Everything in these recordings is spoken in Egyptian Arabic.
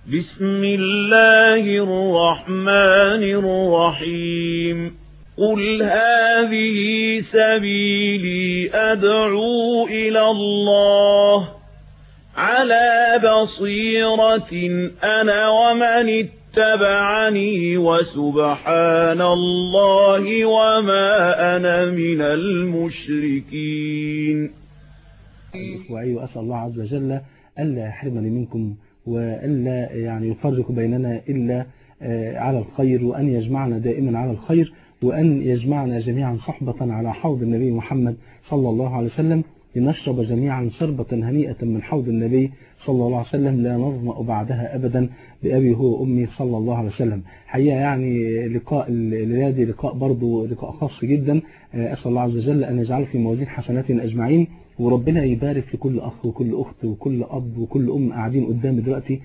بسم الله الرحمن الرحيم قل هذه سبيلي أدعو إلى الله على بصيرة أنا ومن اتبعني وسبحان الله وما أنا من المشركين الأسبوعي وأسأل الله عز وجل ألا يحرمني منكم وألا يعني يفرق بيننا إلا على الخير وأن يجمعنا دائما على الخير وأن يجمعنا جميعا صحبة على حوض النبي محمد صلى الله عليه وسلم لنشرب جميعا شربة هنيئة من حوض النبي صلى الله عليه وسلم لا نظمأ بعدها أبدا بأبي هو وأمي صلى الله عليه وسلم حقيقة يعني لقاء الليلة لقاء برضو لقاء خاص جدا أسأل الله عز وجل أن يجعله في موازين حسناتنا أجمعين وربنا يبارك في كل أخ وكل أخت وكل أب وكل أم قاعدين قدامي دلوقتي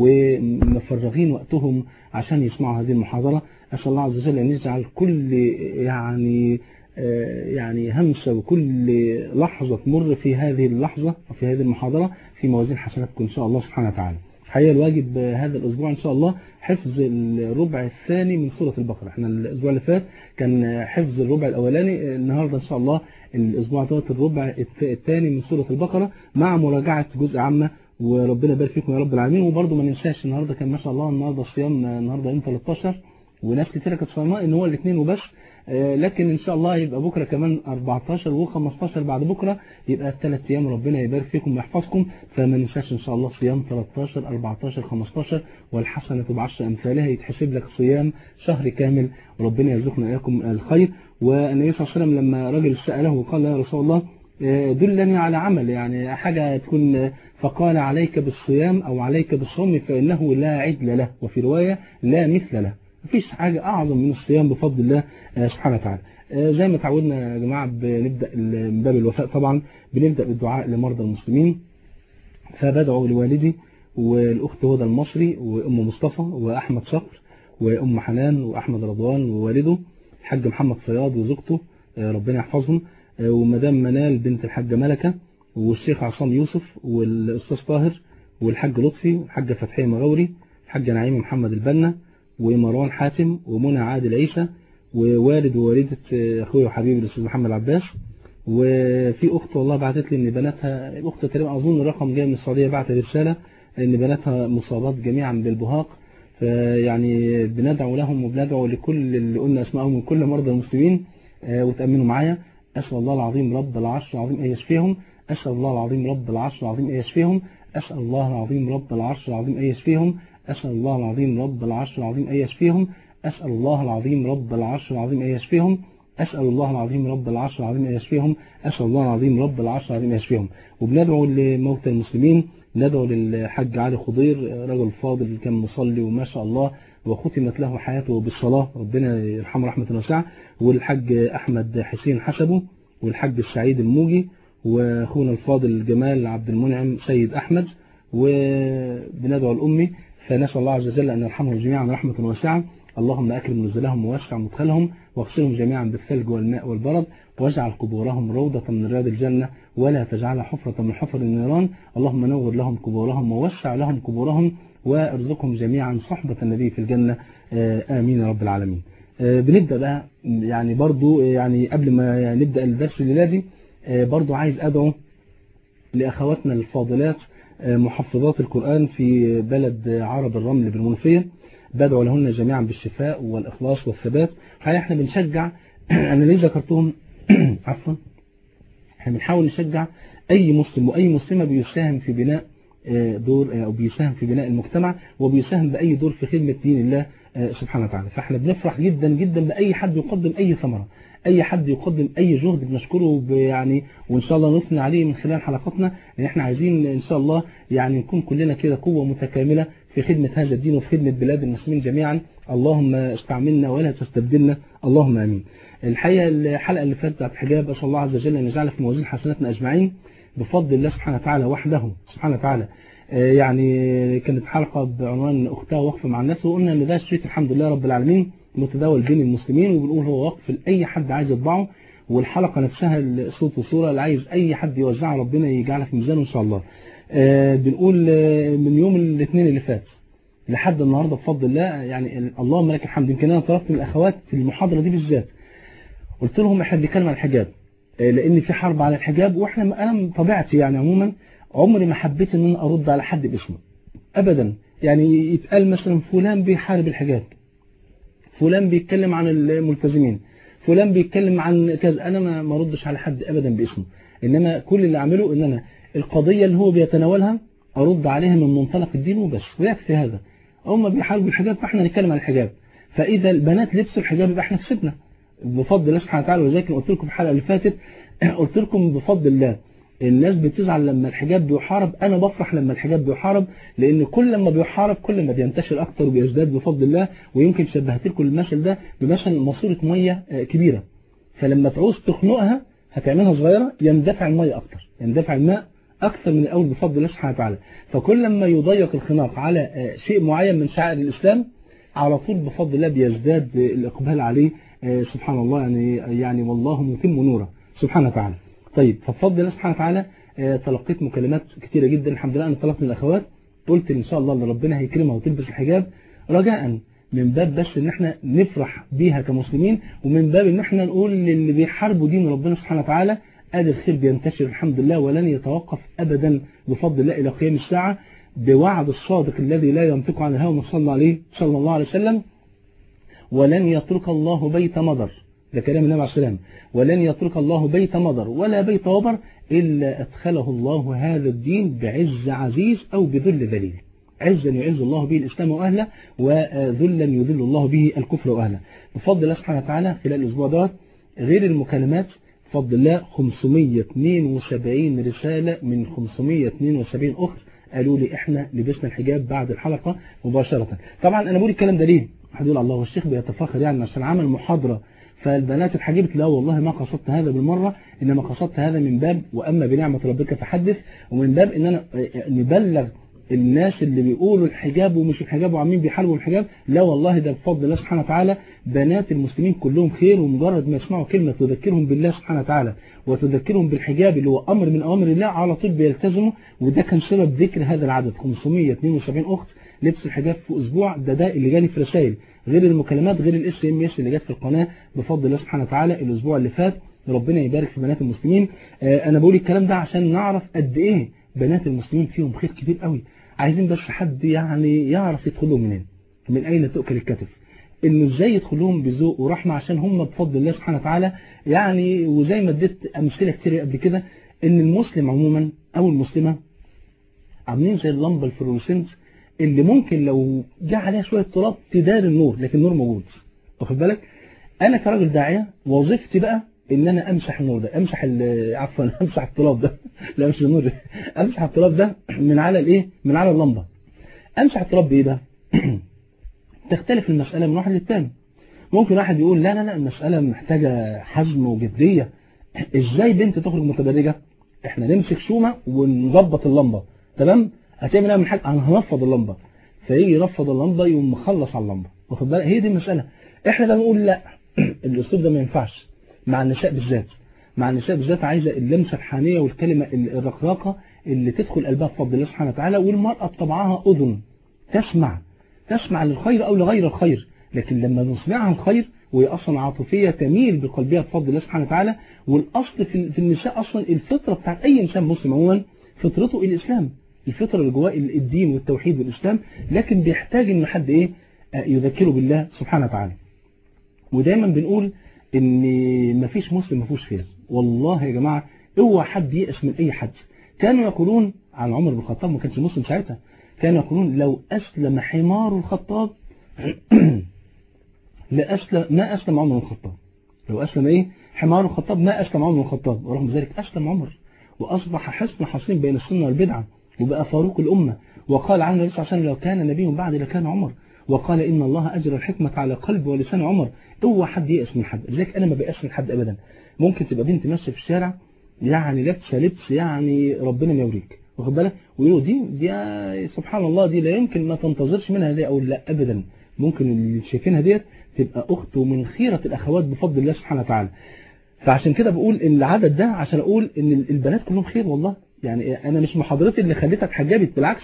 ومفرغين وقتهم عشان يسمعوا هذه المحاضرة أسأل الله عز وجل أن يجعل كل يعني يعني همسة وكل لحظة تمر في هذه اللحظة وفي هذه المحاضرة في موازين حسناتكم إن شاء الله سبحانه وتعالى حقيقة الواجب هذا الأسبوع إن شاء الله حفظ الربع الثاني من سورة البقرة احنا الأسبوع اللي فات كان حفظ الربع الأولاني النهاردة إن شاء الله الأسبوع دوت الربع الثاني من سورة البقرة مع مراجعة جزء عامة وربنا يبارك فيكم يا رب العالمين وبرضه ما ننساش النهاردة كان ما شاء الله النهاردة الصيام النهاردة يوم 13 وناس كتيرة كانت صايمة ان هو الاثنين وبس لكن ان شاء الله يبقى بكرة كمان 14 و15 بعد بكرة يبقى الثلاث ايام ربنا يبارك فيكم ويحفظكم فما ننساش ان شاء الله صيام 13 14 15 والحسنة بعشر امثالها يتحسب لك صيام شهر كامل وربنا يرزقنا اياكم الخير والنبي صلى الله عليه وسلم لما رجل سأله وقال يا رسول الله دلني على عمل يعني حاجة تكون فقال عليك بالصيام او عليك بالصوم فانه لا عدل له وفي رواية لا مثل له مفيش حاجة أعظم من الصيام بفضل الله سبحانه وتعالى زي ما تعودنا يا جماعة بنبدأ من باب الوفاء طبعا بنبدأ بالدعاء لمرضى المسلمين فبدعو لوالدي والأخت هدى المصري وأم مصطفى وأحمد صقر وأم حنان وأحمد رضوان ووالده الحاج محمد صياد وزوجته ربنا يحفظهم ومدام منال بنت الحاجة ملكة والشيخ عصام يوسف والأستاذ طاهر والحاج لطفي والحاجة فتحية مغوري الحاجة نعيمة محمد البنا ومروان حاتم ومنى عادل عيسى ووالد ووالدة أخوي وحبيبي الأستاذ محمد عباس وفي أخت والله بعتت لي إن بناتها أخت تقريبا أظن الرقم جاي من السعودية بعت رسالة إن بناتها مصابات جميعا بالبهاق فيعني بندعو لهم وبندعو لكل اللي قلنا اسمائهم من كل مرضى المسلمين وتأمنوا معايا أسأل الله العظيم رب العرش العظيم أن يشفيهم أسأل الله العظيم رب العرش العظيم أن يشفيهم أسأل الله العظيم رب العرش العظيم أن يشفيهم أسأل الله العظيم رب العرش العظيم أن يشفيهم أسأل الله العظيم رب العرش العظيم أن يشفيهم أسأل الله العظيم رب العرش العظيم أن يشفيهم أسأل الله العظيم رب العرش العظيم أن يشفيهم وبندعو لموتى المسلمين ندعو للحاج علي خضير رجل فاضل كان مصلي وما شاء الله وختمت له حياته بالصلاة ربنا يرحمه رحمة واسعة والحاج أحمد حسين حسبه والحاج السعيد الموجي واخونا الفاضل جمال عبد المنعم سيد أحمد وبندعو الأمي فنسأل الله عز وجل أن يرحمهم جميعا رحمة واسعة اللهم أكرم نزلهم ووسع مدخلهم واغسلهم جميعا بالثلج والماء والبرد واجعل قبورهم روضة من رياض الجنة ولا تجعلها حفرة من حفر النيران اللهم نور لهم قبورهم ووسع لهم قبورهم وارزقهم جميعا صحبة النبي في الجنة آمين يا رب العالمين بنبدأ بقى يعني برضو يعني قبل ما نبدأ الدرس الليلة برضو عايز أدعو لأخواتنا الفاضلات محفظات القرآن في بلد عرب الرمل بالمنوفية بدعو لهن جميعا بالشفاء والإخلاص والثبات حقيقة احنا بنشجع أنا ليه ذكرتهم عفوا احنا بنحاول نشجع أي مسلم وأي مسلمة بيساهم في بناء دور أو بيساهم في بناء المجتمع وبيساهم بأي دور في خدمة دين الله سبحانه وتعالى فاحنا بنفرح جدا جدا بأي حد يقدم أي ثمرة أي حد يقدم أي جهد بنشكره يعني وإن شاء الله نثني عليه من خلال حلقاتنا لأن احنا عايزين إن شاء الله يعني نكون كلنا كده قوة متكاملة في خدمة هذا الدين وفي خدمة بلاد المسلمين جميعا اللهم استعملنا ولا تستبدلنا اللهم آمين الحقيقة الحلقة اللي فاتت بتاعت حجاب أسأل الله عز وجل أن يجعلها في موازين حسناتنا أجمعين بفضل الله سبحانه وتعالى وحده سبحانه وتعالى يعني كانت حلقة بعنوان أختها وقفة مع الناس وقلنا أن ده شريط الحمد لله رب العالمين متداول بين المسلمين وبنقول هو وقف لأي حد عايز يطبعه والحلقة نفسها صوت وصورة اللي عايز أي حد يوزعها ربنا يجعلها في ميزانه إن شاء الله بنقول من يوم الاثنين اللي فات لحد النهاردة بفضل الله يعني اللهم لك الحمد يمكن أنا طلبت من الأخوات في المحاضرة دي بالذات قلت لهم احنا بنتكلم عن الحجاب لأن في حرب على الحجاب وإحنا أنا طبيعتي يعني عموما عمري ما حبيت إن أنا أرد على حد باسمه أبدا يعني يتقال مثلا فلان بيحارب الحجاب فلان بيتكلم عن الملتزمين فلان بيتكلم عن كذا أنا ما ما ردش على حد أبدا باسمه إنما كل اللي أعمله إن أنا القضية اللي هو بيتناولها أرد عليها من منطلق الدين وبس ويكفي هذا هم بيحاربوا الحجاب فإحنا نتكلم عن الحجاب فإذا البنات لبسوا الحجاب يبقى إحنا كسبنا بفضل الله سبحانه وتعالى وذلك قلت لكم في الحلقة اللي فاتت قلت لكم بفضل الله الناس بتزعل لما الحجاب بيحارب أنا بفرح لما الحجاب بيحارب لأن كل لما بيحارب كل ما بينتشر أكتر وبيزداد بفضل الله ويمكن شبهت لكم المثل ده بمثل ماسورة مية كبيرة فلما تعوز تخنقها هتعملها صغيرة يندفع المية أكتر يندفع الماء أكثر من الأول بفضل الله سبحانه وتعالى فكل لما يضيق الخناق على شيء معين من شعائر الإسلام على طول بفضل الله بيزداد الإقبال عليه سبحان الله يعني يعني والله متم نوره سبحانه وتعالى طيب فبفضل الله سبحانه وتعالى تلقيت مكالمات كتيرة جدا الحمد لله أنا طلبت من الأخوات قلت إن شاء الله ان ربنا هيكرمها وتلبس الحجاب رجاء من باب بس ان احنا نفرح بيها كمسلمين ومن باب ان احنا نقول للي بيحاربوا دين ربنا سبحانه وتعالى ادي الخير بينتشر الحمد لله ولن يتوقف ابدا بفضل الله الى قيام الساعة بوعد الصادق الذي لا ينطق عن الهوى صلى عليه صلى الله عليه وسلم ولن يترك الله بيت مضر ده كلام النبي عليه السلام ولن يترك الله بيت مضر ولا بيت وبر إلا أدخله الله هذا الدين بعز عزيز أو بذل ذليل عزا يعز الله به الإسلام وأهله وذلا يذل الله به الكفر وأهله بفضل الله سبحانه وتعالى خلال الأسبوع دوت غير المكالمات بفضل الله 572 رسالة من 572 أخت قالوا لي احنا لبسنا الحجاب بعد الحلقة مباشرة طبعا انا بقول الكلام ده ليه واحد يقول الله والشيخ بيتفاخر يعني عشان عمل محاضرة فالبنات اتحجبت لا والله ما قصدت هذا بالمرة إنما قصدت هذا من باب وأما بنعمة ربك فحدث ومن باب إن أنا نبلغ الناس اللي بيقولوا الحجاب ومش الحجاب وعاملين بيحاربوا الحجاب لا والله ده بفضل الله سبحانه وتعالى بنات المسلمين كلهم خير ومجرد ما يسمعوا كلمة تذكرهم بالله سبحانه وتعالى وتذكرهم بالحجاب اللي هو أمر من أوامر الله على طول بيلتزموا وده كان سبب ذكر هذا العدد 572 أخت لبس الحجاب في أسبوع ده ده اللي جاني في رسائل غير المكالمات غير الاس ام اس اللي جت في القناة بفضل الله سبحانه وتعالى الأسبوع اللي فات ربنا يبارك في بنات المسلمين أنا بقول الكلام ده عشان نعرف قد إيه بنات المسلمين فيهم خير كبير قوي عايزين بس حد يعني يعرف يدخلهم منين من أين تؤكل الكتف انه ازاي يدخلهم بذوق ورحمة عشان هم بفضل الله سبحانه وتعالى يعني وزي ما اديت امثله كتير قبل كده ان المسلم عموما او المسلمة عاملين زي اللمبة الفلوروسنت اللي ممكن لو جاء عليها شوية تراب تدار النور لكن النور موجود واخد بالك انا كراجل داعية وظيفتي بقى ان انا امسح النور ده امسح عفوا امسح التراب ده لا مش النور ده امسح التراب ده من على الايه من على اللمبه امسح التراب بايه بقى تختلف المسألة من واحد للتاني ممكن واحد يقول لا لا لا المسألة محتاجة حزم وجدية ازاي بنت تخرج متبرجة احنا نمسك شومة ونظبط اللمبة تمام هتعمل ايه من حاجة انا هنفض اللمبة فيجي يرفض اللمبة يقوم مخلص على اللمبة واخد بالك هي دي المسألة احنا بقى نقول لا الاسلوب ده ما ينفعش مع النساء بالذات مع النساء بالذات عايزة اللمسة الحانية والكلمة الرقراقة اللي تدخل قلبها بفضل الله سبحانه وتعالى والمرأة بطبعها أذن تسمع تسمع للخير أو لغير الخير لكن لما نسمعها الخير وهي أصلا عاطفية تميل بقلبها بفضل الله سبحانه وتعالى والأصل في النساء أصلا الفطرة بتاعت أي إنسان مسلم عموما فطرته الإسلام الفطرة اللي جواه الدين والتوحيد والإسلام لكن بيحتاج إن حد إيه يذكره بالله سبحانه وتعالى ودايما بنقول إن مفيش مسلم مفيهوش خير والله يا جماعة اوعى حد يأس من أي حد كانوا يقولون عن عمر بن الخطاب ما كانش مسلم ساعتها كانوا يقولون لو أسلم حمار الخطاب لأسلم ما أسلم عمر بن الخطاب لو أسلم إيه حمار الخطاب ما أسلم عمر بن الخطاب ورغم ذلك أسلم عمر وأصبح حسن حصين بين السنة والبدعة وبقى فاروق الأمة وقال عنه النبي صلى الله عليه وسلم لو كان نبي بعد لكان عمر وقال إن الله أجر الحكمة على قلب ولسان عمر اوعى حد يأس من حد لذلك أنا ما بيأس من حد أبدا ممكن تبقى بنت ماشية في الشارع يعني لابسه لبس يعني ربنا ما يوريك واخد بالك ويقولوا دي دي سبحان الله دي لا يمكن ما تنتظرش منها دي او لا ابدا ممكن اللي شايفينها ديت تبقى اخت ومن خيرة الاخوات بفضل الله سبحانه وتعالى فعشان كده بقول ان العدد ده عشان اقول ان البنات كلهم خير والله يعني انا مش محاضرتي اللي خليتها اتحجبت بالعكس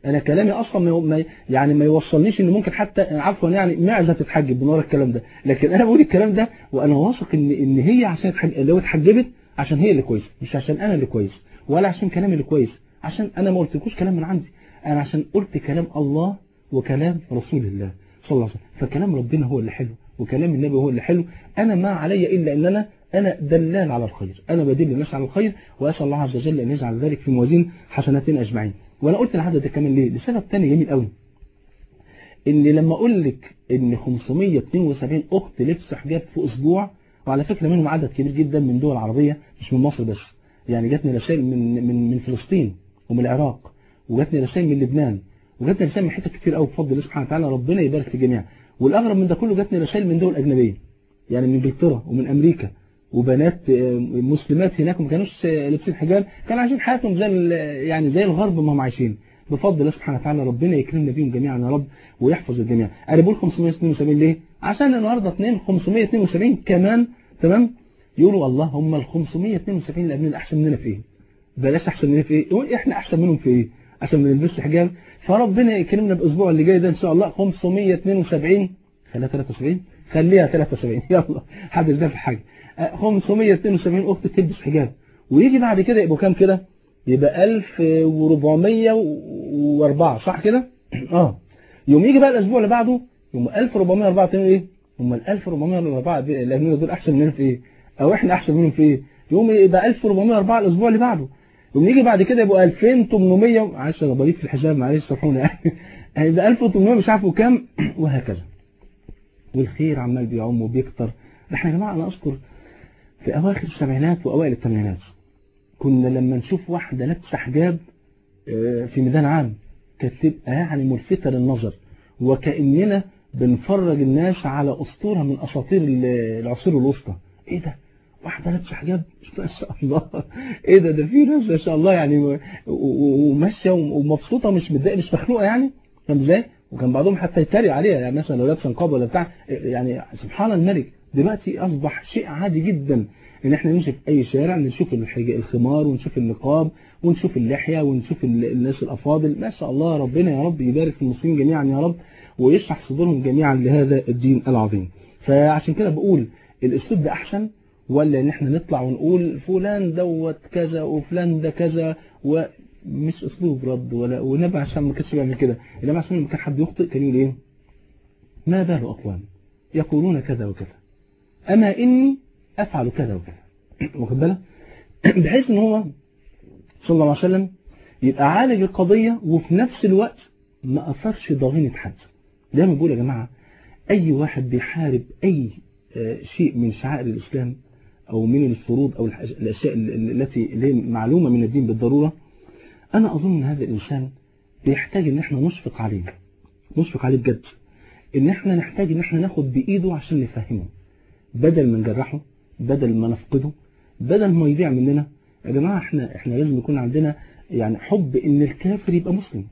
انا كلامي اصلا ما يعني ما يوصلنيش ان ممكن حتى عفوا يعني معزه تتحجب من ورا الكلام ده لكن انا بقول الكلام ده وانا واثق ان ان هي عشان لو اتحجبت عشان هي اللي كويسه مش عشان انا اللي كويس ولا عشان كلامي اللي كويس عشان انا ما قلتلكوش كلام من عندي انا عشان قلت كلام الله وكلام رسول الله صلى الله عليه وسلم فكلام ربنا هو اللي حلو وكلام النبي هو اللي حلو انا ما علي الا ان انا أنا دلال على الخير أنا بدل الناس على الخير وأسأل الله عز وجل أن يجعل ذلك في موازين حسناتنا أجمعين وأنا قلت العدد ده كمان ليه لسبب تاني جميل قوي إن لما أقول لك إن 572 أخت لبسوا حجاب في أسبوع وعلى فكرة منهم عدد كبير جدا من دول عربية مش من مصر بس يعني جاتني رسائل من من من فلسطين ومن العراق وجاتني رسائل من لبنان وجاتني رسائل من حتت كتير قوي بفضل الله سبحانه وتعالى ربنا يبارك في الجميع والأغرب من ده كله جاتني رسائل من دول أجنبية يعني من انجلترا ومن أمريكا وبنات مسلمات هناك ما كانوش لابسين حجاب كانوا عايشين حياتهم زي يعني زي الغرب ما هم عايشين بفضل الله سبحانه وتعالى ربنا يكرمنا بيهم جميعا يا رب ويحفظ الجميع انا بقول 572 ليه عشان النهارده 2 572 كمان تمام يقولوا الله هم ال 572 اللي قبلنا احسن مننا في ايه بلاش احسن مننا في ايه يقول احنا احسن منهم في ايه عشان ما نلبسش حجاب فربنا يكرمنا الاسبوع اللي جاي ده ان شاء الله 572 خليها 73 خليها 73 يلا حد ده في حاجه 572 أخت تلبس حجاب ويجي بعد كده يبقوا كام كده يبقى 1404 صح كده اه يوم يجي بقى الأسبوع اللي بعده يوم 1404 تعمل ايه هم ال 1404 اللي دول أحسن منهم في ايه أو احنا أحسن منهم في ايه يوم يبقى 1404 الأسبوع اللي بعده يوم يجي بعد كده يبقوا 2800 معلش انا بليك في الحساب معلش سامحوني يعني هيبقى 1800 مش عارف وكام وهكذا والخير عمال بيعم وبيكتر احنا يا جماعه انا اذكر في أواخر السبعينات وأوائل الثمانينات كنا لما نشوف واحدة لابسه حجاب في ميدان عام كانت تبقى يعني ملفتة للنظر وكأننا بنفرج الناس على أسطورة من أساطير العصور الوسطى إيه ده واحدة لابسه حجاب ما شاء الله إيه ده ده في ناس ما شاء الله يعني وماشية ومبسوطة مش متضايقة مش مخنوقة يعني فاهم ازاي وكان بعضهم حتى يتريق عليها يعني مثلا لو لابسه نقاب ولا بتاع يعني سبحان الملك دلوقتي أصبح شيء عادي جدا إن احنا نمشي في أي شارع نشوف الخمار ونشوف النقاب ونشوف اللحية ونشوف الناس الأفاضل ما شاء الله ربنا يا رب يبارك في المسلمين جميعا يا رب ويشرح صدورهم جميعا لهذا الدين العظيم فعشان كده بقول الأسلوب ده أحسن ولا إن احنا نطلع ونقول فلان دوت كذا وفلان ده كذا ومش أسلوب رد ولا ونبع عشان ما كانش بيعمل كده إنما عشان لما كان حد يخطئ كان يقول إيه ما بال أقوام يقولون كذا وكذا أما إني أفعل كذا وكذا واخد بالك بحيث إن هو صلى الله عليه وسلم يبقى عالج القضية وفي نفس الوقت ما أثرش ضغينة حد دايما بقول يا جماعة أي واحد بيحارب أي شيء من شعائر الإسلام أو من الفروض أو الأشياء التي معلومة من الدين بالضرورة أنا أظن أن هذا الإنسان بيحتاج إن احنا نشفق عليه نشفق عليه بجد إن احنا نحتاج إن احنا ناخد بإيده عشان نفهمه بدل ما نجرحه بدل ما نفقده بدل ما يضيع مننا يا جماعة احنا احنا لازم يكون عندنا يعني حب ان الكافر يبقى مسلم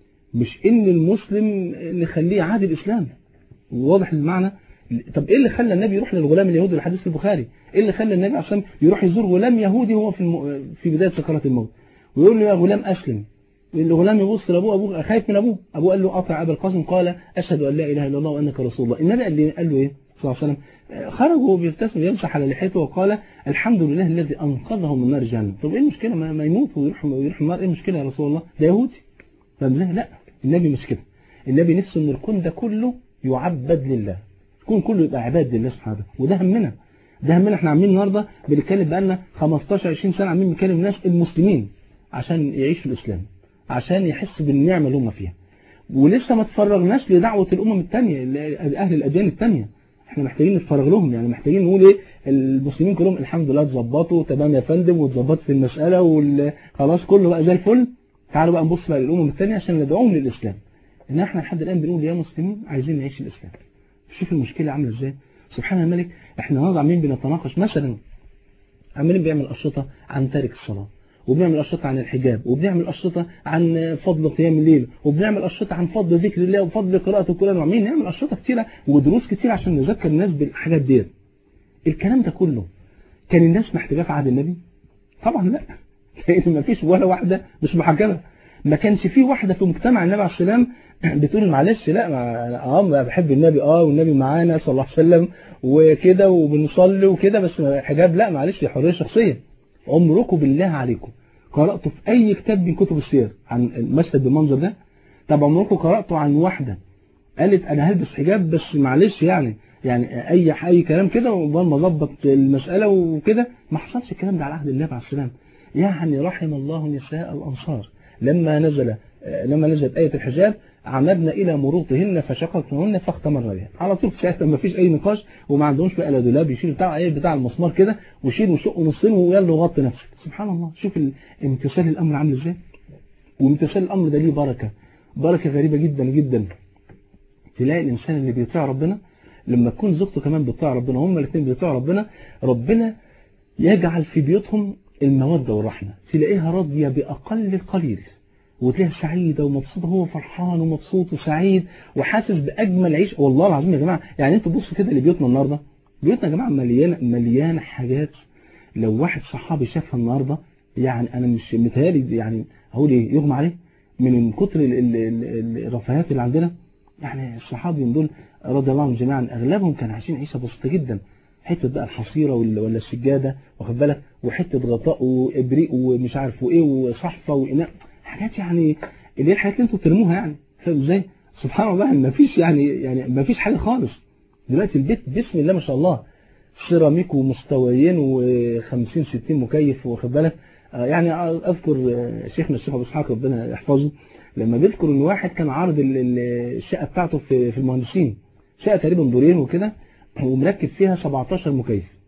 مش ان المسلم نخليه عادي الاسلام واضح المعنى طب ايه اللي خلى النبي يروح للغلام اليهودي الحديث في البخاري ايه اللي خلى النبي عشان يروح يزور غلام يهودي وهو في الم... في بدايه سكرات الموت ويقول له يا غلام اسلم الغلام يبص لابوه ابوه خايف من ابوه ابوه قال له اطع ابا القاسم قال اشهد ان لا اله الا الله وانك رسول الله النبي قال له قال له ايه صلى الله عليه وسلم خرج وهو بيبتسم يمسح على لحيته وقال الحمد لله الذي انقذه من نار جهنم طب ايه المشكله ما, ما يموت ويروح ويروح النار ايه المشكله يا رسول الله ده يهودي فاهم لا النبي مش كده النبي نفسه ان الكون ده كله يعبد لله الكون كله يبقى عباد لله سبحانه وده همنا ده همنا احنا عاملين النهارده بنتكلم بقالنا 15 20 سنه عاملين بنتكلم الناس المسلمين عشان يعيش في الاسلام عشان يحس بالنعمه اللي هم فيها ولسه ما تفرغناش لدعوه الامم الثانيه اهل الاديان الثانيه احنا محتاجين نتفرغ لهم يعني محتاجين نقول ايه المسلمين كلهم الحمد لله اتظبطوا تمام يا فندم واتظبطت في المساله وخلاص كله بقى زي الفل تعالوا بقى نبص بقى للامم الثانيه عشان ندعوهم للاسلام ان احنا لحد الان بنقول يا مسلمين عايزين نعيش الاسلام شوف المشكله عامله ازاي سبحان الملك احنا النهارده عاملين بنتناقش مثلا عمالين بيعمل اشرطه عن تارك الصلاه وبنعمل أشرطة عن الحجاب وبنعمل أشرطة عن فضل قيام الليل وبنعمل أشرطة عن فضل ذكر الله وفضل قراءة القرآن وعمالين نعمل أشرطة كتيرة ودروس كتيرة عشان نذكر الناس بالحاجات دي الكلام ده كله كان الناس محتاجاه في عهد النبي طبعا لا لأن ما فيش ولا واحدة مش محجبة ما كانش في واحدة في مجتمع النبي عليه السلام بتقول معلش لا ما أنا اه بحب النبي اه والنبي معانا صلى الله عليه وسلم وكده وبنصلي وكده بس حجاب لا معلش دي حرية شخصية عمركم بالله عليكم قرأتوا في أي كتاب من كتب السير عن المشهد بالمنظر ده طب عمركم قرأتوا عن واحدة قالت أنا هلبس حجاب بس معلش يعني يعني أي أي كلام كده وبال ما ظبط المسألة وكده ما حصلش الكلام ده على عهد النبي عليه السلام يعني رحم الله نساء الأنصار لما نزل لما نزلت آية الحجاب عمدنا إلى مروطهن فشققنهن فاختمر بها على طول ساعتها ما فيش أي نقاش وما عندهمش بقى لا دولاب يشيل بتاع ايه بتاع المسمار كده ويشيل وشق نصين ويلا وغطي نفسك سبحان الله شوف امتثال الأمر عامل ازاي وامتثال الأمر ده ليه بركة بركة غريبة جدا جدا تلاقي الإنسان اللي بيطيع ربنا لما تكون زوجته كمان بتطيع ربنا هما الاثنين بيطيعوا ربنا ربنا يجعل في بيوتهم المودة والرحمة تلاقيها راضية بأقل القليل وتلاقيها سعيدة ومبسوطة هو فرحان ومبسوط وسعيد وحاسس بأجمل عيش والله العظيم يا جماعة يعني انتوا بصوا كده لبيوتنا النهاردة بيوتنا يا جماعة مليانة مليانة حاجات لو واحد صحابي شافها النهاردة يعني أنا مش متهيألي يعني هقول إيه يغمى عليه من كتر الرفاهيات اللي عندنا يعني الصحابي دول رضي الله عنهم جميعا أغلبهم كانوا عايشين عيشة بسيطة جدا حتة بقى الحصيرة ولا السجادة واخد بالك وحتة غطاء وإبريق ومش عارف وإيه وصحفة وإناء حاجات يعني اللي هي الحاجات اللي انتوا بترموها يعني فاهم ازاي سبحان الله ما فيش يعني يعني ما فيش حاجة خالص دلوقتي البيت بسم الله ما شاء الله سيراميك ومستويين و50 60 مكيف واخد بالك يعني اذكر شيخنا الشيخ ابو اسحاق ربنا يحفظه لما بيذكر ان واحد كان عارض الشقه بتاعته في في المهندسين شقه تقريبا دورين وكده ومركب فيها 17 مكيف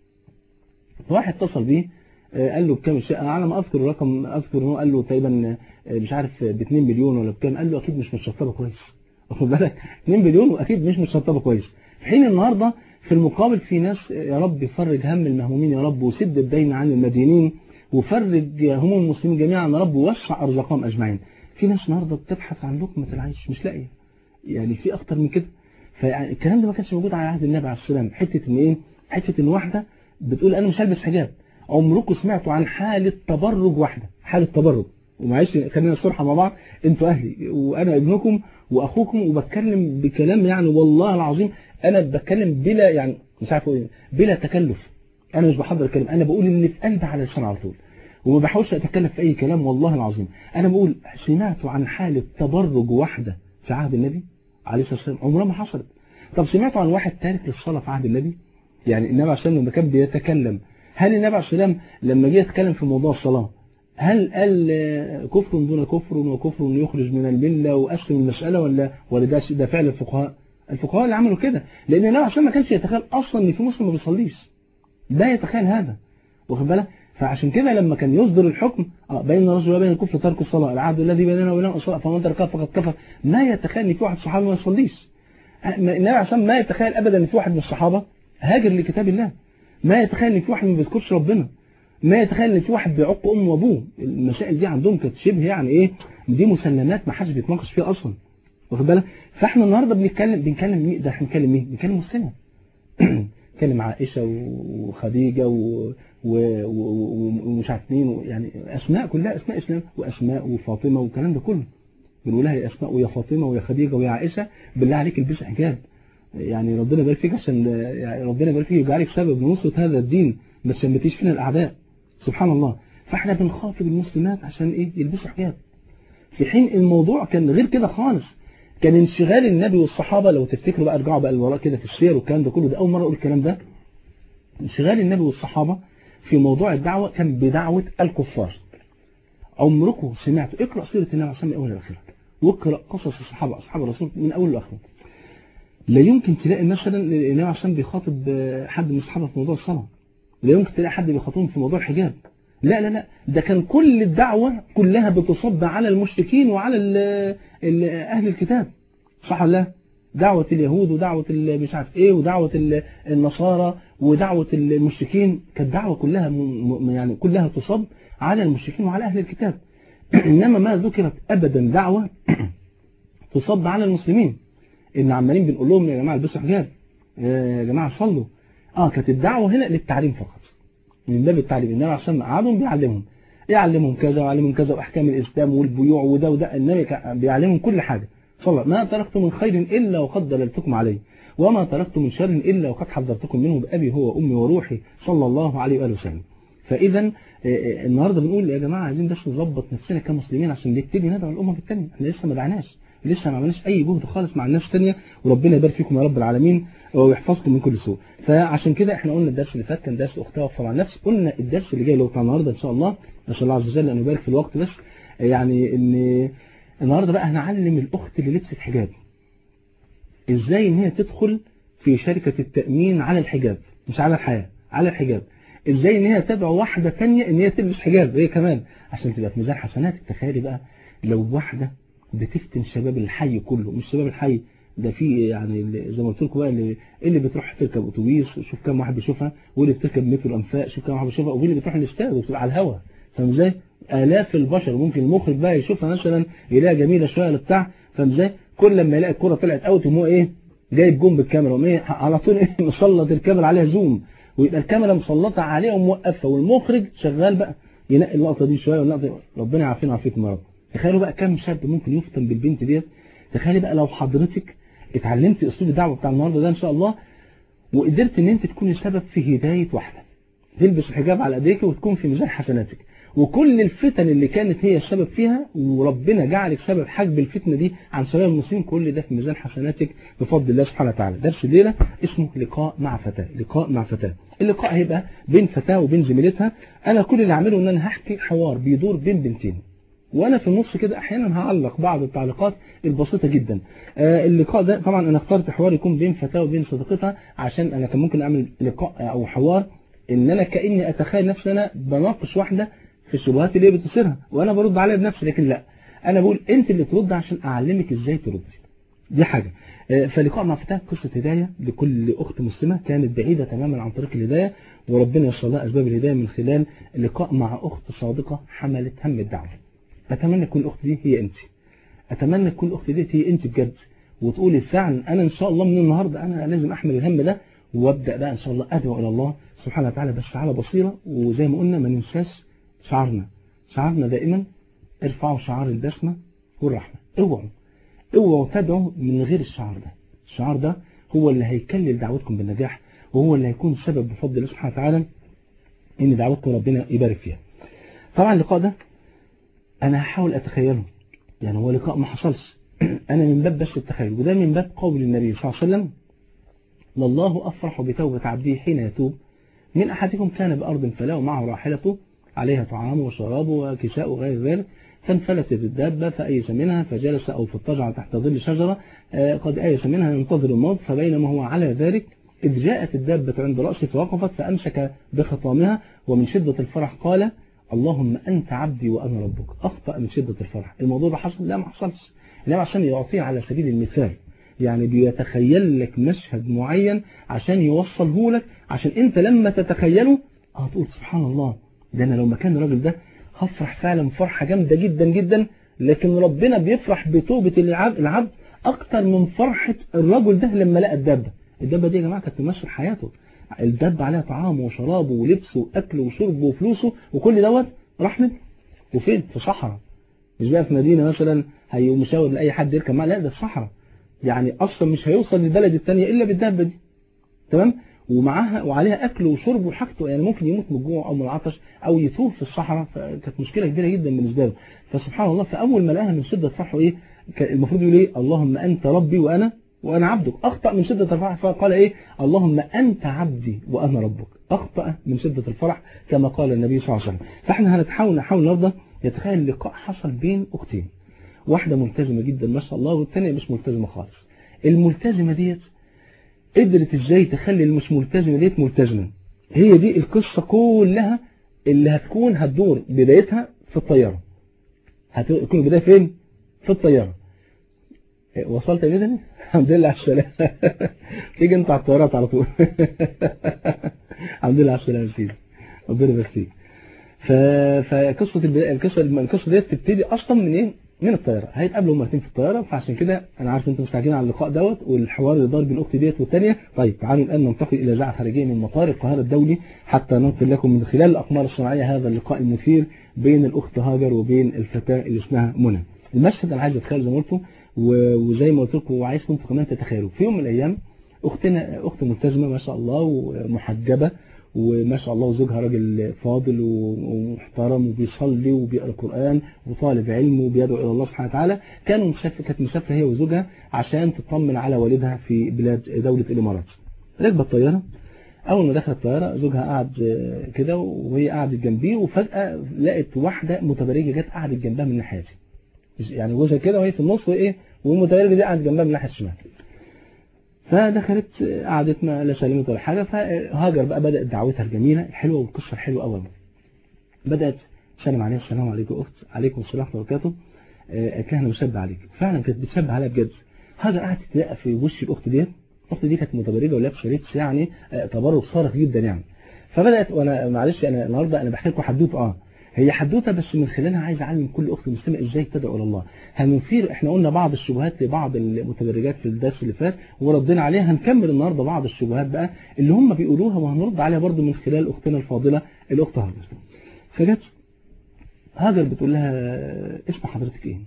واحد اتصل بيه قال له بكام الشقه على ما اذكر الرقم اذكر ان هو قال له تقريبا مش عارف ب 2 مليون ولا بكام قال له اكيد مش متشطبه كويس واخد بالك 2 مليون واكيد مش متشطبه كويس في حين النهارده في المقابل في ناس يا رب يفرج هم المهمومين يا رب وسد الدين عن المدينين وفرج هموم المسلمين جميعا يا رب ووسع ارزاقهم اجمعين في ناس النهارده بتبحث عن لقمه العيش مش لاقيه يعني في اكتر من كده فالكلام ده ما كانش موجود على عهد النبي عليه السلام حته ان ايه حته ان واحده بتقول انا مش هلبس حجاب عمركم سمعتوا عن حالة تبرج واحدة حالة تبرج ومعلش خلينا نصرح مع بعض انتوا اهلي وانا ابنكم واخوكم وبتكلم بكلام يعني والله العظيم انا بتكلم بلا يعني مش عارف ايه بلا تكلف انا مش بحضر الكلام انا بقول اللي في قلبي على لسان على طول وما بحاولش اتكلم في اي كلام والله العظيم انا بقول سمعتوا عن حالة تبرج واحدة في عهد النبي عليه الصلاه والسلام عمرها ما حصلت طب سمعتوا عن واحد تارك للصلاه في عهد النبي يعني النبي عليه الصلاه والسلام لما كان بيتكلم هل النبي عليه السلام لما جه يتكلم في موضوع الصلاة هل قال كفر دون كفر وكفر يخرج من الملة وقسم المسألة ولا ولا ده ده فعل الفقهاء الفقهاء اللي عملوا كده لأن النبي عليه ما كانش يتخيل أصلا إن في مسلم ما بيصليش ده يتخيل هذا واخد بالك فعشان كده لما كان يصدر الحكم بين الرجل وبين الكفر ترك الصلاة العهد الذي بيننا وبينهم الصلاة فمن تركها فقد كفر ما يتخيل إن في واحد صحابي ما يصليش النبي عليه ما يتخيل أبدا إن في واحد من الصحابة هاجر لكتاب الله ما يتخيل ان في واحد ما بيذكرش ربنا ما يتخيل ان في واحد بيعق امه وابوه المسائل دي عندهم كانت شبه يعني ايه دي مسلمات ما حدش بيتناقش فيها اصلا واخد بالك فاحنا النهارده بنتكلم بنتكلم مين ده احنا بنتكلم مين بنتكلم مسلمه بنتكلم عائشه وخديجه و... و... ومش عارف مين يعني اسماء كلها اسماء اسلام واسماء وفاطمه والكلام ده كله بنقولها يا اسماء ويا فاطمه ويا خديجه ويا عائشه بالله عليك البسي حجاب يعني ربنا يبارك فيك عشان يعني ربنا يبارك فيك ويجعلك سبب لنصرة هذا الدين ما تشمتيش فينا الأعداء سبحان الله فاحنا بنخاطب المسلمات عشان ايه يلبسوا حجاب في حين الموضوع كان غير كده خالص كان انشغال النبي والصحابة لو تفتكروا بقى ارجعوا بقى لوراء كده في السير والكلام ده كله ده أول مرة أقول الكلام ده انشغال النبي والصحابة في موضوع الدعوة كان بدعوة الكفار عمركم سمعتوا اقرأ سيرة النبي عليه الصلاة أول لآخرها واقرأ قصص الصحابة أصحاب الرسول من أول لآخره لا يمكن تلاقي مثلا النبي عشان بيخاطب حد من الصحابه في موضوع الصلاه لا يمكن تلاقي حد بيخاطبهم في موضوع الحجاب لا لا لا ده كان كل الدعوة كلها بتصب على المشركين وعلى ال ال أهل الكتاب صح ولا لا دعوة اليهود ودعوة مش عارف ايه ودعوة النصارى ودعوة المشركين كانت دعوة كلها يعني كلها تصب على المشركين وعلى أهل الكتاب إنما ما ذكرت أبدا دعوة تصب على المسلمين ان عمالين بنقول لهم يا جماعه البسوا حجاب يا جماعه صلوا اه كانت الدعوه هنا للتعليم فقط من باب التعليم النبي عشان قعدهم بيعلمهم يعلمهم كذا ويعلمهم كذا واحكام الاسلام والبيوع وده وده النبي بيعلمهم كل حاجه صلى ما تركت من خير الا وقد دللتكم عليه وما تركت من شر الا وقد حذرتكم منه بابي هو وامي وروحي صلى الله عليه واله وسلم فاذا النهارده بنقول يا جماعه عايزين بس نظبط نفسنا كمسلمين عشان نبتدي ندعو الامم الثانيه احنا لسه ما دعناش لسه ما عملناش اي جهد خالص مع الناس الثانيه وربنا يبارك فيكم يا رب العالمين ويحفظكم من كل سوء فعشان كده احنا قلنا الدرس اللي فات كان درس اختها وفر عن نفس قلنا الدرس اللي جاي اللي هو بتاع النهارده ان شاء الله نسال الله عز وجل ان يبارك في الوقت بس يعني ان النهارده بقى هنعلم الاخت اللي لبست حجاب ازاي ان هي تدخل في شركه التامين على الحجاب مش على الحياه على الحجاب ازاي ان هي تدعو واحده ثانيه ان هي تلبس حجاب هي كمان عشان تبقى في ميزان حسناتك تخيلي بقى لو واحده بتفتن شباب الحي كله مش شباب الحي ده في يعني زي ما قلت لكم بقى اللي, اللي بتروح تركب اتوبيس شوف كام واحد بيشوفها واللي بتركب مترو انفاق شوف كام واحد بيشوفها واللي بتروح الاستاد وبتبقى على الهوا فاهم ازاي الاف البشر ممكن المخرج بقى يشوفها مثلا يلاقيها جميله شويه ولا بتاع فاهم ازاي كل لما يلاقي الكره طلعت اوت هو ايه جايب جون بالكاميرا ومية على طول ايه مسلط الكاميرا عليها زوم ويبقى الكاميرا مسلطه عليها وموقفه والمخرج شغال بقى ينقي اللقطه دي شويه واللقطه دي ربنا يعافينا ويعافيكم يا رب تخيلوا بقى كم شاب ممكن يفتن بالبنت ديت تخيلي بقى لو حضرتك اتعلمت اسلوب الدعوه بتاع النهارده ده ان شاء الله وقدرت ان انت تكوني سبب في هدايه واحده تلبس الحجاب على ايديك وتكون في ميزان حسناتك وكل الفتن اللي كانت هي السبب فيها وربنا جعلك سبب حجب الفتنه دي عن شباب المسلمين كل ده في ميزان حسناتك بفضل الله سبحانه وتعالى درس الليله اسمه لقاء مع فتاه لقاء مع فتاه اللقاء هيبقى بين فتاه وبين زميلتها انا كل اللي اعمله ان انا هحكي حوار بيدور بين بنتين وانا في النص كده احيانا هعلق بعض التعليقات البسيطه جدا آه اللقاء ده طبعا انا اخترت حوار يكون بين فتاه وبين صديقتها عشان انا كان ممكن اعمل لقاء او حوار ان انا كاني اتخيل نفسي انا بناقش واحده في الشبهات اللي هي بتصيرها وانا برد عليها بنفسي لكن لا انا بقول انت اللي ترد عشان اعلمك ازاي تردي دي حاجة آه فلقاء مع فتاة قصة هداية لكل أخت مسلمة كانت بعيدة تماما عن طريق الهداية وربنا يسر لها أسباب الهداية من خلال لقاء مع أخت صادقة حملت هم الدعوة أتمنى تكون الأخت دي هي أنت أتمنى تكون الأخت دي هي أنت بجد وتقولي فعلا أنا إن شاء الله من النهاردة أنا لازم أحمل الهم ده وابدأ بقى إن شاء الله أدعو إلى الله سبحانه وتعالى بس على بصيرة وزي ما قلنا ما ننساش شعارنا شعارنا دائما ارفعوا شعار البسمة والرحمة اوعوا اوعوا تدعوا من غير الشعار ده الشعار ده هو اللي هيكلل دعوتكم بالنجاح وهو اللي هيكون سبب بفضل الله سبحانه وتعالى ان دعوتكم ربنا يبارك فيها طبعا اللقاء ده انا هحاول اتخيله يعني هو لقاء ما حصلش انا من باب بس التخيل وده من باب قول النبي صلى الله عليه وسلم لله افرح بتوبة عبده حين يتوب من احدكم كان بارض فلا معه راحلته عليها طعام وشراب وكساء وغير ذلك فانفلتت الدابة فأيس منها فجلس أو فاضطجع تحت ظل شجرة قد أيس منها ينتظر الموت فبينما هو على ذلك إذ جاءت الدابة عند رأسه فوقفت فأمسك بخطامها ومن شدة الفرح قال اللهم أنت عبدي وأنا ربك أخطأ من شدة الفرح الموضوع ده حصل لا ما حصلش إنما عشان يعطيه على سبيل المثال يعني بيتخيل لك مشهد معين عشان يوصله لك عشان انت لما تتخيله هتقول سبحان الله ده انا لو مكان الراجل ده هفرح فعلا فرحة جامدة جدا جدا لكن ربنا بيفرح بتوبة العبد اكتر من فرحة الرجل ده لما لقى الدابة الدابة دي يا جماعة كانت تمثل حياته الدابة عليها طعامه وشرابه ولبسه واكله وشربه وفلوسه وكل دوت رحمة وفين في صحراء مش بقى في مدينة مثلا هيمشاور لأي حد يركب معاه لا ده في صحراء يعني اصلا مش هيوصل للبلد الثانية الا بالدابة دي تمام ومعاها وعليها اكل وشرب وحاجته يعني ممكن يموت من الجوع او من العطش او يتوه في الصحراء فكانت مشكله كبيره جدا بالنسبه له فسبحان الله فاول ما لقاها من شده فرحه ايه المفروض يقول ايه اللهم انت ربي وانا وانا عبدك اخطا من شده الفرح فقال ايه اللهم انت عبدي وانا ربك اخطا من شده الفرح كما قال النبي صلى الله عليه وسلم فاحنا هنتحاول نحاول النهارده يتخيل لقاء حصل بين اختين واحده ملتزمه جدا ما شاء الله والثانيه مش ملتزمه خالص الملتزمه ديت قدرت ازاي تخلي المش ملتزمه ديت ملتزمه هي دي القصه كلها اللي هتكون هتدور بدايتها في الطياره هتكون البدايه فين في الطياره وصلت يا بدني الحمد لله على السلامه تيجي انت على الطيارات على طول الحمد لله على السلامه سيدي ربنا يبارك فيك ف... فقصه البدايه القصه القصه ديت تبتدي اصلا من ايه من الطياره هيتقابلوا مرتين في الطياره فعشان كده انا عارف انتم مستعجلين على اللقاء دوت والحوار اللي دار بين الاخت ديت والثانيه طيب تعالوا الان ننتقل الى اذاعه خارجيه من مطار القاهره الدولي حتى ننقل لكم من خلال الاقمار الصناعيه هذا اللقاء المثير بين الاخت هاجر وبين الفتاه اللي اسمها منى المشهد انا عايز اتخيل زي ما قلت وزي ما قلت لكم وعايزكم انتم كمان تتخيلوا في يوم من الايام اختنا اخت ملتزمه ما شاء الله ومحجبه وما شاء الله وزوجها راجل فاضل ومحترم وبيصلي وبيقرا قرآن وطالب علم وبيدعو إلى الله سبحانه وتعالى كانوا مسافر كانت مسافرة هي وزوجها عشان تطمن على والدها في بلاد دولة الإمارات ركبت الطيارة أول ما دخلت الطيارة زوجها قعد كده وهي قعدت جنبيه وفجأة لقت واحدة متبرجة جت قعدت جنبها من الناحية دي يعني جوزها كده وهي في النص وإيه والمتبرجة دي قعدت جنبها من الناحية الشمال فدخلت قعدت ما لا سلمت ولا حاجة فهاجر بقى بدأت دعوتها الجميلة الحلوة والقصة الحلوة أول بدأت سلم عليها السلام عليكم أخت عليكم السلام ورحمة الله وبركاته قالت لها أنا مشبه عليك فعلا كانت بتشبه عليها بجد هاجر قعدت تلاقى في وش الأخت ديت الأخت دي كانت متبرجة ولابسة لبس يعني تبرج صارخ جدا يعني فبدأت وأنا معلش أنا النهاردة أنا بحكي لكم حدوته أه هي حدوته بس من خلالها عايز اعلم كل اخت مسلمه ازاي تدعو الى الله هنثير احنا قلنا بعض الشبهات لبعض المتبرجات في الدرس اللي فات وردينا عليها هنكمل النهارده بعض الشبهات بقى اللي هم بيقولوها وهنرد عليها برضو من خلال اختنا الفاضله الاخت هاجر فجت هاجر بتقول لها اسم حضرتك ايه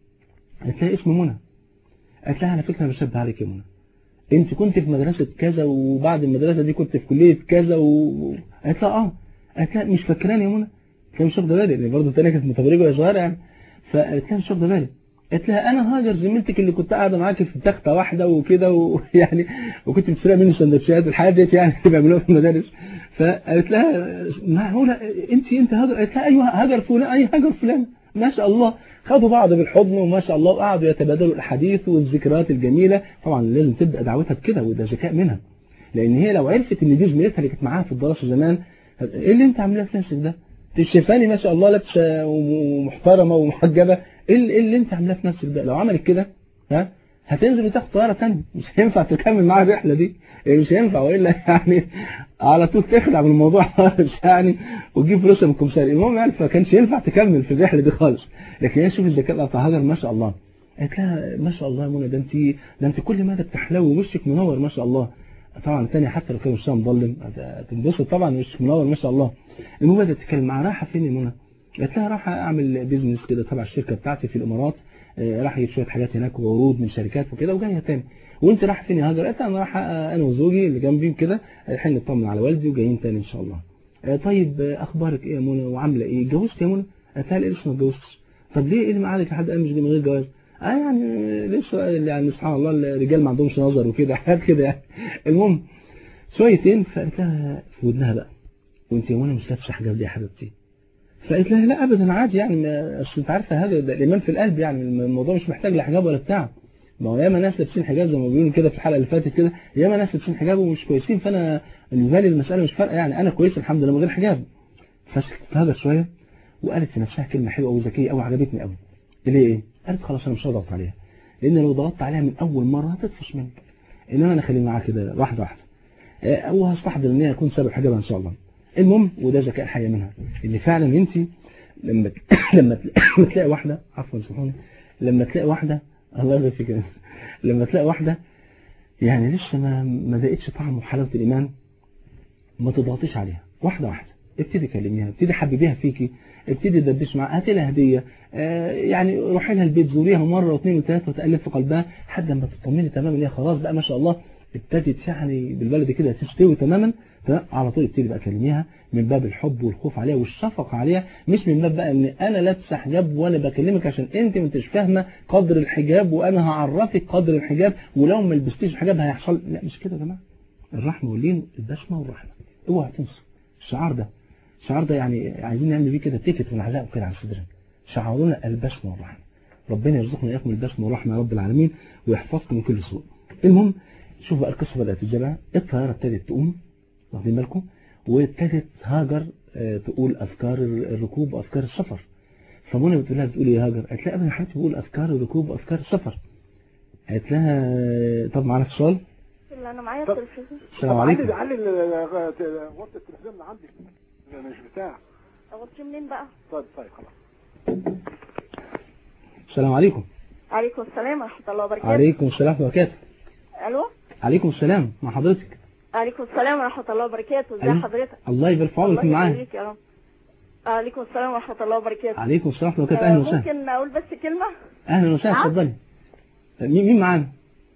قالت لها اسم منى قالت لها على فكره انا بشبه عليك يا منى انت كنت في مدرسه كذا وبعد المدرسه دي كنت في كليه كذا و... قالت لها اه قالت لها مش فاكراني يا منى كان مش واخده بالي لان برضه الثانيه كانت متبرجه وهي صغيره يعني فقالت لها مش واخده بالي قالت لها انا هاجر زميلتك اللي كنت قاعده معاكي في تخته واحده وكده ويعني وكنت بتسرق مني سندوتشات الحاجات ديت يعني اللي بيعملوها في المدارس فقالت لها معقوله انت انت هاجر قالت لها ايوه هاجر فلان اي هاجر فلان ما شاء الله خدوا بعض بالحضن وما شاء الله وقعدوا يتبادلوا الاحاديث والذكريات الجميله طبعا لازم تبدا دعوتها بكده وده ذكاء منها لان هي لو عرفت ان دي زميلتها اللي كانت معاها في الدراسه زمان ايه اللي انت عاملاه في نفسك ده شايفاني ما شاء الله لابسه ومحترمه ومحجبه ايه اللي انت عاملاه في نفسك ده لو عملت كده ها هتنزل وتاخد طياره ثانيه مش هينفع تكمل معاها الرحله دي مش هينفع والا يعني على طول تخلع من الموضوع خالص يعني وتجيب فلوسها من الكمساري المهم يعني فما كانش ينفع تكمل في الرحله دي خالص لكن هي شوف الذكاء بتاع هاجر ما شاء الله قالت لها ما شاء الله يا منى ده انت ده انت كل مدى بتحلوي وشك منور ما شاء الله طبعا الثانيه حتى لو كان وشها مظلم هتنبسط طبعا مش منور ما شاء الله المهم بدات تتكلم معاها رايحه فين يا منى قالت لها رايحه اعمل بيزنس كده تبع الشركه بتاعتي في الامارات راح اجيب شويه حاجات هناك وعروض من شركات وكده وجايه تاني وانت رايحه فين يا هاجر قالت انا رايحه انا وزوجي اللي جنبي كده رايحين نطمن على والدي وجايين تاني ان شاء الله طيب اخبارك ايه يا منى وعامله ايه اتجوزت يا منى قالت لها لسه ما اتجوزتش طب ليه ايه اللي معادك لحد الان مش من غير جواز اه يعني لسه يعني سبحان الله الرجال ما عندهمش نظر وكده حاجات كده يعني المهم شويتين فقالت لها في ودنها بقى وانت يا منى مش لابسه حجاب دي يا حبيبتي فقالت لها لا ابدا عادي يعني اصل انت عارفه هذا ده الايمان في القلب يعني الموضوع مش محتاج لا حجاب ولا بتاع ما هو ياما ناس لابسين حجاب زي ما بيقولوا كده في الحلقه اللي فاتت كده ياما ناس لابسين حجاب ومش كويسين فانا بالنسبه لي المساله مش فارقه يعني انا كويس الحمد لله من غير حجاب فسكتت هذا شويه وقالت في نفسها كلمه حلوه وذكيه قوي عجبتني قوي اللي هي ايه قالت خلاص انا مش هضغط عليها لان لو ضغطت عليها من اول مره هتطفش منك انما انا خليني معاها كده واحده واحده وهستحضر ان هي يكون سبب حجابها ان شاء الله المهم وده ذكاء الحقيقه منها ان فعلا انت لما لما تلاقي واحده عفوا سبحان لما تلاقي واحده الله يبارك فيك لما تلاقي واحده يعني لسه ما ما دقتش طعم وحلاوه الايمان ما تضغطيش عليها واحده واحده ابتدي كلميها ابتدي حببيها فيكي ابتدي دردش معاها هاتي لها هديه آه يعني روحي لها البيت زوريها مره واثنين وثلاثه وتالف في قلبها لحد ما تطمني تماما هي خلاص بقى ما شاء الله ابتدت يعني بالبلد كده تستوي تماما على طول ابتدي بقى كلميها من باب الحب والخوف عليها والشفقه عليها مش من باب بقى ان انا لابسه حجاب وانا بكلمك عشان انت ما انتش فاهمه قدر الحجاب وانا هعرفك قدر الحجاب ولو ما لبستيش حجاب هيحصل لا مش كده يا جماعه الرحمه واللين البسمه والرحمه اوعى تنسوا الشعار ده الشعار ده يعني عايزين نعمل بيه كده تيكت ونعلقه كده على صدرنا شعارنا البسمه والرحمه ربنا يرزقنا اياكم البسمه والرحمه يا رب العالمين ويحفظكم من كل سوء المهم شوف بقى القصه بدات ازاي الطياره ابتدت تقوم واخدين بالكم وابتدت هاجر تقول اذكار الركوب واذكار السفر فمنى بتقول لها بتقول يا هاجر قالت لها ابدا يا حبيبتي بقول اذكار الركوب واذكار السفر قالت لها طب معانا اتصال لا انا معايا التلفزيون السلام عليكم علي وقت التلفزيون اللي عندك ده مش بتاع اغطيه منين بقى طيب طيب خلاص السلام عليكم عليكم السلام ورحمة الله وبركاته عليكم السلام ورحمة الله وبركاته الو عليكم السلام مع حضرتك عليكم السلام ورحمة الله وبركاته ازي أيوة. حضرتك الله يبارك في عمرك الله معانا يخليك يا رب عليكم السلام ورحمة الله وبركاته عليكم السلام ورحمة الله وبركاته آه، أهلا وسهلا ممكن اقول بس كلمة أهلا وسهلا نعم. اتفضلي مين مين معانا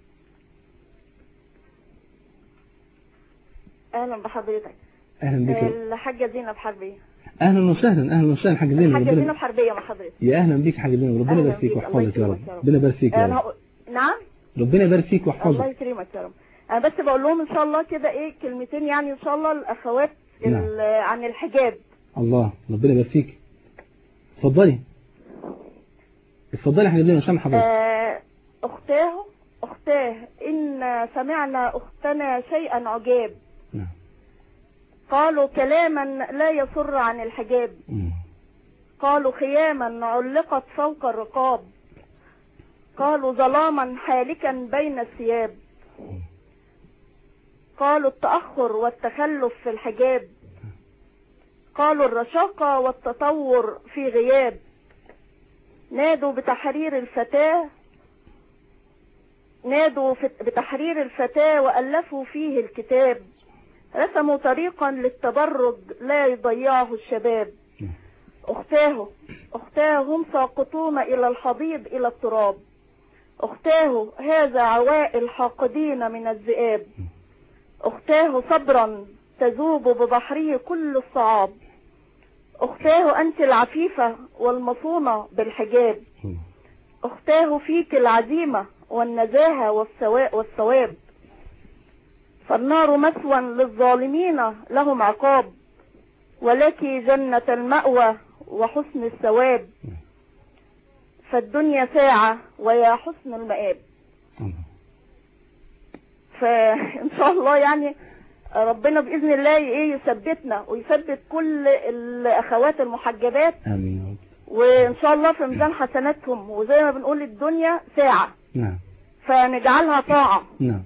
اهلا بحضرتك أهلا بك آه، الحاجة زينب حربية أهلا وسهلا أهلا وسهلا حاج زينب الحاجة ربنا زينب حربية مع حضرتك يا أهلا بيك حاج زينب ربنا أهلا يبارك فيك بيك، الله ويحفظك يا رب يكرمك يا رب. ربنا يبارك فيك يا انا رب هقول- نعم ربنا يبارك فيك الله ويحفظك يكرمك يا رب انا بس بقول لهم ان شاء الله كده ايه كلمتين يعني ان شاء الله الاخوات نعم. ال- عن الحجاب الله ربنا يبارك فيك اتفضلي اتفضلي يا حاج زينب سامع حضرتك آه، اختاه اختاه ان سمعنا اختنا شيئا عجاب نعم قالوا كلاما لا يسر عن الحجاب مم. قالوا خياما علقت فوق الرقاب قالوا ظلاما حالكا بين الثياب قالوا التأخر والتخلف في الحجاب قالوا الرشاقة والتطور في غياب نادوا بتحرير الفتاة نادوا في- بتحرير الفتاة وألفوا فيه الكتاب رسموا طريقا للتبرج لا يضيعه الشباب أختاه أختاه هم ساقطون إلى الحضيض إلى التراب أختاه هذا عواء الحاقدين من الذئاب أختاه صبرا تذوب ببحره كل الصعاب أختاه أنت العفيفة والمصونة بالحجاب مم. أختاه فيك العزيمة والنزاهة والسواء والثواب فالنار مثوى للظالمين لهم عقاب ولك جنة المأوى وحسن الثواب فالدنيا ساعة ويا حسن المآب الله. فإن شاء الله يعني ربنا بإذن الله إيه يثبتنا ويثبت كل الأخوات المحجبات آمين يا رب وإن شاء الله في ميزان حسناتهم وزي ما بنقول الدنيا ساعة نعم فنجعلها طاعة نعم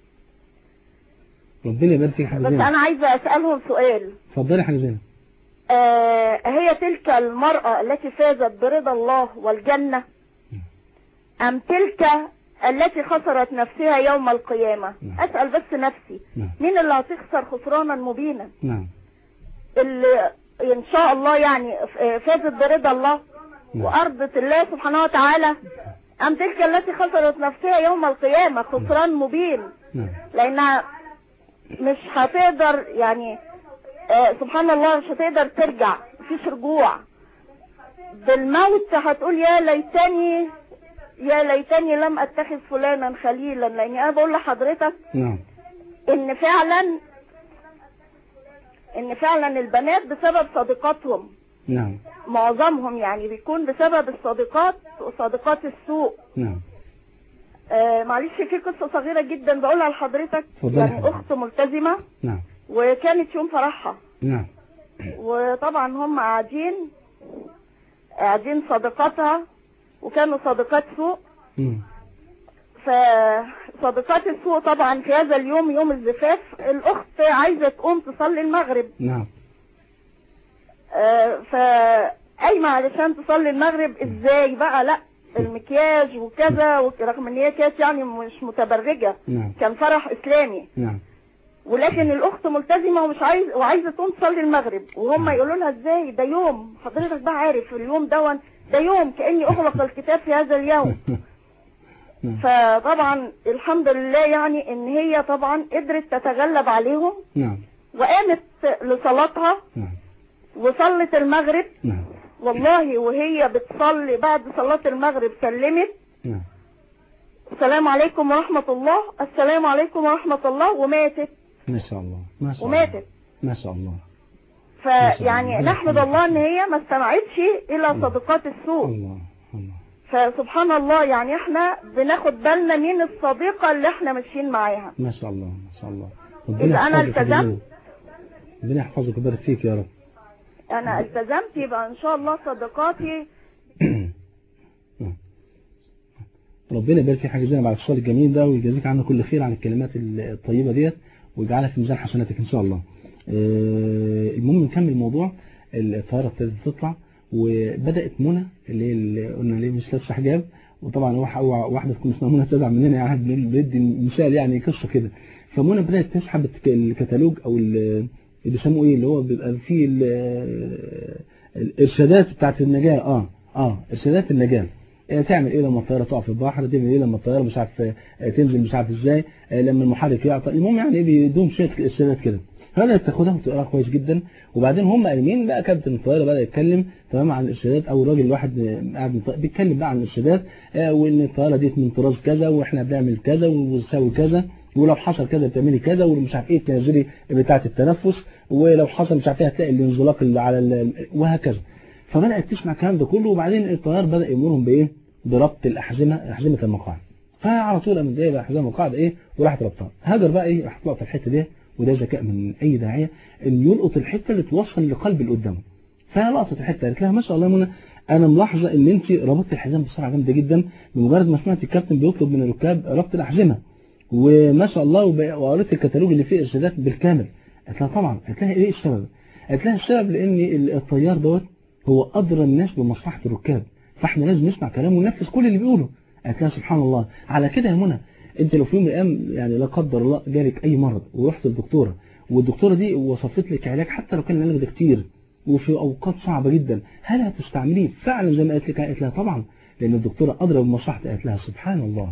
ربنا يبارك فيك يا حاج بس زينب أنا عايزة أسألهم سؤال اتفضلي يا حاج زينب آه هي تلك المرأة التي فازت برضا الله والجنة أم تلك التي خسرت نفسها يوم القيامة نعم. أسأل بس نفسي نعم مين اللي هتخسر خسرانا مبينا نعم اللي إن شاء الله يعني فازت برضا الله نعم. وأرضت الله سبحانه وتعالى أم تلك التي خسرت نفسها يوم القيامة خسران مبين نعم لأنها مش هتقدر يعني آه سبحان الله مش هتقدر ترجع مفيش رجوع بالموت هتقول يا ليتني يا ليتني لم اتخذ فلانا خليلا لاني انا بقول لحضرتك نعم ان فعلا ان فعلا البنات بسبب صديقاتهم نعم معظمهم يعني بيكون بسبب الصديقات وصديقات السوء نعم آه معلش في قصة صغيرة جدا بقولها لحضرتك اتفضلي يعني حضرتك. اخت ملتزمة نعم وكانت يوم فرحها نعم وطبعا هم قاعدين قاعدين صديقاتها وكانوا صديقات سوء مم. فصديقات السوء طبعا في هذا اليوم يوم الزفاف الاخت عايزه تقوم تصلي المغرب نعم آه، فقايمه علشان تصلي المغرب ازاي بقى لا المكياج وكذا وك- رغم ان هي كانت يعني مش متبرجه نعم كان فرح اسلامي نعم ولكن الاخت ملتزمه ومش عايز وعايزه تقوم تصلي المغرب وهم يقولوا لها ازاي ده يوم حضرتك بقى عارف اليوم دون ده يوم كاني اغلق الكتاب في هذا اليوم نعم فطبعا الحمد لله يعني ان هي طبعا قدرت تتغلب عليهم نعم وقامت لصلاتها نعم وصلت المغرب نعم والله وهي بتصلي بعد صلاة المغرب سلمت نعم السلام عليكم ورحمة الله السلام عليكم ورحمة الله وماتت ما شاء الله ما شاء الله وماتت ما شاء الله فيعني الله. نحمد الله ان هي ما استمعتش الى صديقات السوء الله الله فسبحان الله يعني احنا بناخد بالنا مين الصديقة اللي احنا ماشيين معاها ما شاء الله ما شاء الله إذا أنا يحفظك يا التزمت- جميل. ربنا يحفظك ويبارك فيك يا رب انا التزمت يبقى ان شاء الله صديقاتي ربنا يبارك في حاجة زينب على السؤال الجميل ده ويجازيك عنه كل خير عن الكلمات الطيبة ديت ويجعلها في ميزان حسناتك إن شاء الله آه، المهم نكمل الموضوع الطيارة ابتدت تطلع وبدات منى اللي هي اللي قلنا ليه مش لابسه حجاب وطبعا واحد- واحده تكون اسمها منى تزعل مننا يعني بدي مثال يعني قصه كده فمنى بدات تسحب الك- الكتالوج او ال- اللي بيسموه ايه اللي هو بيبقى فيه ال- الارشادات بتاعت النجاه اه اه ارشادات النجاه آه، تعمل ايه لما الطياره تقع في البحر تعمل ايه لما الطياره مش عارف آه، تنزل مش عارف ازاي آه، لما المحرك يعطل المهم يعني ايه بيدوم شويه ارشادات كده فبدات تاخدها وتقراها كويس جدا وبعدين هم قايمين بقى كابتن الطياره بدا يتكلم تمام عن الارشادات او الراجل الواحد آه، قاعد مط- بيتكلم بقى عن الارشادات آه، وان الطياره دي من طراز كذا واحنا بنعمل كذا ونسوي كذا ولو حصل كذا بتعملي كذا ومش عارف ايه تنزلي بتاعه التنفس ولو حصل مش عارف ايه هتلاقي الانزلاق اللي على ال- وهكذا فبدات تسمع الكلام ده كله وبعدين الطيار بدا يامرهم بايه بربط الاحزمه احزمه المقاعد فعلى طول قامت جايبه احزمه المقاعد ايه وراحت ربطها هاجر بقى ايه راح تلقط الحته دي وده ذكاء من اي داعيه ان يلقط الحته اللي توصل لقلب اللي قدامه فلقطت الحته قالت لها ما شاء الله يا منى انا ملاحظه ان انت ربطت الحزام بسرعه جامده جدا بمجرد ما سمعت الكابتن بيطلب من الركاب ربط الاحزمه وما شاء الله وب- وقريت الكتالوج اللي فيه ارشادات بالكامل قالت لها طبعا قالت لها ايه السبب قالت لها السبب لان الطيار دوت هو ادرى الناس بمصلحه الركاب فاحنا لازم نسمع كلامه وننفذ كل اللي بيقوله قالت لها سبحان الله على كده يا منى انت لو في يوم من الايام يعني لا قدر الله جالك اي مرض ورحت للدكتوره والدكتوره دي وصفت لك علاج حتى لو كان العلاج ده كتير وفي اوقات صعبه جدا هل هتستعمليه فعلا زي ما قالت لك قالت لها طبعا لان الدكتوره ادرى بمصلحتك قالت لها سبحان الله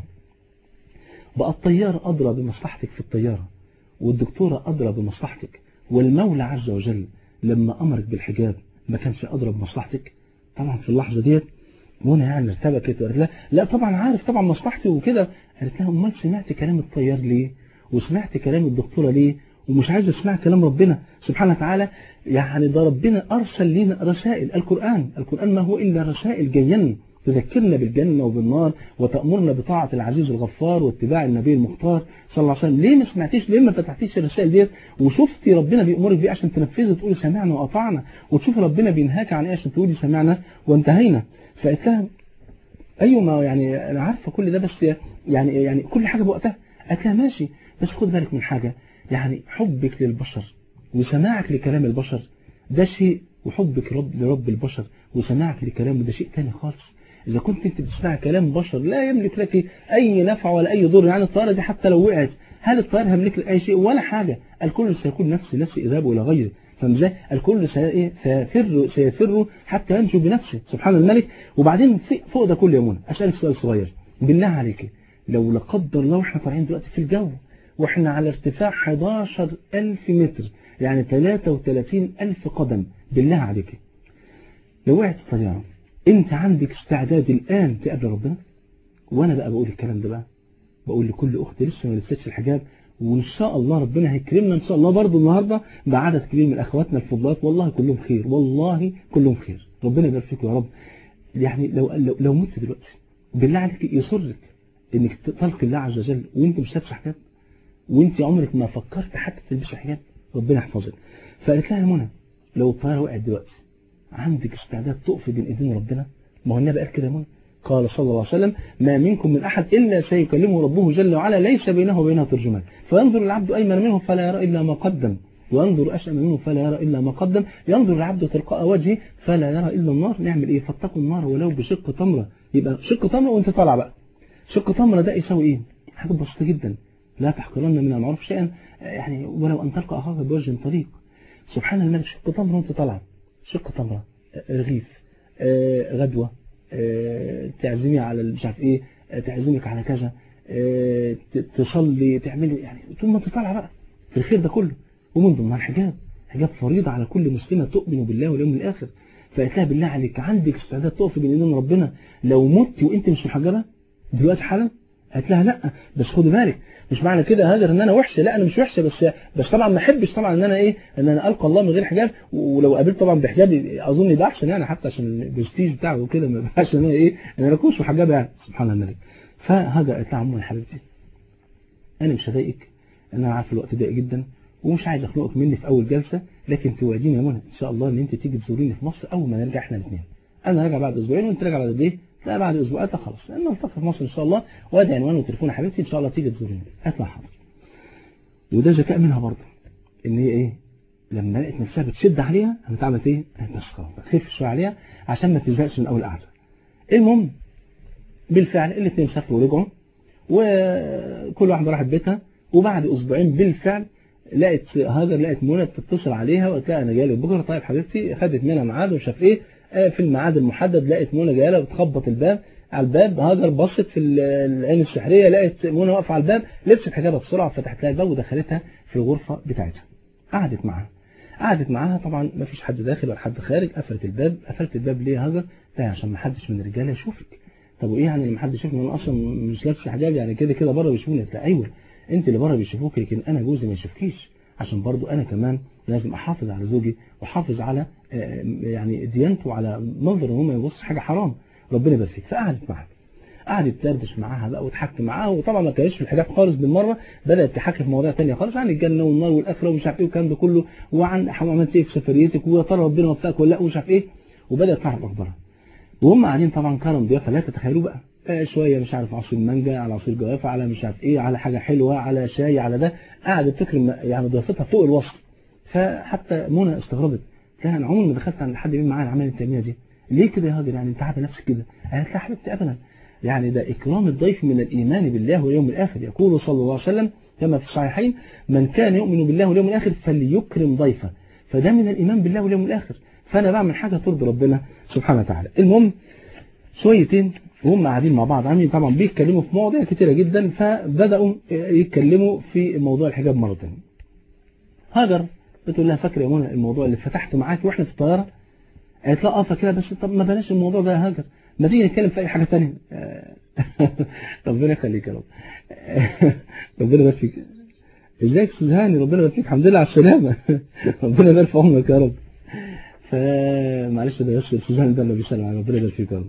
بقى الطيار أدرى بمصلحتك في الطيارة والدكتورة أدرى بمصلحتك والمولى عز وجل لما أمرك بالحجاب ما كانش أدرى بمصلحتك طبعا في اللحظة ديت منى يعني ارتبكت وقالت لها لا طبعا عارف طبعا مصلحتي وكده قالت لها امال سمعت كلام الطيار ليه وسمعت كلام الدكتورة ليه ومش عايز اسمع كلام ربنا سبحانه وتعالى يعني ده ربنا أرسل لنا رسائل القرآن القرآن ما هو إلا رسائل جيّن تذكرنا بالجنة وبالنار وتأمرنا بطاعة العزيز الغفار واتباع النبي المختار صلى الله عليه وسلم ليه ما سمعتيش ليه ما فتحتيش الرسائل ديت وشفتي ربنا بيأمرك بيه عشان تنفذي تقولي سمعنا وأطعنا وتشوفي ربنا بينهاك عن ايه عشان تقولي سمعنا وانتهينا فقلت لها ايوه ما يعني انا عارفه كل ده بس يعني يعني كل حاجه بوقتها قالت لها ماشي بس خد بالك من حاجه يعني حبك للبشر وسماعك لكلام البشر ده شيء وحبك رب لرب البشر وسماعك لكلامه ده شيء تاني خالص إذا كنت أنت بتسمع كلام بشر لا يملك لك أي نفع ولا أي ضر يعني الطيارة دي حتى لو وقعت هل الطيار هيملك لك أي شيء ولا حاجة الكل سيكون نفسي نفسي إذهاب إلى غيره فمزاي الكل سيفر سيفر حتى ينجو بنفسه سبحان الملك وبعدين فوق ده كله يا منى أسألك سؤال صغير بالله عليك لو لا قدر الله واحنا طالعين دلوقتي في الجو واحنا على ارتفاع 11000 متر يعني 33000 قدم بالله عليك لو وقعت الطيارة انت عندك استعداد الآن تقابل ربنا وانا بقى بقول الكلام ده بقى بقول لكل اخت لسه ما لبستش الحجاب وان شاء الله ربنا هيكرمنا ان شاء الله برضه النهارده بعدد كبير من اخواتنا الفضلات والله كلهم خير والله كلهم خير ربنا يبارك فيكم يا رب يعني لو لو, لو مت دلوقتي بالله عليك يسرك انك تلقي الله عز وجل وانت مش لابسه حجاب وانت عمرك ما فكرت حتى تلبسي حجاب ربنا يحفظك فقالت لها يا منى لو الطياره وقعت دلوقتي عندك استعداد تقف بين ايدين ربنا ما هو النبي قال كده منى قال صلى الله عليه وسلم ما منكم من أحد إلا سيكلمه ربه جل وعلا ليس بينه وبينه ترجمان فينظر العبد أيمن منه فلا يرى إلا ما قدم وينظر أشأم منه فلا يرى إلا ما قدم ينظر العبد تلقاء وجهه فلا يرى إلا النار نعمل إيه فاتقوا النار ولو بشق تمرة يبقى شق تمرة وانت طالع بقى شق تمرة ده يساوي إيه حاجة بسيطة جدا لا تحقرن من المعروف شيئا يعني ولو أن تلقى أخاك بوجه طريق سبحان الملك شق تمرة وانت طالع شق تمرة رغيف غدوة تعزمي على مش عارف ايه تعزمك على كذا تصلي تعملي يعني طول ما انت طالعه بقى في الخير ده كله ومن ضمنها الحجاب حجاب فريضة على كل مسلمة تؤمن بالله واليوم الآخر فقالت لها بالله عليك عندك استعداد تقف بين ايدين ربنا لو مت وانت مش محجبة دلوقتي حالا قالت لها لا بس خدي بالك مش معنى كده هاجر ان انا وحشه لا انا مش وحشه بس بس طبعا ما احبش طبعا ان انا ايه ان انا القى الله من غير حجاب ولو قابلت طبعا بحجابي اظن ده احسن يعني حتى عشان البرستيج بتاعه وكده ما يبقاش ان انا ايه ان انا اكونش محجبه يعني سبحان الملك فهاجر قالت لها عمو يا حبيبتي انا مش هضايقك ان انا عارف الوقت ضيق جدا ومش عايز اخنقك مني في اول جلسه لكن توعديني يا منى ان شاء الله ان انت تيجي تزوريني في مصر اول ما نرجع احنا الاثنين انا راجع بعد اسبوعين وانت راجع بعد قد ايه لا بعد اسبوعات خلاص لان نلتقي في مصر ان شاء الله وادي عنوان وتليفون يا حبيبتي ان شاء الله تيجي تزوريني هات لها حاضر وده ذكاء منها برضه ان هي ايه لما لقيت نفسها بتشد عليها قامت عملت ايه؟ قالت بس خلاص خف شويه عليها عشان ما تزهقش من اول قعده المهم بالفعل الاثنين سافروا ورجعوا وكل واحده راحت بيتها وبعد اسبوعين بالفعل لقيت هاجر لقيت منى بتتصل عليها وقالت لها انا جايه لك بكره طيب حبيبتي خدت منها ميعاد ومش عارف ايه آه، في الميعاد المحدد لقيت منى جايه لها بتخبط الباب على الباب هاجر بصت في العين السحريه لقيت منى واقفه على الباب لبست حجابها بسرعه فتحت لها الباب ودخلتها في الغرفه بتاعتها قعدت معاها قعدت معاها طبعا ما فيش حد داخل ولا حد خارج قفلت الباب قفلت الباب ليه يا هاجر ده عشان ما حدش من الرجاله يشوفك طب وايه يعني لما حد يشوفني انا اصلا مش لابس حجاب يعني كده كده بره بيشوفوني قلت لها ايوه انت اللي بره بيشوفوك لكن انا جوزي ما يشوفكيش عشان برضو انا كمان لازم احافظ على زوجي واحافظ على آه، يعني ديانته وعلى منظر ان هو ما يبص حاجه حرام ربنا يبارك فيك فقعدت معاها قعدت تدردش معاها بقى وتحكي معاها وطبعا ما كانش في الحجاب خالص بالمره بدات تحكي في مواضيع ثانيه خالص عن الجنه والنار والاخره ومش عارف ايه والكلام ده كله وعن عملت ايه في سفريتك ويا ترى ربنا وفقك ولا لا ومش عارف ايه وبدات تعرف اخبارها وهم قاعدين طبعا كرم ضيافه لا تتخيلوا بقى آه، شويه مش عارف عصير مانجا على عصير جوافه على مش عارف ايه على حاجه حلوه على شاي على ده قعدت تكرم يعني ضيافتها فوق الوصف فحتى منى استغربت قالت انا عمري ما دخلت عند حد مين معايا العمليه التامينيه دي ليه كده يا هاجر يعني انت عارفه نفسك كده قالت لا حبيبتي ابدا يعني ده اكرام الضيف من الايمان بالله واليوم الاخر يقول صلى الله عليه وسلم كما في الصحيحين من كان يؤمن بالله واليوم الاخر فليكرم ضيفه فده من الايمان بالله واليوم الاخر فانا بعمل حاجه ترضي ربنا سبحانه وتعالى المهم شويتين وهم قاعدين مع بعض عاملين طبعا بيتكلموا في مواضيع كتيرة جدا فبدأوا يتكلموا في موضوع الحجاب مرة ثانيه هاجر بتقول لها فاكره يا منى الموضوع اللي فتحته معاكي واحنا في الطياره قالت لا اه فاكرها بس طب ما بلاش الموضوع ده يا هاجر ما تيجي نتكلم في اي حاجه ثانيه ربنا يخليك يا رب ربنا يبارك فيك ازيك يا استاذ هاني ربنا يبارك فيك الحمد لله على السلامه ربنا يبارك في عمرك يا رب فمعلش ده بس استاذ هاني ده اللي بيسلم على ربنا يبارك فيك يا رب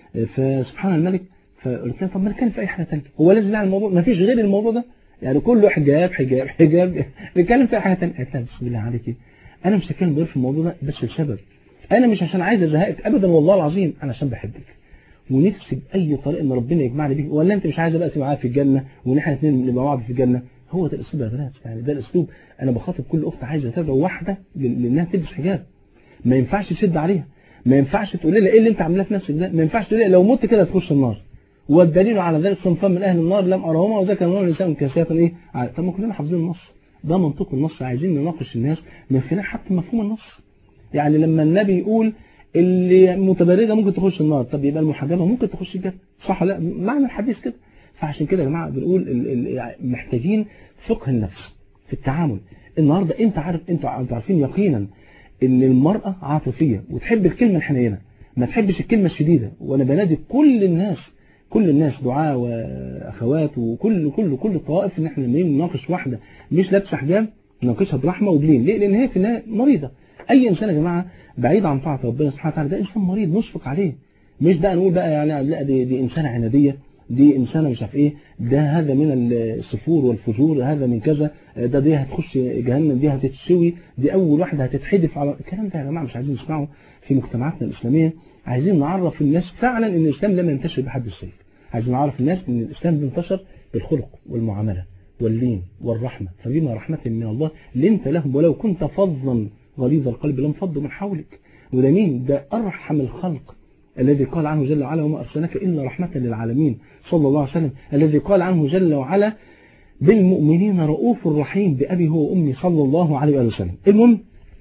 فسبحان الملك فقلت لها طب ما نتكلم في اي حاجه ثانيه هو لازم يعني الموضوع ما فيش غير الموضوع ده يعني كله حجاب حجاب حجاب نتكلم في اي حاجه ثانيه قالت لها بسم الله عليك انا مش هتكلم غير في الموضوع ده بس لسبب انا مش عشان عايز ازهقك ابدا والله العظيم انا عشان بحبك ونفسي باي طريقه ان ربنا يجمعني بيك ولا انت مش عايز بقى تبقى معايا في الجنه وان احنا الاثنين نبقى مع بعض في الجنه هو ده الاسلوب يا بنات يعني ده الاسلوب انا بخاطب كل اخت عايزه تدعو واحده لانها تلبس حجاب ما ينفعش تشد عليها ما ينفعش تقول لها ايه اللي انت عاملاه في نفسك ده ما ينفعش تقول لها لو مت كده تخش النار والدليل على ذلك صنفان من اهل النار لم ارهما وذاك النار لسان كاسيات ايه طب ما كلنا حافظين النص ده منطق النص عايزين نناقش الناس من خلال حتى مفهوم النص يعني لما النبي يقول اللي متبرجه ممكن تخش النار طب يبقى المحجبه ممكن تخش الجنه صح لا معنى الحديث كده فعشان كده يا جماعه بنقول محتاجين فقه النفس في التعامل النهارده انت عارف انتوا عارفين يقينا ان المراه عاطفيه وتحب الكلمه الحنينه ما تحبش الكلمه الشديده وانا بنادي كل الناس كل الناس دعاء واخوات وكل كل كل الطوائف ان احنا لما نناقش واحده مش لابسه حجاب نناقشها برحمه وبلين ليه لان هي في النهايه مريضه اي انسان يا جماعه بعيد عن طاعه ربنا سبحانه وتعالى ده انسان مريض نشفق عليه مش بقى نقول بقى يعني لا دي, دي انسانه عناديه دي انسانه مش عارف ايه ده هذا من السفور والفجور هذا من كذا ده دي هتخش جهنم دي هتتشوي دي اول واحده هتتحدف على الكلام ده يا جماعه مش عايزين نسمعه في مجتمعاتنا الاسلاميه عايزين نعرف الناس فعلا ان الاسلام لم ينتشر بحد السيف عايزين نعرف الناس ان الاسلام بينتشر بالخلق والمعامله واللين والرحمه فبما رحمه من الله لنت لهم ولو كنت فظا غليظ القلب لانفضوا من حولك وده مين ده ارحم الخلق الذي قال عنه جل وعلا وما أرسلناك إلا رحمة للعالمين صلى الله عليه وسلم الذي قال عنه جل وعلا بالمؤمنين رؤوف رحيم بأبي هو وأمي صلى الله عليه وآله وسلم المهم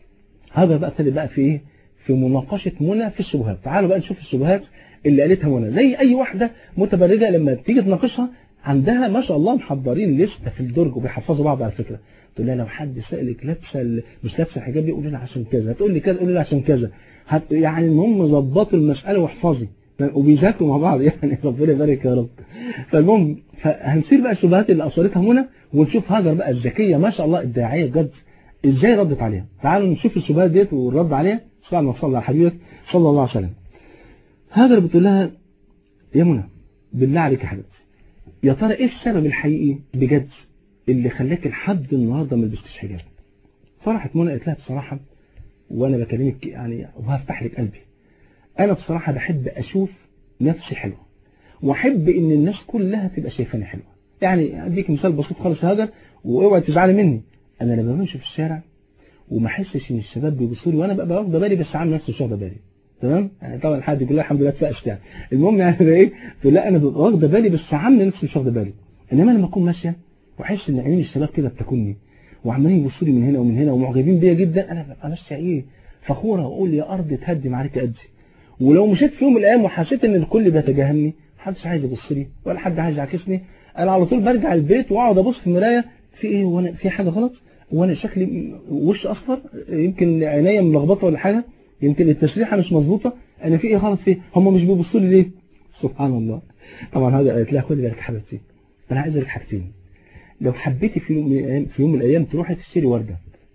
هذا بقى ابتدي بقى في إيه في مناقشة منى في الشبهات تعالوا بقى نشوف الشبهات اللي قالتها منى زي أي واحدة متبرجة لما تيجي تناقشها عندها ما شاء الله محضرين لستة في الدرج وبيحفظوا بعض على فكرة تقول لها لو حد سألك لابسه مش لابسه الحجاب دي قولي لها عشان كذا هتقول لي كذا قولي لها عشان كذا هت يعني المهم ظبطوا المسألة واحفظي وبيذاكروا مع بعض يعني ربنا يبارك يا رب فالمهم فهنسير بقى الشبهات اللي أصلتها منى ونشوف هاجر بقى الذكية ما شاء الله الداعية بجد ازاي ردت عليها تعالوا نشوف الشبهات ديت والرد عليها صلى الله على حبيبك صلى الله عليه وسلم هاجر بتقول لها يا منى بالله عليك يا حبيبتي يا ترى ايه السبب الحقيقي بجد اللي خلاك لحد النهارده ما لبستش حجاب فرحت منى قالت لها بصراحه وانا بكلمك يعني وهفتح لك قلبي انا بصراحه بحب اشوف نفسي حلوه واحب ان الناس كلها تبقى شايفاني حلوه يعني اديك مثال بسيط خالص هاجر واوعي تزعلي مني انا لما بمشي في الشارع وما احسش ان الشباب بيبصوا لي وانا ببقى واخده بالي بس عامل نفسي مش واخده بالي تمام يعني طبعا حد يقول لها الحمد لله اتفقشت يعني المهم يعني ايه تقول لا انا ببقى واخده بالي بس عامله نفسي مش واخده بالي انما لما اكون ماشيه واحس ان عيون الشباب كده بتاكلني وعمالين يبصوا لي من هنا ومن هنا ومعجبين بيا جدا انا ببقى ماشيه ايه فخوره واقول يا ارض تهدم عليك قدي ولو مشيت في يوم من الايام وحسيت ان الكل بيتجاهلني محدش عايز يبص لي ولا حد عايز يعاكسني انا على طول برجع البيت واقعد ابص في المرايه في ايه وانا في حاجه غلط وانا شكلي وش اصفر يمكن عينيا ملخبطه ولا حاجه يمكن التشريحه مش مظبوطه انا في ايه غلط فيه هم مش بيبصوا لي ليه سبحان الله طبعا هذا قالت لها خدي بالك حبيبتي انا عايز اقول لك حاجتين لو حبيتي في يوم من الايام في يوم من الايام تروحي تشتري ورده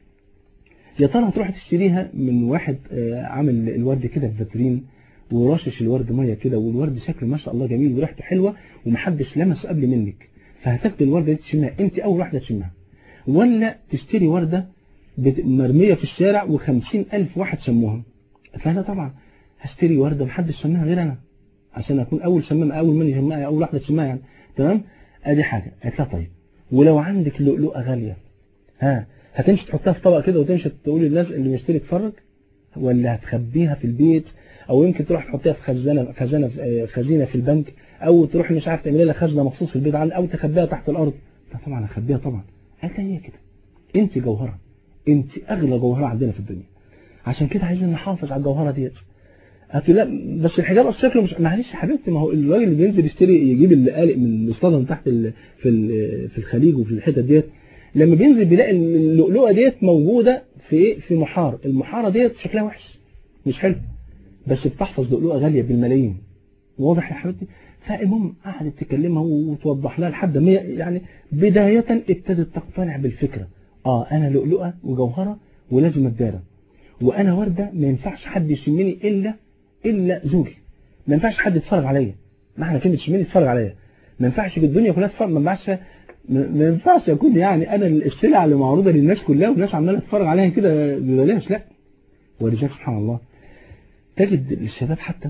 يا ترى هتروحي تشتريها من واحد عامل الورد كده في فاترين ورشش الورد ميه كده والورد شكله ما شاء الله جميل وريحته حلوه ومحدش لمسه قبل منك فهتاخدي الورده دي تشمها انت اول واحده تشمها ولا تشتري ورده مرميه في الشارع و50 الف واحد شموها فانا طبعا هشتري ورده محدش شمها غير انا عشان اكون اول شمام اول من يشمها اول واحده تشمها يعني تمام ادي حاجه قالت لها طيب ولو عندك لؤلؤه غاليه ها هتمشي تحطها في طبق كده وتمشي تقول للناس اللي بيشتري يتفرج ولا هتخبيها في البيت او يمكن تروح تحطيها في خزانه خزانه خزينه في البنك او تروح مش عارف تعملي لها خزنه مخصوص في البيت او تخبيها تحت الارض طبعا هخبيها طبعا قالت هي كده انت جوهره انت اغلى جوهره عندنا في الدنيا عشان كده عايزين نحافظ على الجوهره ديت قالت لا بس الحجاب اصل شكله مش معلش يا حبيبتي ما هو الراجل اللي بينزل يشتري يجيب القالق من الاصطاده من تحت ال في ال في الخليج وفي الحتت ديت لما بينزل بيلاقي اللؤلؤه ديت موجوده في ايه في محار المحاره ديت شكلها وحش مش حلو بس بتحفظ لؤلؤه غاليه بالملايين واضح يا حبيبتي فالمهم قعدت تكلمها وتوضح لها لحد ما يعني بدايه ابتدت تقتنع بالفكره اه انا لؤلؤه وجوهره ولازم اتدارى وانا ورده ما ينفعش حد يشمني الا الا زوجي ما ينفعش حد يتفرج عليا معنى كلمه يشمني يتفرج عليا ما ينفعش في الدنيا كلها تتفرج ما ينفعش ما ينفعش اكون يعني انا السلعه اللي معروضه للناس كلها والناس عماله تتفرج عليها كده ببلاش لا ولذلك سبحان الله تجد الشباب حتى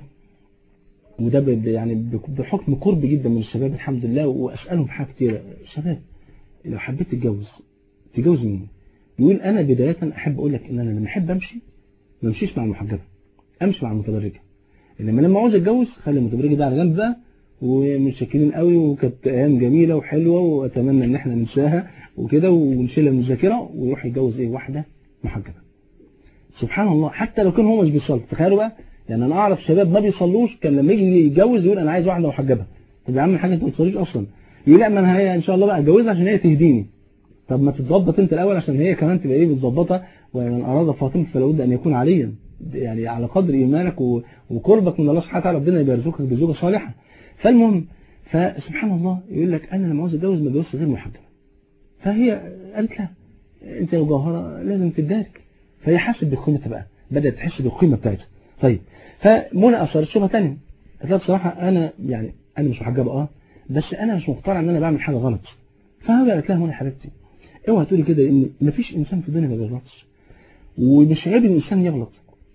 وده يعني بحكم قرب جدا من الشباب الحمد لله واسالهم حاجه كتير شباب لو حبيت تتجوز تتجوز مين يقول انا بدايه احب اقول لك ان انا لما احب امشي ما امشيش مع المحجبه امشي مع المتبرجه انما لما عاوز اتجوز خلي المتبرجه ده على جنب بقى ومتشكرين قوي وكانت ايام جميله وحلوه واتمنى ان احنا ننساها وكده ونشيلها من الذاكره ويروح يتجوز ايه واحده محجبه سبحان الله حتى لو كان هو مش بيصلي تخيلوا بقى يعني انا اعرف شباب ما بيصلوش كان لما يجي يتجوز يقول انا عايز واحده محجبه طب يا عم الحاج انت ما بتصليش اصلا يقول لا ما انا هي ان شاء الله بقى اتجوزها عشان هي تهديني طب ما تتظبط انت الاول عشان هي كمان تبقى ايه متظبطه ومن اراد فاطمه فلا بد ان يكون عليا يعني على قدر ايمانك وقربك من الله سبحانه وتعالى ربنا يبقى يرزقك بزوجه صالحه فالمهم فسبحان الله يقول لك انا لما عاوز اتجوز ما اتجوزش غير محجبه فهي قالت لا انت لو جوهره لازم تدارك فهي حست بقيمتها بقى بدات تحس بالقيمه بتاعتها طيب فمنى اصرت شوفها ثانيه قالت لها بصراحه انا يعني انا مش محجبه اه بس انا مش مقتنع ان انا بعمل حاجه غلط فهاجي قالت لها منى حبيبتي اوعى تقولي كده ان مفيش انسان في الدنيا ما بيغلطش ومش عيب ان الانسان يغلط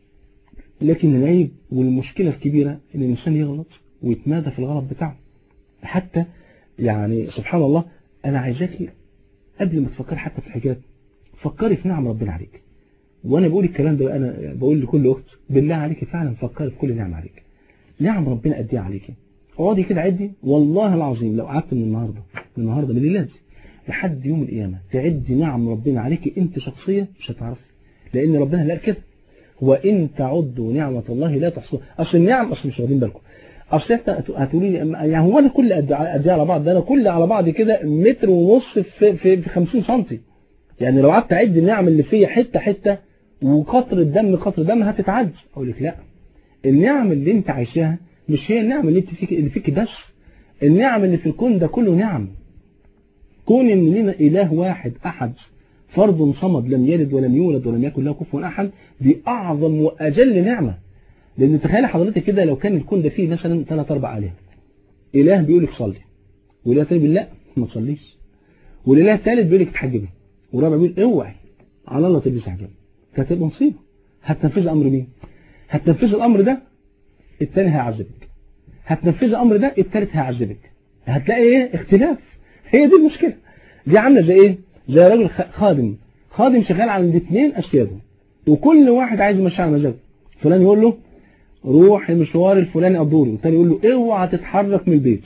لكن العيب والمشكله الكبيره ان الانسان يغلط ويتمادى في الغلط بتاعه حتى يعني سبحان الله انا عايزاكي قبل ما تفكري حتى في الحجاب فكري في نعم ربنا عليك وانا بقول الكلام ده انا بقول لكل اخت بالله عليك فعلا فكري في كل نعم عليك نعم ربنا قد ايه عليكي اقعدي كده عدي والله العظيم لو قعدت من النهارده من النهارده من الليله دي لحد يوم القيامه تعدي نعم ربنا عليكي انت شخصيا مش هتعرفي لان ربنا لا كده وان تعدوا نعمه الله لا تحصوها اصل النعم اصل مش واخدين بالكم اصل انت هتقولي يعني هو انا كل قد على بعض ده انا كل على بعض كده متر ونص في في, في 50 سم يعني لو قعدت اعد النعم اللي فيا حته حته وقطر الدم قطر دم هتتعد اقول لك لا النعم اللي انت عايشاها مش هي النعم اللي انت فيك اللي فيك بس النعم اللي في الكون ده كله نعم كون ان لنا اله واحد احد فرد صمد لم يلد ولم يولد ولم يكن له كفوا احد دي اعظم واجل نعمه لان تخيل حضرتك كده لو كان الكون ده فيه مثلا ثلاث اربع الهه اله بيقول لك صلي واله ثاني بيقول لا ما تصليش والاله الثالث بيقول لك اتحجبي والرابع بيقول اوعي على الله تلبسي حجاب كانت هتبقى مصيبه هتنفذ امر مين هتنفذ الامر ده الثاني هيعذبك هتنفذ الامر ده الثالث هيعذبك هتلاقي ايه اختلاف هي دي المشكله دي عامله زي ايه زي راجل خادم خادم شغال على الاثنين اسياده وكل واحد عايز يمشي على مزاجه فلان يقول له روح المشوار الفلاني قدوره والتاني يقول له اوعى تتحرك من البيت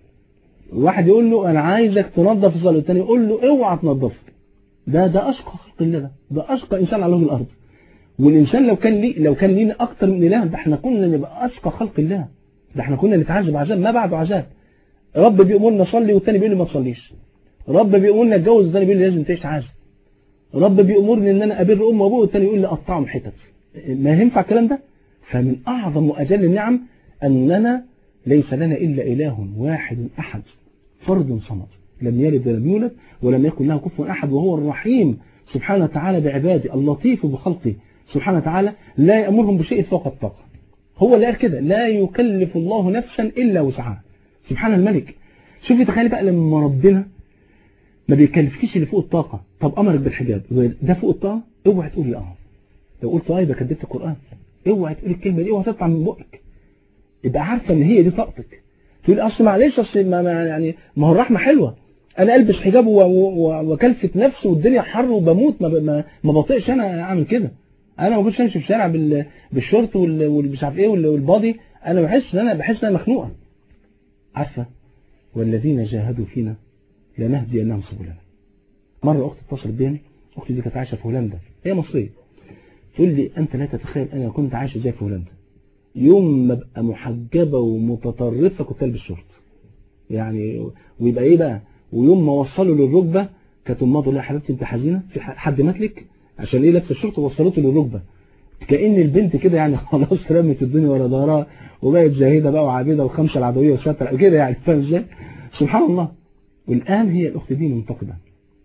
واحد يقول له انا عايزك تنظف الصاله والتاني يقول له اوعى تنظف ده ده اشقى خلق الله ده ده اشقى انسان على وجه الارض والانسان لو كان لي لو كان لينا اكتر من اله ده احنا كنا نبقى اشقى خلق الله ده احنا كنا نتعذب عذاب ما بعده عذاب رب بيأمرنا صلي والتاني بيقول لي ما تصليش رب بيأمرنا اتجوز والتاني بيقول لي لازم تعيش عازب رب بيأمرني ان انا ابر ام وابوه والتاني يقول لي قطعهم حتت ما ينفع الكلام ده فمن اعظم واجل النعم اننا ليس لنا الا اله واحد احد فرد صمد لم يلد ولم يولد ولم يكن له كفوا احد وهو الرحيم سبحانه وتعالى بعباده اللطيف بخلقه سبحانه وتعالى لا يأمرهم بشيء فوق الطاقة هو اللي قال كده لا يكلف الله نفسا إلا وسعها سبحان الملك شوفي تخيل بقى لما ربنا ما بيكلفكيش اللي فوق الطاقة طب أمرك بالحجاب ده فوق الطاقة اوعى تقول لي اه لو قلت اه يبقى كدبت القرآن اوعى تقول الكلمة دي اوعى تطلع من بقك يبقى عارفة ان هي دي طاقتك تقول اصل معلش اصل ما ما يعني ما هو الرحمة حلوة انا البس حجاب وكلفت نفسي والدنيا حر وبموت ما ما, ما بطيقش انا اعمل كده انا ما كنتش امشي في الشارع بالشورت والمش عارف ايه والبادي انا بحس ان انا بحس ان انا مخنوقه عارفه والذين جاهدوا فينا لنهدينهم سبلنا مره اختي اتصلت بيا اختي دي كانت عايشه في هولندا هي مصريه تقول لي انت لا تتخيل انا كنت عايشه ازاي في هولندا يوم ما ابقى محجبه ومتطرفه كنت البس شورت يعني ويبقى ايه بقى ويوم ما وصلوا للركبه كانت امها تقول لها يا حبيبتي انت حزينه في حد مات لك عشان ايه لابسه الشورت ووصلته للركبه كأن البنت كده يعني خلاص رمت الدنيا ورا ظهرها وبقت زاهده بقى وعابده وخمسه العدويه والستر كده يعني فاهم ازاي؟ سبحان الله والان هي الاخت دي منتقده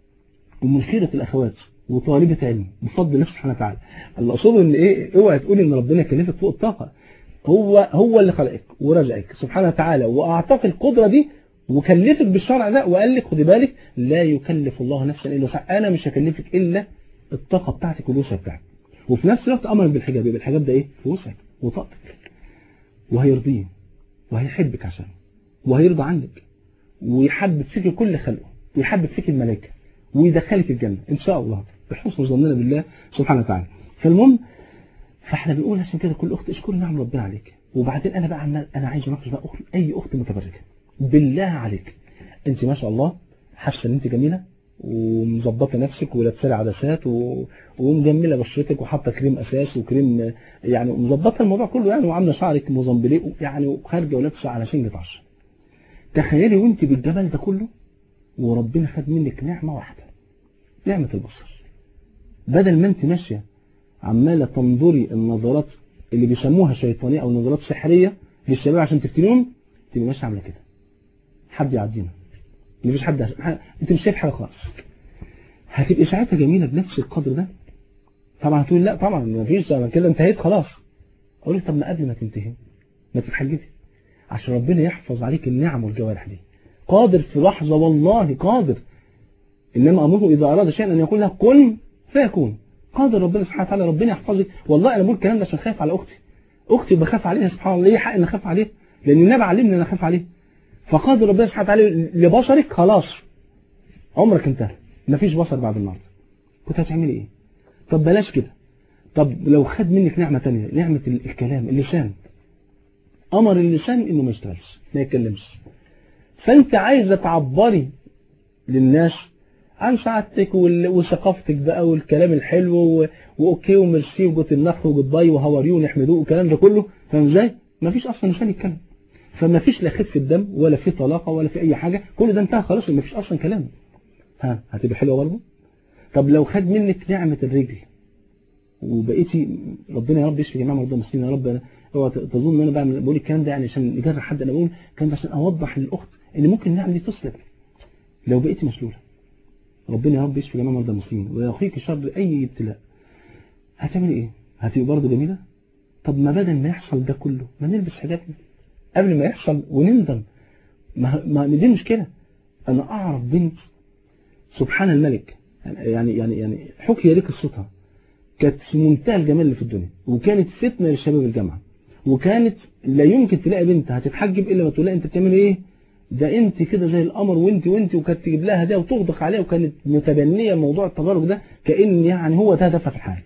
ومن خيره الاخوات وطالبه علم بفضل الله سبحانه وتعالى اللي اقصده ان ايه اوعى تقولي ان ربنا كلفك فوق الطاقه هو هو اللي خلقك ورزقك سبحانه وتعالى واعطاك القدره دي وكلفك بالشرع ده وقال لك خدي بالك لا يكلف الله نفسا الا وسعها انا مش هكلفك الا الطاقة بتاعتك والوسع بتاعك وفي نفس الوقت أمرك بالحجاب يبقى الحجاب ده إيه؟ في وسعك وطاقتك وهيرضيه وهيحبك عشان وهيرضى عنك ويحبب فيك كل خلقه ويحبب فيك الملائكة ويدخلك الجنة إن شاء الله بحسن ظننا بالله سبحانه وتعالى فالمهم فاحنا بنقول عشان كده كل أخت اشكر نعم ربنا عليك وبعدين أنا بقى عمال أنا عايز أناقش بقى أخت أي أخت متبرجة بالله عليك أنت ما شاء الله حاسة إن أنت جميلة ومظبطه نفسك ولابسه عدسات و... ومجمله بشرتك وحاطه كريم اساس وكريم يعني مظبطه الموضوع كله يعني وعامله شعرك موزمبليه يعني وخارجه ولابسه على شنجة عشر تخيلي وانت بالجمال ده كله وربنا خد منك نعمه واحده نعمه البصر بدل ما انت ماشيه عماله تنظري النظرات اللي بيسموها شيطانيه او نظرات سحريه للشباب عشان تفتنيهم تبقي ماشيه عامله كده حد يعدينا مفيش حد عشان. انت مش شايف حاجه خالص هتبقي ساعتها جميله بنفس القدر ده طبعا هتقول لا طبعا مفيش انا كده انتهيت خلاص اقول لك طب ما قبل ما تنتهي ما تتحجبي عشان ربنا يحفظ عليك النعم والجوارح دي قادر في لحظه والله قادر انما امره اذا اراد شيئا ان يقول له كن فيكون قادر ربنا سبحانه وتعالى ربنا يحفظك والله انا بقول الكلام ده عشان خايف على اختي اختي بخاف عليها سبحان الله ليه حق ان اخاف عليها لان النبي علمني ان اخاف عليها فقادر ربنا سبحانه وتعالى لبشرك خلاص عمرك انتهى مفيش بشر بعد النهارده كنت هتعملي ايه طب بلاش كده طب لو خد منك نعمة تانية نعمة الكلام اللسان امر اللسان انه ما يشتغلش ما يتكلمش فانت عايزه تعبري للناس عن سعادتك وثقافتك بقى والكلام الحلو واوكي وميرسي وجوت النخ وجود باي وهاوريو ونحمدوه والكلام ده كله فاهم ازاي؟ مفيش اصلا لسان يتكلم فما فيش لا خفه دم ولا في طلاقه ولا في اي حاجه كل ده انتهى خلاص ما فيش اصلا كلام ها هتبقى حلوه برضه طب لو خد منك نعمه الرجل وبقيتي ربنا يا رب يشفي جميع مرضى المسلمين يا رب اوعى تظن ان انا بعمل بقول الكلام ده يعني عشان نجرح حد انا بقول الكلام ده عشان اوضح للاخت ان ممكن النعمه دي تسلب لو بقيتي مشلوله ربنا يا رب يشفي جميع مرضى المسلمين ويقيك شر اي ابتلاء هتعملي ايه هتبقى برضه جميله طب ما بدل ما يحصل ده كله ما نلبس حجابنا قبل ما يحصل ونندم ما, ما دي مشكله انا اعرف بنت سبحان الملك يعني يعني يعني حكي لي قصتها كانت في منتهى الجمال اللي في الدنيا وكانت فتنه لشباب الجامعه وكانت لا يمكن تلاقي بنت هتتحجب الا ما تقول لها انت بتعمل ايه ده انت كده زي القمر وانت وانت وكانت تجيب لها هدايا وتغدق عليها وكانت متبنيه موضوع التبرج ده كان يعني هو ده هدفها في الحياه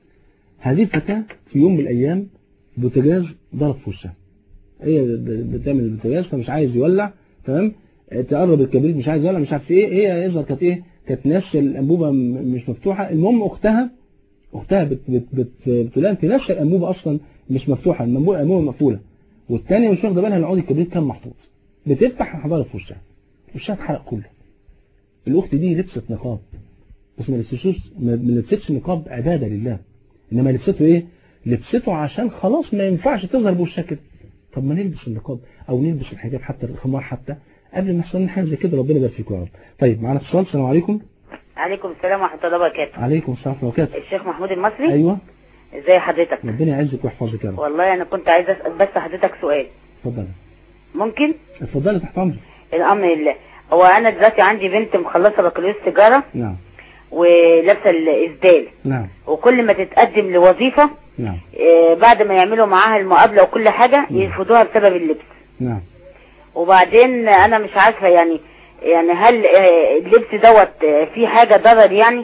هذه الفتاه في يوم من الايام بوتاجاز ضرب في وشها هي بتعمل البوتاجاز فمش عايز يولع تمام تقرب الكبريت مش عايز يولع مش عارف ايه هي يظهر كانت ايه كانت نفس الانبوبه مش مفتوحه المهم اختها اختها بت بت بت بتقول انت نفس الانبوبه اصلا مش مفتوحه الانبوبه مقفوله والثانيه مش واخده بالها ان عود الكبريت كان محطوط بتفتح حضاره في وشها وشها اتحرق كله الاخت دي لبست نقاب بس ما لبستش ما لبستش نقاب عباده لله انما لبسته ايه لبسته عشان خلاص ما ينفعش تظهر بوشها كده طب ما نلبس النقاب او نلبس الحجاب حتى الخمار حتى قبل ما يحصل لنا حاجه زي كده ربنا يبارك فيكم يا رب طيب معانا اتصال السلام عليكم عليكم السلام ورحمة الله وبركاته عليكم السلام ورحمه الله وبركاته الشيخ محمود المصري ايوه ازي حضرتك ربنا يعزك ويحفظك يا رب والله انا كنت عايزه اسال بس حضرتك سؤال اتفضلي ممكن اتفضلي تحت امرك الامر لله هو انا دلوقتي عندي بنت مخلصه بكالوريوس تجاره نعم ولابسه الاسدال نعم وكل ما تتقدم لوظيفه نعم آه، بعد ما يعملوا معاها المقابله وكل حاجه يرفضوها بسبب اللبس نعم وبعدين انا مش عارفه يعني يعني هل آه، اللبس دوت آه، فيه حاجه ضرر يعني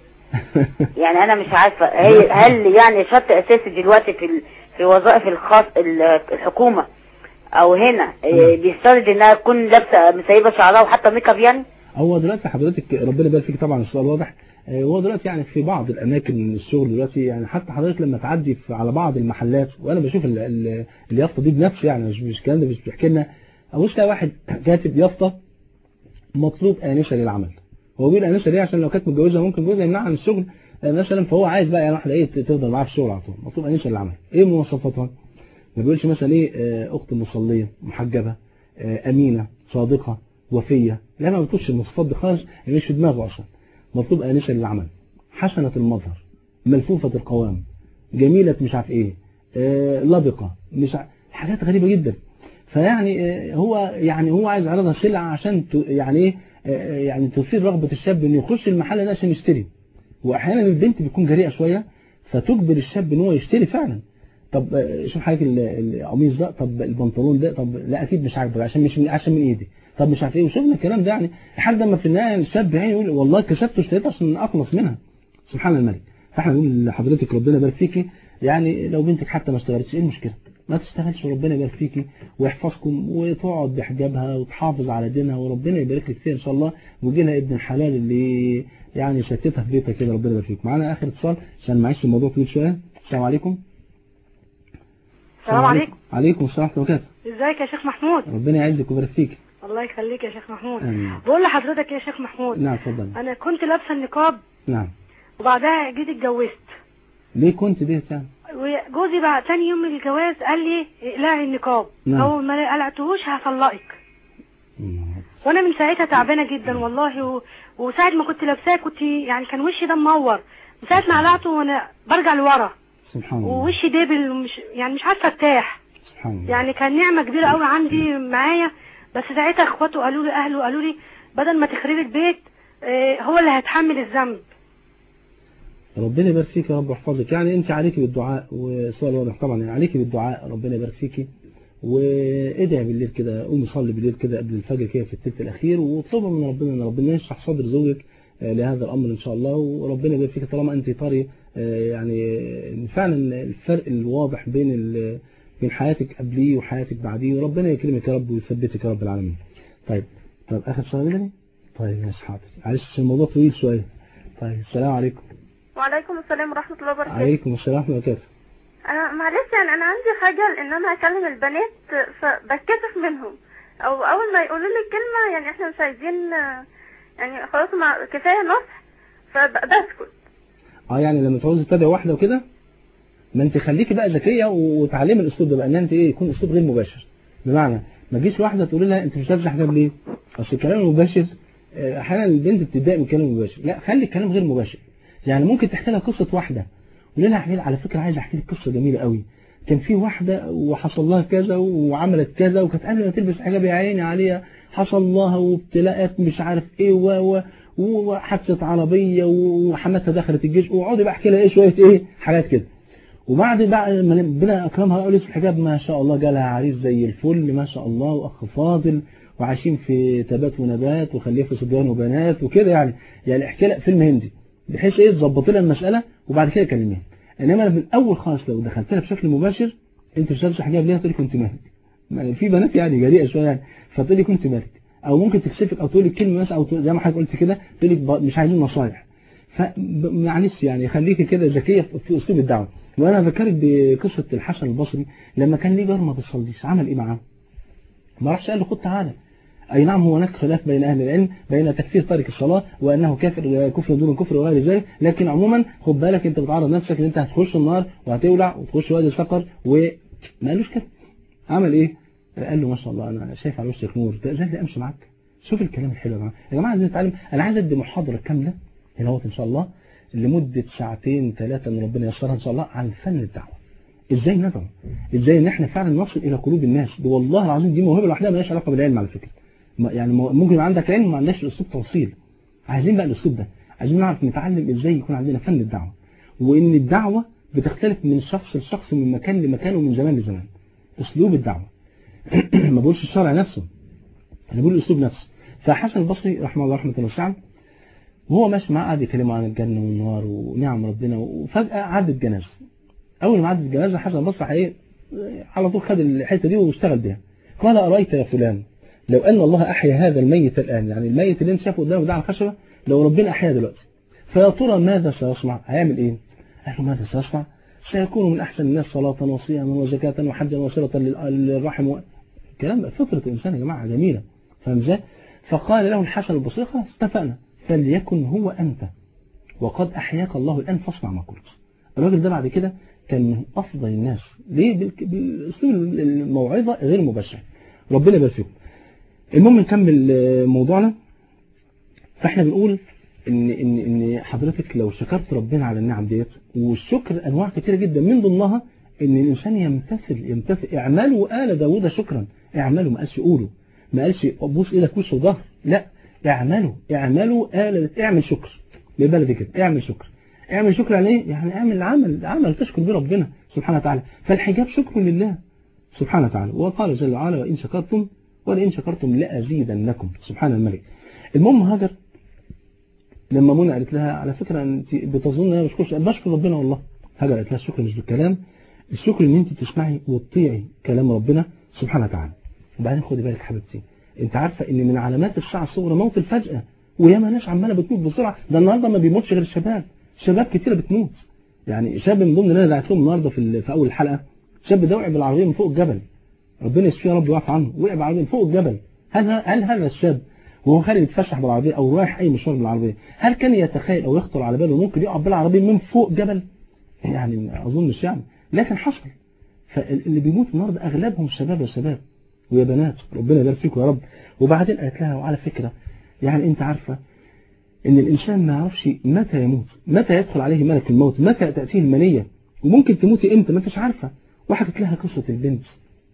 يعني انا مش عارفه هي هل يعني شرط اساسي دلوقتي في ال- في وظائف الخاص ال- الحكومه او هنا آه، بيشترط انها تكون لابسه مسيبه شعرها وحاطه ميك اب يعني هو دلوقتي حضرتك ربنا يبارك فيك طبعا السؤال واضح آه، هو دلوقتي يعني في بعض الاماكن من الشغل دلوقتي يعني حتى حضرتك لما تعدي في على بعض المحلات وانا بشوف ال- ال- اليافطه دي بنفسي يعني مش مش الكلام ده مش بيحكي لنا ابص تلاقي واحد كاتب يافطه مطلوب انسه للعمل هو بيقول انسه ليه عشان لو كانت متجوزه ممكن جوزها يمنعها عن الشغل آه، مثلا فهو عايز بقى يعني واحده ايه تفضل معاه في الشغل على طول مطلوب انسه للعمل ايه مواصفاتها ما بيقولش مثلا ايه آه، اخت مصليه محجبه آه، امينه صادقه وفيه لا ما بتقولش المواصفات دي خالص هي مش في دماغه اصلا مطلوب انسه للعمل حسنه المظهر ملفوفه القوام جميله مش عارف ايه آه، لبقه مش ع... حاجات غريبه جدا فيعني آه، هو يعني هو عايز يعرضها سلعه عشان ت... يعني ايه آه، يعني تثير رغبه الشاب انه يخش المحل ده عشان يشتري واحيانا البنت بتكون جريئه شويه فتجبر الشاب ان هو يشتري فعلا طب آه، شوف حضرتك ال- القميص ده طب البنطلون ده طب لا اكيد مش عاجبك عشان مش من عشان من ايدي طب مش عارف ايه وشفنا الكلام ده يعني لحد ما في النهايه الشاب يعني يقول والله كسبت واشتريت عشان اخلص منها سبحان الملك فاحنا نقول لحضرتك ربنا يبارك فيكي يعني لو بنتك حتى ما اشتغلتش ايه المشكله ما تشتغلش وربنا يبارك فيكي ويحفظكم وتقعد بحجابها وتحافظ على دينها وربنا يبارك لك فيها ان شاء الله ويجي لها ابن الحلال اللي يعني شتتها في بيتها كده ربنا يبارك فيك معانا اخر اتصال عشان معلش الموضوع طويل شويه السلام عليكم السلام عليكم عليكم السلام ورحمه الله وبركاته ازيك يا شيخ محمود ربنا يعزك ويبارك فيك الله يخليك يا شيخ محمود آمين. بقول لحضرتك يا شيخ محمود نعم اتفضل انا كنت لابسه النقاب نعم وبعدها جيت اتجوزت ليه كنت ديت يعني وجوزي بقى تاني يوم من الجواز قال لي اقلعي النقاب نعم. لو ما قلعتهوش هطلقك مم. وانا من ساعتها تعبانه جدا والله و... وساعه ما كنت لابساه كنت يعني كان وشي ده منور من ساعه ما قلعته وانا برجع لورا سبحان الله ووشي دبل ومش يعني مش عارفه ارتاح سبحان الله يعني كان نعمة كبيرة قوي عندي معايا بس ساعتها اخواته قالوا لي اهله قالوا لي بدل ما تخربي البيت آه، هو اللي هيتحمل الذنب ربنا يبارك فيك يا رب ويحفظك يعني انت عليكي بالدعاء وسؤال واضح طبعا يعني عليكي بالدعاء ربنا يبارك فيكي وادعي بالليل كده قومي صلي بالليل كده قبل الفجر كده في الثلث الاخير واطلبي من ربنا ان ربنا يشرح صدر زوجك آه، لهذا الامر ان شاء الله وربنا يبارك فيك طالما انت طري آه، يعني آه، فعلا الفرق الواضح بين ال- بين حياتك قبليه وحياتك بعديه وربنا يكرمك يا رب ويثبتك يا رب العالمين طيب طيب اخر سؤال مني طيب ماشي حاضر معلش عشان الموضوع طويل شويه طيب السلام عليكم وعليكم السلام ورحمة الله وبركاته عليكم السلام ورحمه الله وبركاته أنا معلش يعني أنا عندي خجل إن أنا أكلم البنات فبتكسف منهم أو أول ما يقولوا لي كلمة يعني إحنا مش عايزين آه، يعني خلاص ما كفاية نصح فبسكت اه يعني لما تعوزي تتابع واحده وكده ما انت خليكي بقى ذكيه وتعلمي الاسلوب ده بقى ان انت ايه يكون اسلوب غير مباشر بمعنى ما تجيش واحده تقول لها انت مش لابسه حجاب ليه اصل الكلام المباشر آه، احيانا البنت بتتضايق من الكلام المباشر لا خلي الكلام غير مباشر يعني ممكن تحكي لها قصه واحده قولي لها احكي لها على فكره عايز احكي لك قصه جميله قوي كان في واحده وحصل لها كذا وعملت كذا وكانت قبل ما تلبس حجاب يا عيني عليها حصل لها وابتلاءات مش عارف ايه و و وحادثه عربيه وحماتها دخلت الجيش واقعدي بقى احكي لها ايه شويه ايه حاجات كده وبعد بقى ما ربنا اكرمها قالت في الحجاب ما شاء الله جالها عريس زي الفل ما شاء الله واخ فاضل وعايشين في تبات ونبات وخلفوا صبيان وبنات وكده يعني يعني احكي لها فيلم هندي بحيث ايه تظبط لها المساله وبعد كده كلميها انما من الاول خالص لو دخلت لها بشكل مباشر انت مش لابسه حجاب ليها تقول لك كنت مالك في بنات يعني جريئه شويه يعني فتقول لي كنت مالك او ممكن تكسفك او تقول لك كلمه مثلا او زي ما حضرتك قلت كده تقول لك مش عايزين نصايح فمعلش يعني خليكي كده ذكيه في اسلوب الدعوه وانا ذكرت بقصه الحسن البصري لما كان ليه جار ما بيصليش عمل ايه معاه ما راحش قال له خد تعالى أي نعم هو هناك خلاف بين أهل العلم بين تكفير تارك الصلاة وأنه كافر كفر دون كفر وغير ذلك لكن عموما خد بالك أنت بتعرض نفسك أن أنت هتخش النار وهتولع وتخش وادي السقر وما قالوش كده عمل إيه؟ قال له ما شاء الله أنا شايف على وشك نور زي أمشي معاك شوف الكلام الحلو يا جماعة يا جماعة عايزين نتعلم أنا عايز أدي محاضرة كاملة هنا هو إن شاء الله لمدة ساعتين ثلاثة من ربنا يسرها إن شاء الله عن فن الدعوة ازاي ندعو ازاي ان احنا فعلا نصل الى قلوب الناس والله العظيم دي موهبه لوحدها مالهاش علاقه بالعلم على فكره يعني ممكن يبقى عندك علم وما عندكش اسلوب توصيل عايزين بقى الاسلوب ده عايزين نعرف نتعلم ازاي يكون عندنا فن الدعوه وان الدعوه بتختلف من شخص لشخص من مكان لمكان ومن زمان لزمان اسلوب الدعوه ما بقولش الشرع نفسه انا بقول الاسلوب نفسه فحسن البصري رحمه الله رحمه واسعه وهو ماشي معاه قاعد يكلمه عن الجنه والنار ونعم ربنا وفجاه عدت جنازه اول ما عدت الجنازه حسن البصري ايه على طول خد الحته دي واشتغل بيها قال ارايت يا فلان لو أن الله أحيا هذا الميت الآن يعني الميت اللي انت شافه قدامه ده على الخشبة لو ربنا أحيا دلوقتي فيا ترى ماذا سيصنع هيعمل إيه قال له ماذا سيصنع سيكون من أحسن الناس صلاة وصياما وزكاة وحجا وصلة للرحم و... كلام فطرة الإنسان يا جماعة جميلة فاهم ازاي فقال له الحسن البصري خلاص اتفقنا فليكن هو أنت وقد أحياك الله الآن فاصنع ما قلت الراجل ده بعد كده كان من أفضل الناس ليه بالأسلوب الموعظة غير مباشرة ربنا يبارك فيكم المهم نكمل موضوعنا فاحنا بنقول ان ان ان حضرتك لو شكرت ربنا على النعم ديت والشكر انواع كتيره جدا من ضمنها ان الانسان يمتثل يمتثل اعملوا آل داوود شكرا اعملوا ما قالش قولوا ما قالش بوس ايدك وش وظهر لا اعملوا اعملوا آل اعمل شكر بالبلدي كده اعمل شكر اعمل شكر يعني ايه يعني اعمل العمل عمل تشكر بيه ربنا سبحانه وتعالى فالحجاب شكر لله سبحانه وتعالى وقال جل وعلا وان شكرتم ولئن شكرتم لأزيدنكم سبحان الملك المهم هاجر لما منى قالت لها على فكرة انت بتظن انا بشكر بشكر ربنا والله هاجر قالت لها الشكر مش بالكلام الشكر ان انت تسمعي وتطيعي كلام ربنا سبحانه وتعالى وبعدين خدي بالك حبيبتي انت عارفة ان من علامات الساعة الصغرى موت الفجأة وياما ناس عماله بتموت بسرعة ده النهارده ما بيموتش غير الشباب شباب كتيرة بتموت يعني شاب من ضمن اللي انا دعيت لهم النهارده في في اول الحلقة شاب ده وقع بالعربية من فوق الجبل ربنا يشفيه يا رب ويعفو عنه وقع بالعربية فوق الجبل هل هل هذا الشاب وهو خارج يتفسح بالعربية أو رايح أي مشوار بالعربية هل كان يتخيل أو يخطر على باله ممكن يقع بالعربية من فوق جبل يعني ما أظنش يعني لكن حصل فاللي بيموت النهارده أغلبهم شباب يا شباب ويا بنات ربنا يبارك فيكم يا رب وبعدين قالت لها وعلى فكرة يعني أنت عارفة إن الإنسان ما يعرفش متى يموت متى يدخل عليه ملك الموت متى تأتيه المنية وممكن تموتي إمتى ما أنتش عارفة وحكت لها قصة البنت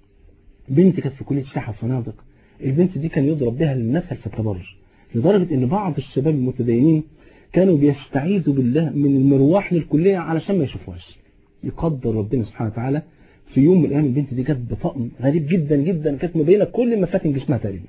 بنت كانت في كلية سياحة وفنادق البنت دي كان يضرب بها المثل في التبرج لدرجة ان بعض الشباب المتدينين كانوا بيستعيذوا بالله من المروح للكلية علشان ما يشوفوهاش يقدر ربنا سبحانه وتعالى في يوم من الايام البنت دي جت بطقم غريب جدا جدا كانت مبينه كل مفاتن جسمها تقريبا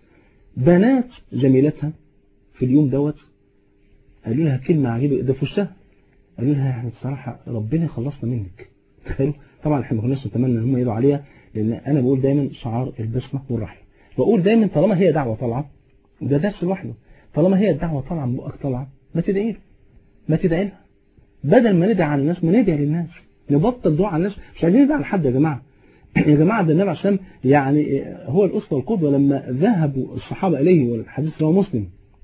بنات زميلتها في اليوم دوت قالوا لها كلمة عجيبة ده في وشها قالوا لها يعني بصراحة ربنا خلصنا منك تخيلوا طبعا احنا ما كناش نتمنى ان هم يدعوا عليها لان انا بقول دايما شعار البسمة والرحمة بقول دايما طالما هي دعوة طالعة ده درس لوحده طالما هي الدعوة طالعة من بقك طالعة ما تدعي له ما تدعي لها بدل ما ندعي على الناس ما ندعي للناس نبطل دعاء على الناس مش عايزين ندعي على حد يا جماعة يا جماعة ده النبي عشان يعني هو الأسوة والقدوة لما ذهبوا الصحابة إليه والحديث رواه مسلم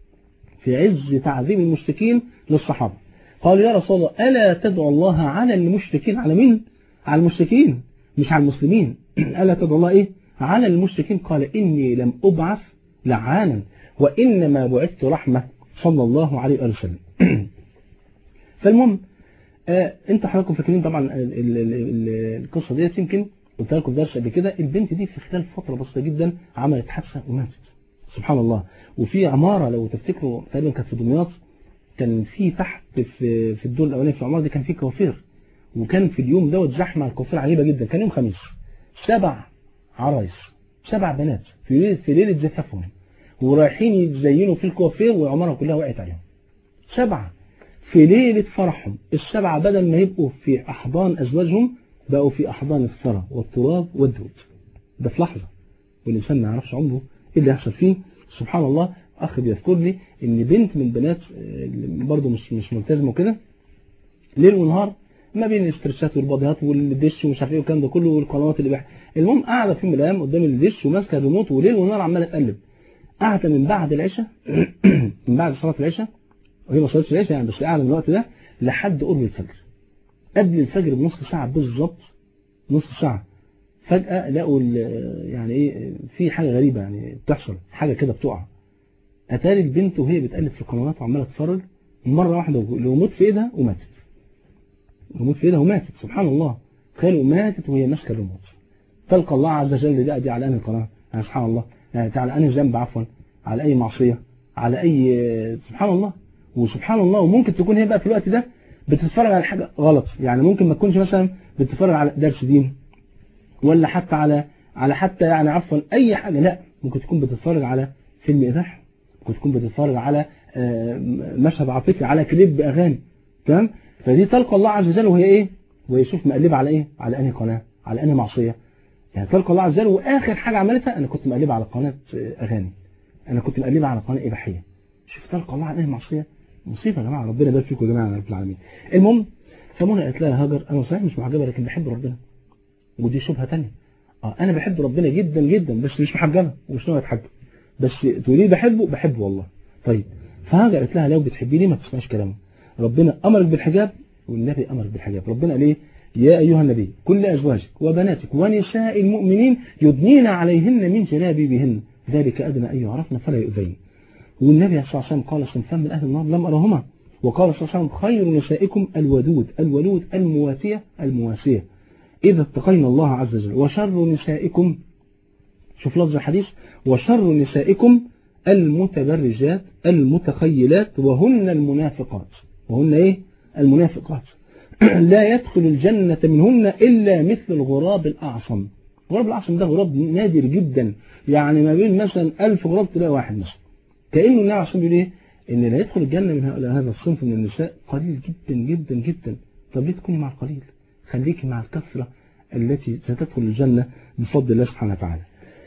في عز تعذيب المشركين للصحابة قالوا يا رسول الله ألا تدعو الله على المشركين على مين؟ على المشركين مش على المسلمين ألا تدعو الله إيه؟ على المشركين قال إني لم أبعث لعانا وإنما بعثت رحمة صلى الله عليه وسلم فالمهم آه انتوا حضراتكم فاكرين طبعا ال ال ال القصة ديت يمكن قلت لكم في درس قبل كده البنت دي في خلال فترة بسيطة جدا عملت حادثة وماتت سبحان الله وفي عمارة لو تفتكروا تقريبا كانت في دمياط كان في تحت في في الدور الاولاني في العمارة دي كان في كوافير وكان في اليوم دوت زحمة الكوافير عجيبة جدا كان يوم خميس سبع عرايس سبع بنات في ليلة في ليلة زفافهم ورايحين يتزينوا في الكوافير والعمارة كلها وقعت عليهم سبعة في ليلة فرحهم السبعة بدل ما يبقوا في أحضان أزواجهم بقوا في أحضان الثرى والتراب والدود ده في لحظة والإنسان ما يعرفش عمره إيه اللي يحصل فيه سبحان الله أخ بيذكر لي إن بنت من بنات برضه مش مش ملتزمة وكده ليل ونهار ما بين الاسترشات والباديات والدش ومش عارف ايه والكلام ده كله والقنوات اللي بيح المهم قاعده في يوم من الايام قدام الدش وماسكه الريموت وليل ونهار عماله تقلب قاعده من بعد العشاء من بعد صلاه العشاء وهي ما صلتش العشاء يعني بس قاعده من الوقت ده لحد قرب الفجر قبل الفجر بنص ساعه بالظبط نص ساعه فجاه لقوا يعني ايه في حاجه غريبه يعني بتحصل حاجه كده بتقع اتاري البنت وهي بتقلب في القنوات وعماله تتفرج مره واحده الريموت في ايدها وماتت الريموت في ايدها وماتت سبحان الله تخيلوا ماتت وهي ماسكه الريموت تلقى الله عز وجل ده دي على انهي قناه يعني سبحان الله يعني على انهي ذنب عفوا على اي معصيه على اي سبحان الله وسبحان الله وممكن تكون هي بقى في الوقت ده بتتفرج على حاجه غلط يعني ممكن ما تكونش مثلا بتتفرج على درس دين ولا حتى على على حتى يعني عفوا اي حاجه لا ممكن تكون بتتفرج على فيلم اباحي ممكن تكون بتتفرج على مشهد عاطفي على كليب اغاني تمام فدي تلقى الله عز وجل وهي ايه وهي شوف مقلبه على ايه على انهي قناه على انهي معصيه يعني تلقى الله عز وجل واخر حاجه عملتها انا كنت مقلبه على قناه اغاني انا كنت مقلبه على قناه اباحيه شوف تلقى الله على انهي معصيه مصيبه يا جماعه ربنا يبارك فيكم يا جماعه رب العالمين المهم فمنى قالت لها هاجر انا صحيح مش محجبه لكن بحب ربنا ودي شبهه ثانيه اه انا بحب ربنا جدا جدا بس مش محجبه ومش ناوي اتحجب بس تقولي بحبه بحبه والله طيب فهاجر قالت لها لو بتحبيني ما تسمعش كلامه ربنا امرك بالحجاب والنبي امرك بالحجاب ربنا قال ايه يا ايها النبي كل ازواجك وبناتك ونساء المؤمنين يدنين عليهن من جلابيبهن ذلك ادنى ان يعرفن فلا يؤذين والنبي صلى الله عليه وسلم قال صنفان من اهل النار لم ارهما وقال صلى الله عليه وسلم خير نسائكم الودود الولود المواتيه المواسيه اذا اتقينا الله عز وجل وشر نسائكم شوف لفظ الحديث وشر نسائكم المتبرجات المتخيلات وهن المنافقات وهن ايه المنافقات لا يدخل الجنة منهن إلا مثل الغراب الأعصم الغراب الأعصم ده غراب نادر جدا يعني ما بين مثلا ألف غراب تلاقي واحد مثلا كأنه النبي عليه بيقول إيه إن لا يدخل الجنة من هذا الصنف من النساء قليل جدا جدا جدا طب ليه تكوني مع القليل خليكي مع الكثرة التي ستدخل الجنة بفضل الله سبحانه وتعالى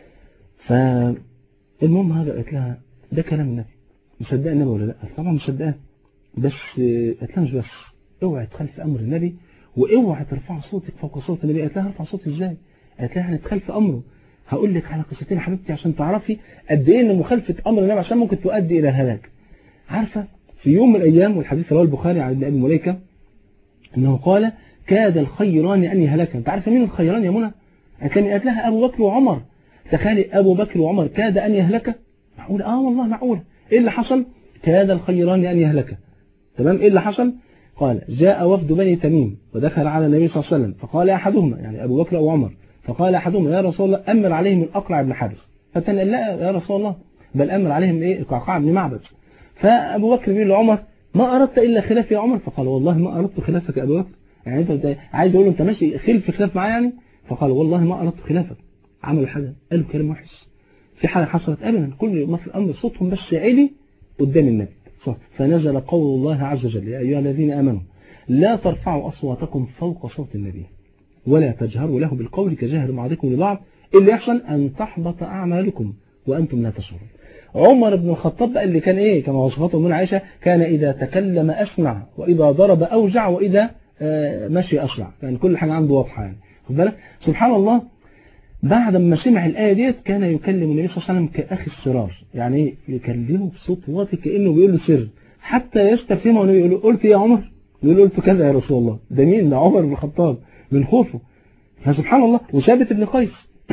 فالمهم هذا قالت لها ده كلام النبي مصدقه النبي ولا لا طبعا مصدقاه بس قالت لها مش بس اوعي تخالف امر النبي واوعي ترفع صوتك فوق صوت النبي قالت لها ارفع صوتي ازاي قالت لها هنتخالف امره هقول لك على قصتين يا حبيبتي عشان تعرفي قد ايه ان مخالفه امر النبي عشان ممكن تؤدي الى الهلاك عارفه في يوم من الايام والحديث رواه البخاري عن ابن ابي مليكه انه قال كاد الخيران ان يهلكا انت عارفه مين الخيران يا منى قالت لها ابو بكر وعمر تخيلي ابو بكر وعمر كاد ان يهلكا معقول اه والله معقول ايه اللي حصل كاد الخيران ان يهلكا تمام ايه اللي حصل قال جاء وفد بني تميم ودخل على النبي صلى الله عليه وسلم فقال أحدهما يعني أبو بكر أو عمر فقال أحدهما يا رسول الله أمر عليهم الأقرع بن حارس فالثاني قال لا يا رسول الله بل أمر عليهم إيه القعقاع بن معبد فأبو بكر بيقول لعمر ما أردت إلا خلاف يا عمر فقال والله ما أردت خلافك يا أبو بكر يعني أنت عايز أقول له أنت ماشي خلف خلاف معايا يعني فقال والله ما أردت خلافك عملوا حاجة قالوا كلام وحش في حاجة حصلت أبدا كل ما في الأمر صوتهم بس عالي قدام النبي فنزل قول الله عز وجل يا أيها الذين آمنوا لا ترفعوا أصواتكم فوق صوت النبي ولا تجهروا له بالقول كجهر بعضكم لبعض اللي يحصل أن تحبط أعمالكم وأنتم لا تشعرون عمر بن الخطاب بقى اللي كان إيه كما وصفته من عائشة كان إذا تكلم أسمع وإذا ضرب أوجع وإذا مشي أسرع كان يعني كل حاجة عنده واضحة يعني خد بالك سبحان الله بعد ما سمع الآية ديت كان يكلم النبي صلى الله عليه وسلم كأخي السرار يعني ايه يكلمه بصوت واطي كأنه بيقول له سر حتى يستفهمه والنبي يقول له قلت يا عمر يقول قلت كذا يا رسول الله ده مين ده عمر بن الخطاب من خوفه فسبحان الله وثابت بن قيس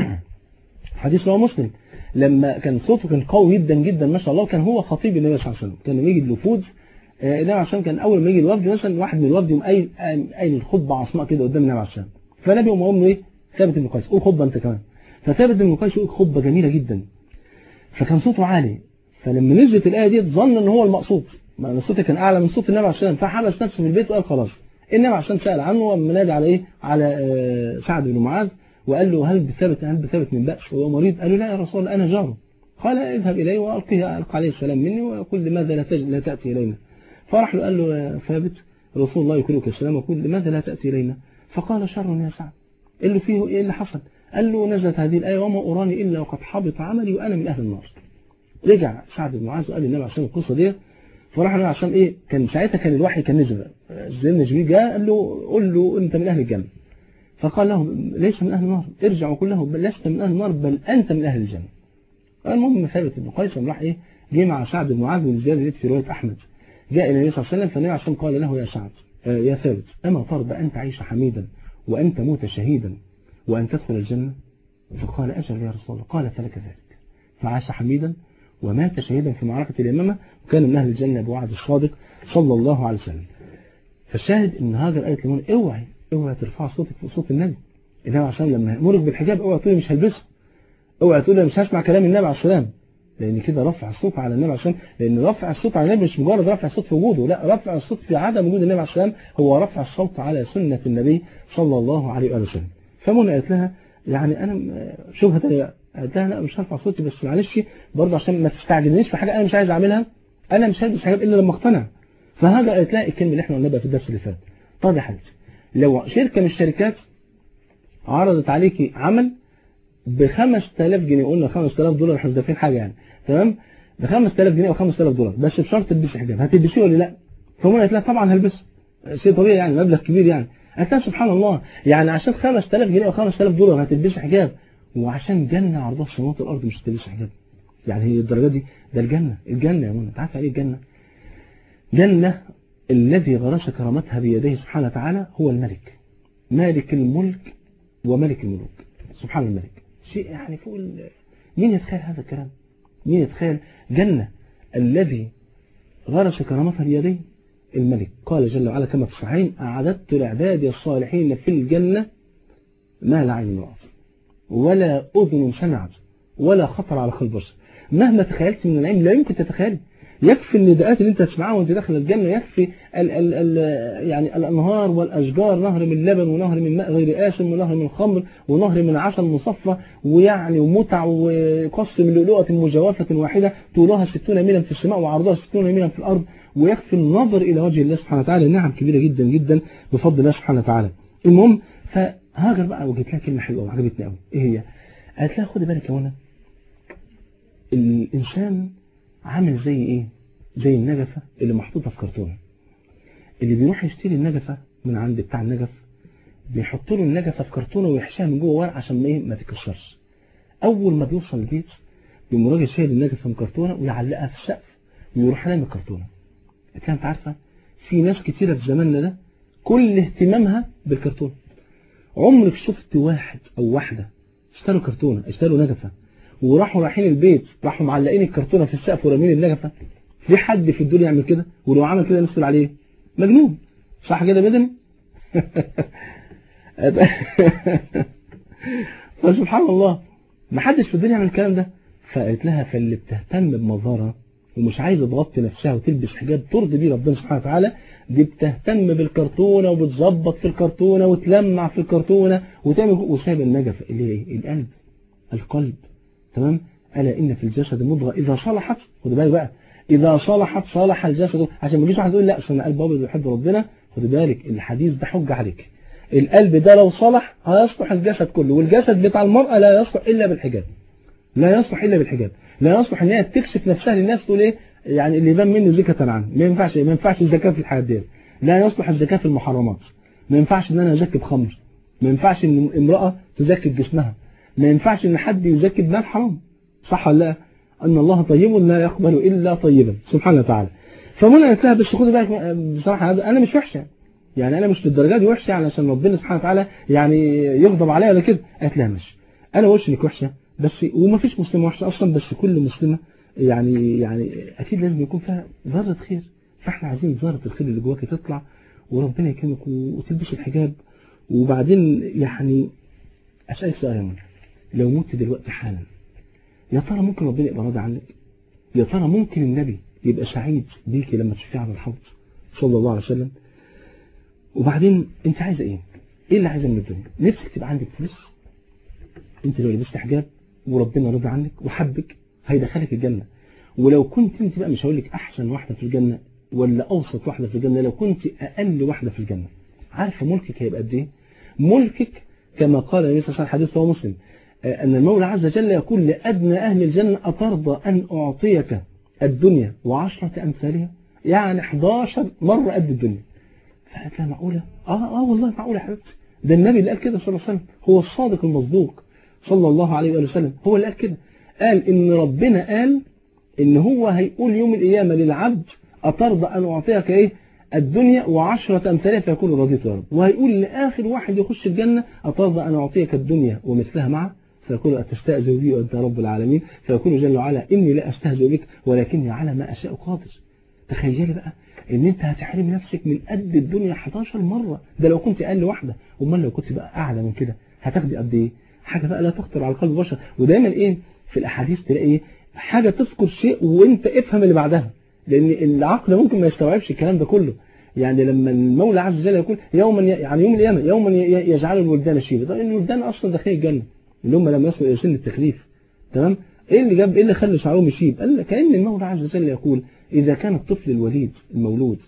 حديث رواه مسلم لما كان صوته كان قوي جدا جدا ما شاء الله كان هو خطيب النبي صلى الله عليه وسلم كان لما يجي الوفود النبي عليه الصلاه كان اول ما يجي الوفد مثلا واحد من الوفد يقوم قايل قايل الخطبه عصماء كده قدام النبي عليه الصلاه فالنبي يقوم قايل له ايه ثابت بن قيس قول خطبه انت كمان فثابت بن قيس يقول خطبه جميله جدا فكان صوته عالي فلما نزلت الايه دي ظن ان هو المقصود ما صوته كان اعلى من صوت النبي عليه الصلاه فحبس نفسه في البيت وقال خلاص النبي عشان سال عنه ومنادي على ايه على سعد بن معاذ وقال له هل بثابت هل بثابت من بأس وهو مريض قال له لا يا رسول الله أنا جاره قال اذهب إليه وألقيه ألقى عليه السلام مني ويقول لماذا لا, تج... لا تأتي إلينا فراح له قال له يا ثابت رسول الله يكرمك السلام ويقول لماذا لا تأتي إلينا فقال شر يا سعد قال له فيه إيه اللي حصل قال له نزلت هذه الآية وما أراني إلا وقد حبط عملي وأنا من أهل النار رجع سعد بن معاذ وقال للنبي عشان القصة دي فراح النبي عشان إيه كان ساعتها كان الوحي كان نزل سيدنا جبريل جاء قال له قل له أنت من أهل الجنة فقال له ليس من أهل النار ارجع وقل له بل لست من أهل النار بل أنت من أهل الجنة المهم ثابت بن قيس راح إيه جه مع سعد بن معاذ بن زياد في رواية أحمد جاء إلى النبي صلى الله عليه وسلم فالنبي عشان قال له يا سعد يا ثابت أما ترضى أن تعيش حميدا وأن تموت شهيدا وأن تدخل الجنة فقال أجل يا رسول الله قال فلك ذلك فعاش حميدا ومات شهيدا في معركة اليمامة وكان من أهل الجنة بوعد الصادق صلى الله عليه وسلم فالشاهد ان هاجر قالت لمن اوعي اوعي ترفع صوتك فوق صوت النبي النبي عليه السلام لما يأمرك بالحجاب اوعي تقولي مش هلبسه اوعي تقولي مش هسمع كلام النبي عليه السلام لان كده رفع الصوت على النبي عليه السلام لان رفع الصوت على النبي مش مجرد رفع الصوت في وجوده لا رفع الصوت في عدم وجود النبي عليه السلام هو رفع الصوت على سنة النبي صلى الله عليه وآله وسلم فمنى قالت لها يعني انا شبهة تانية قالت لها لا مش هرفع صوتي بس معلش برضه عشان ما تستعجلنيش في حاجة انا مش عايز اعملها انا مش هلبس حجاب الا لما اقتنع فهذا قالت لها الكلمة اللي احنا قلنا بقى في الدرس اللي فات طب يا حبيبتي لو شركة من الشركات عرضت عليكي عمل ب 5000 جنيه قلنا 5000 دولار احنا مش دافعين حاجة يعني تمام ب 5000 جنيه او 5000 دولار بس بشرط تلبسي حجاب هتلبسيه ولا لا فمنى قالت لها طبعا هلبسه شيء طبيعي يعني مبلغ كبير يعني قالت لها سبحان الله يعني عشان 5000 جنيه او 5000 دولار هتلبسي حجاب وعشان جنة عرضها السماوات والارض مش هتلبسي حجاب يعني هي الدرجه دي ده الجنة الجنة يا منى انت عارف ايه الجنة جنة الذي غرس كرامتها بيديه سبحانه وتعالى هو الملك مالك الملك وملك الملوك سبحان الملك شيء يعني فوق مين يتخيل هذا الكلام مين يتخيل جنة الذي غرس كرامتها بيديه الملك قال جل وعلا كما في الصحيحين أعددت لعبادي الصالحين في الجنة ما لا عين رأت ولا أذن سمعت ولا خطر على قلب بشر مهما تخيلت من النعيم لا يمكن تتخيلي يكفي النداءات اللي انت تسمعها وانت داخل الجنة يكفي ال ال ال يعني الأنهار والأشجار نهر من لبن ونهر من ماء غير آسن ونهر من خمر ونهر من عسل مصفى ويعني ومتع وقص من لؤلؤة مجوفة واحدة طولها 60 ميلا في السماء وعرضها 60 ميلا في الأرض ويكفي النظر إلى وجه الله سبحانه وتعالى نعم كبيرة جدا جدا بفضل الله سبحانه وتعالى المهم فهاجر بقى وجدت لها كلمة حلوة وعجبتني قوي ايه هي قالت لها خدي بالك يا منى الإنسان عامل زي ايه زي النجفة اللي محطوطة في كرتونة اللي بيروح يشتري النجفة من عند بتاع النجف بيحط له النجفة في كرتونة ويحشيها من جوه ورق عشان ما ايه ما تكسرش اول ما بيوصل البيت بيقوم راجل شايل النجفة من كرتونة ويعلقها في السقف ويروح نايم الكرتونة انت عارفة في ناس كتيرة في زماننا ده كل اهتمامها بالكرتونة عمرك شفت واحد او واحدة اشتروا كرتونة اشتروا نجفة وراحوا رايحين البيت راحوا معلقين الكرتونة في السقف ورامين النجفة في حد في الدنيا يعمل كده ولو عمل كده نسأل عليه مجنون صح كده بدني فسبحان الله ما حدش في الدنيا يعمل الكلام ده فقالت لها فاللي بتهتم بمظهرها ومش عايزه تغطي نفسها وتلبس حجاب ترضي بيه ربنا سبحانه وتعالى دي بتهتم بالكرتونه وبتظبط في الكرتونه وتلمع في الكرتونه وتعمل وسايب النجفه اللي هي ايه القلب القلب تمام الا ان في الجسد مضغه اذا صلحت خد بالك بقى إذا صلحت صلح الجسد عشان ما يجيش واحد يقول لا أصل أنا قلب أبيض بيحب ربنا خد بالك الحديث ده حجة عليك القلب ده لو صلح هيصلح الجسد كله والجسد بتاع المرأة لا يصلح إلا بالحجاب لا يصلح إلا بالحجاب لا يصلح إن هي تكشف نفسها للناس تقول إيه يعني اللي يبان مني زكاة عنه ما ينفعش ما ينفعش الزكاة في الحاجات دي لا يصلح الزكاة في المحرمات ما ينفعش إن أنا أزكي بخمر ما ينفعش إن امرأة تزكي بجسمها ما ينفعش إن حد يزكي بمال حرام صح ولا لا أن الله طيب لا يقبل إلا طيبا سبحانه وتعالى فمنى قالت لها بس خدي بالك بصراحة أنا مش وحشة يعني أنا مش للدرجة دي وحشة يعني عشان ربنا سبحانه وتعالى يعني يغضب عليا ولا كده قالت لها مش أنا وش انك وحشة بس وما فيش مسلمة وحشة أصلا بس كل مسلمة يعني يعني أكيد لازم يكون فيها ذرة خير فإحنا عايزين ذرة الخير اللي جواك تطلع وربنا يكرمك وتلبس الحجاب وبعدين يعني أسألك سؤال يا منى لو مت دلوقتي حالا يا ترى ممكن ربنا يبقى راضي عنك يا ترى ممكن النبي يبقى سعيد بيكي لما تشوفيه على الحوض صلى الله عليه وسلم وبعدين انت عايزه ايه ايه اللي عايزه من الدنيا نفسك تبقى عندك فلوس انت لو لبست حجاب وربنا رضى عنك وحبك هيدخلك الجنة ولو كنت انت بقى مش هقول لك احسن واحدة في الجنة ولا اوسط واحدة في الجنة لو كنت اقل واحدة في الجنة عارفة ملكك هيبقى قد ايه ملكك كما قال النبي صلى الله عليه وسلم حديث هو مسلم أن المولى عز وجل يقول لأدنى أهل الجنة أترضى أن أعطيك الدنيا وعشرة أمثالها يعني 11 مرة قد الدنيا فقالت لها معقولة آه آه والله معقولة يا حبيبتي ده النبي اللي قال كده صلى الله عليه وسلم هو الصادق المصدوق صلى الله عليه وآله وسلم هو اللي قال كده قال إن ربنا قال إن هو هيقول يوم القيامة للعبد أترضى أن أعطيك إيه الدنيا وعشرة أمثالها فيكون رضيت يا رب وهيقول لآخر واحد يخش الجنة أترضى أن أعطيك الدنيا ومثلها معه فيقول أتستأذن بي وأنت رب العالمين فيقول جل وعلا إني لا أستهزئ بك ولكني على ما أشاء قادر تخيلي بقى ان انت هتحرم نفسك من قد الدنيا 11 مرة ده لو كنت اقل واحدة امال لو كنت بقى اعلى من كده هتاخدي قد ايه حاجة بقى لا تخطر على قلب البشر ودايما ايه في الاحاديث تلاقي ايه حاجة تذكر شيء وانت افهم اللي بعدها لان العقل ممكن ما يستوعبش الكلام ده كله يعني لما المولى عز وجل يقول يوما يعني يوم القيامة يوما يجعل الولدان شيبا ده الولدان اصلا داخل الجنة اللي هم لما يصلوا الى سن التكليف تمام ايه اللي جاب ايه اللي خلى شعرهم يشيب قال كأن المولى عز وجل يقول إذا كان الطفل الوليد المولود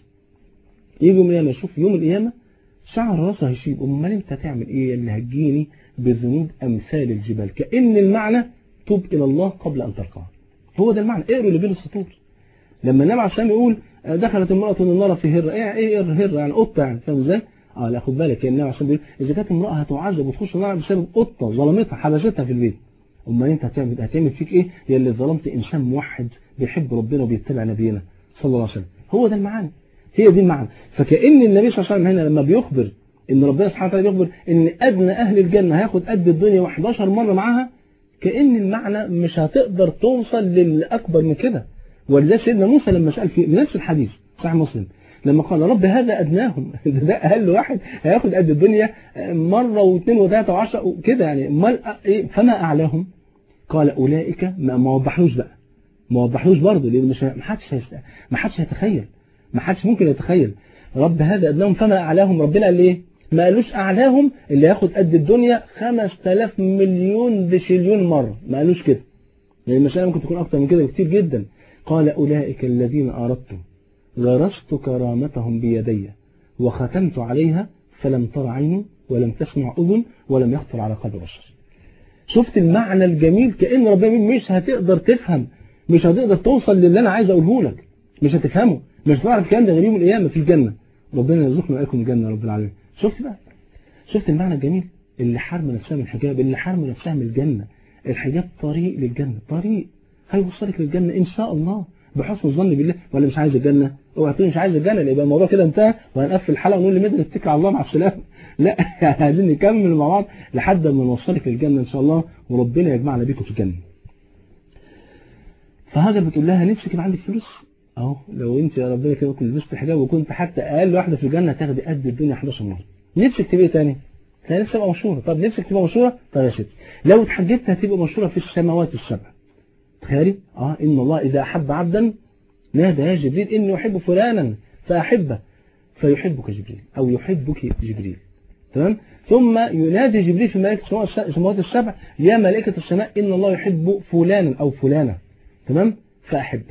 يجي يوم القيامة يشوف يوم القيامة شعر راسه هيشيب امال انت هتعمل ايه اللي هتجيني بذنوب امثال الجبال كأن المعنى توب الى الله قبل ان تلقاه هو ده المعنى اقروا اللي بين السطور لما النبي عليه السلام يقول دخلت امرأة النار في هرة ايه ايه هرة يعني قطة يعني فاهم ازاي اه لا خد بالك النبي عليه السلام بيقول اذا كانت امرأة هتعذب وتخش النار بسبب قطة ظلمتها حبستها في البيت امال انت هتعمل هتعمل فيك ايه يا اللي ظلمت انسان موحد بيحب ربنا وبيتبع نبينا صلى الله عليه وسلم هو ده المعنى هي دي المعنى فكأن النبي صلى الله عليه وسلم هنا لما بيخبر ان ربنا سبحانه وتعالى بيخبر ان ادنى اهل الجنة هياخد قد الدنيا 11 مرة معاها كأن المعنى مش هتقدر توصل للأكبر من كده ولذلك سيدنا موسى لما سأل في نفس الحديث صحيح مسلم لما قال رب هذا أدناهم ده أقل واحد هياخد قد الدنيا مرة واثنين وثلاثة وعشرة وكده يعني فما أعلاهم قال أولئك ما, ما وضحلوش بقى ما وضحلوش برضه لأن مش ما حدش ما حدش هيتخيل ما حدش ممكن يتخيل رب هذا أدناهم فما أعلاهم ربنا قال إيه ما قالوش أعلاهم اللي ياخد قد الدنيا 5000 مليون بشليون مرة ما قالوش كده لأن المسألة ممكن تكون أكتر من كده بكتير جدا قال أولئك الذين أردتم غرست كرامتهم بيدي وختمت عليها فلم تر عين ولم تسمع أذن ولم يخطر على قلب بشر شفت المعنى الجميل كأن ربنا مش هتقدر تفهم مش هتقدر توصل للي أنا عايز أقوله لك مش هتفهمه مش هتعرف الكلام ده غير يوم القيامة في الجنة ربنا يرزقنا وإياكم الجنة رب العالمين شفت بقى شفت المعنى الجميل اللي حرم نفسها من الحجاب اللي حرم نفسها من الجنة الحجاب طريق للجنة طريق هيوصلك للجنة إن شاء الله بحسن الظن بالله ولا مش عايز الجنة اوعى تقول مش عايز الجنة يبقى الموضوع كده انتهى وهنقفل الحلقة ونقول لمدن اتكل على الله مع السلامة لا يعني عايزين نكمل مع بعض لحد ما نوصلك للجنة ان شاء الله وربنا يجمعنا بيكم في الجنة فهاجر بتقول لها نفسك يبقى عندك فلوس اهو لو انت يا ربنا كده كنت لبست حجاب وكنت حتى اقل واحده في الجنه هتاخدي قد الدنيا 11 مره نفسك تبقى ايه تاني لا نفسك تبقى مشهوره طب نفسك تبقى مشهوره طب يا ستي لو اتحجبت هتبقى مشهوره في السماوات السبع تخيلي اه ان الله اذا احب عبدا نادى يا جبريل اني احب فلانا فاحبه فيحبك جبريل او يحبك جبريل تمام ثم ينادي جبريل في ملائكه السماوات السبع يا ملائكه السماء ان الله يحب فلانا او فلانه تمام فاحبه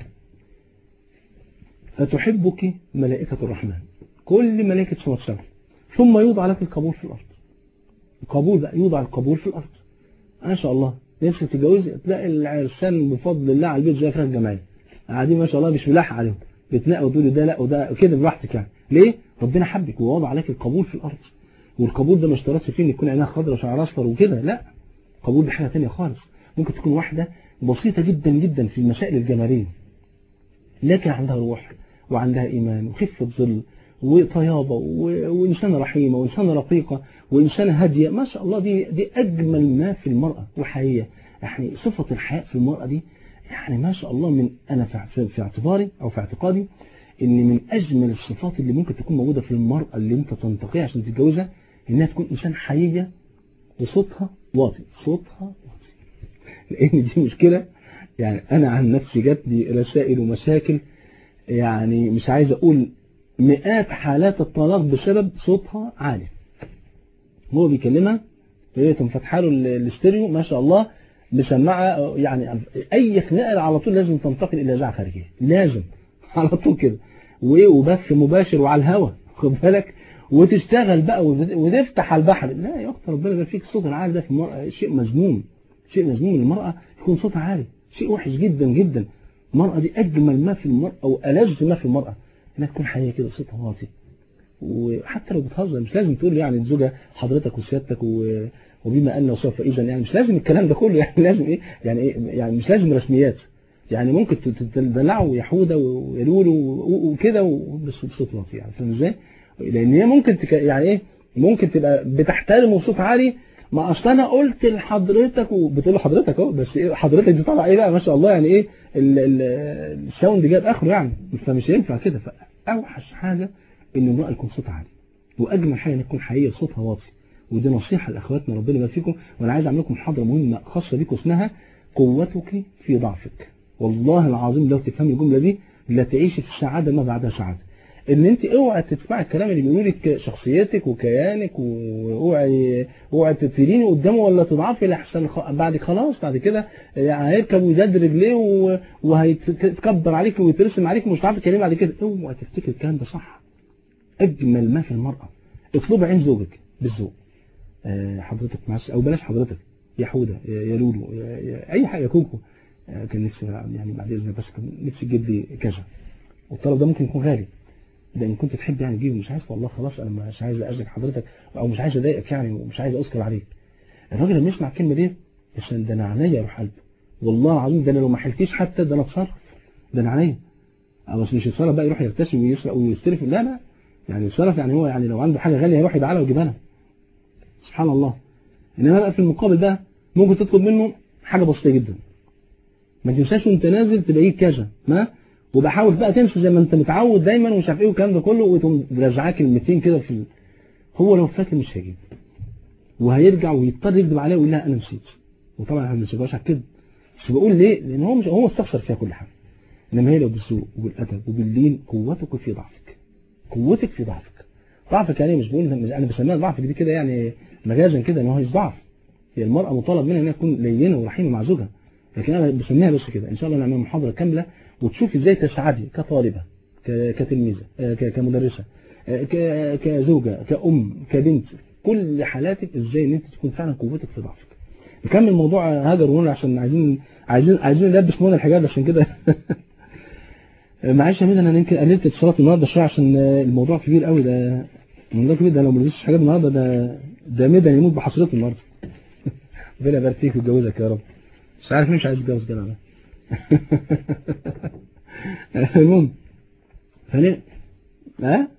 فتحبك ملائكة الرحمن كل ملائكة سماوات السبع ثم يوضع لك القبول في الأرض القبول بقى يوضع القبول في الأرض ما شاء الله نفسك تتجوزي تلاقي العرسان بفضل الله على البيت زي فراخ جماعية قاعدين ما شاء الله مش ملاحق عليهم بتنقوا تقولوا ده لا وده كده براحتك يعني ليه؟ ربنا حبك ووضع لك القبول في الأرض والقبول ده ما اشترطش فيه ان يكون عينها خضراء وشعرها اصفر وكده لا قبول دي حاجه ثانيه خالص ممكن تكون واحده بسيطه جدا جدا في المسائل الجماليه لكن عندها روح وعندها إيمان وخفة ظل وطيابة وإنسانة رحيمة وإنسانة رقيقة وإنسانة هادية ما شاء الله دي, دي أجمل ما في المرأة وحقيقة يعني صفة الحياء في المرأة دي يعني ما شاء الله من أنا في, في اعتباري أو في اعتقادي إن من أجمل الصفات اللي ممكن تكون موجودة في المرأة اللي أنت تنتقيها عشان تتجوزها إنها تكون إنسان حقيقية وصوتها واطي صوتها واطي لأن دي مشكلة يعني أنا عن نفسي جات لي رسائل ومشاكل يعني مش عايز أقول مئات حالات الطلاق بسبب صوتها عالي هو بيكلمها لقيتهم فاتحه له ال- الاستيريو ما شاء الله مسمعه يعني اي خناقه على طول لازم تنتقل الى اذاعه خارجيه لازم على طول كده وايه وبث مباشر وعلى الهوا خد بالك وتشتغل بقى وت- وتفتح على البحر لا يا اخت ربنا يبارك فيك الصوت العالي ده في المرأة شيء مذموم شيء مذموم المرأة يكون صوتها عالي شيء وحش جدا جدا المرأة دي أجمل ما في المرأة أو ألذ ما في المرأة إنها تكون حقيقية كده صوتها واطي وحتى لو بتهزر مش لازم تقول يعني الزوجة حضرتك وسيادتك و... وبما أن وصف إذا يعني مش لازم الكلام ده كله يعني لازم إيه يعني إيه يعني مش لازم رسميات يعني ممكن ت- تدلعوا يا حودة ويلولوا و- وكده و- بس بصوت واطي يعني فاهم ازاي؟ لأن هي ممكن تك... يعني إيه ممكن تبقى بتحترمه بصوت عالي ما اصل انا قلت لحضرتك وبتقول لحضرتك اهو بس ايه حضرتك دي طالعه ايه بقى ما شاء الله يعني ايه ال- ال- الساوند جاب اخره يعني فمش هينفع كده فاوحش حاجه ان المراه يكون صوتها عالي واجمل حاجه ان يكون حقيقيه صوتها واطي ودي نصيحه لاخواتنا ربنا يبارك فيكم وانا عايز اعمل لكم محاضره مهمه خاصه بيكم اسمها قوتك في ضعفك والله العظيم لو تفهمي الجمله دي لا تعيشي في السعاده ما بعدها سعاده ان انت اوعى تسمعي الكلام اللي بيقولوا لك شخصيتك وكيانك واوعي اوعي تثيريني قدامه ولا تضعفي لحسن خ- بعد خلاص بعد كده يعني هيركب ويداد رجليه و- وهيتكبر عليك ويترسم عليك ومش هتعرفي تكلمي بعد كده اوعى تفتكر الكلام ده صح اجمل ما في المراه اطلبي عين زوجك بالذوق آه، حضرتك معلش او بلاش حضرتك يا حوده يا يا لولو يا يا اي حاجه يا كوكو آه، كان نفسي يعني بعد اذنك بس كان نفسي تجيب لي كذا والطلب ده ممكن يكون غالي ده ان كنت تحب يعني تجيبه مش عايز والله خلاص انا مش عايز اذيك حضرتك او مش عايز اضايقك يعني ومش عايز اذكر عليك الراجل لما يسمع الكلمه دي عشان ده انا عينيا يروح قلبه والله العظيم ده انا لو ما حلتيش حتى ده انا اتصرف ده انا عينيا او بس مش يتصرف بقى يروح يرتشي ويسرق ويستلف لا لا يعني يتصرف يعني هو يعني لو عنده حاجه غاليه يروح يبيعها ويجيبها لها سبحان الله انما بقى في المقابل بقى ممكن تطلب منه حاجه بسيطه جدا ما تنساش وانت نازل تلاقيه كذا ما وبحاول بقى تمشي زي ما انت متعود دايما ومش عارف ايه والكلام ده كله وتقوم رجعاه كلمتين كده في ال... هو لو فاكر مش هيجيب وهيرجع ويضطر يكذب عليها ويقول لها انا نسيت وطبعا احنا ما بنشجعش على الكذب بس بقول ليه لان هو مش هو استخسر فيها كل حاجه انما هي لو بالذوق وبالادب وباللين قوتك في ضعفك قوتك في ضعفك ضعفك يعني مش بقول انا بسميها ضعفك دي كده يعني مجازا كده ان هو ضعف هي المرأة مطالب منها انها تكون لينة ورحيمة مع زوجها لكن انا بسميها بس كده ان شاء الله نعمل محاضرة كاملة وتشوفي ازاي تسعدي كطالبة ك- كتلميذة آه، ك- كمدرسة آه، ك- كزوجة كأم كبنت كل حالاتك ازاي ان انت تكون فعلا قوتك في ضعفك نكمل موضوع هاجر ونور عشان عايزين عايزين عايزين نلبس منى الحجاب عشان كده معلش يا ميدان انا يمكن قللت اتصالات النهارده شويه عشان الموضوع كبير قوي ده الموضوع كبير ده لو ما لبستش حاجات النهارده ده ده ميدان يموت بحصرته النهارده ربنا يبارك فيك ويجوزك يا رب مش عارف مين مش عايز يتجوز جدع ده المهم فليه ها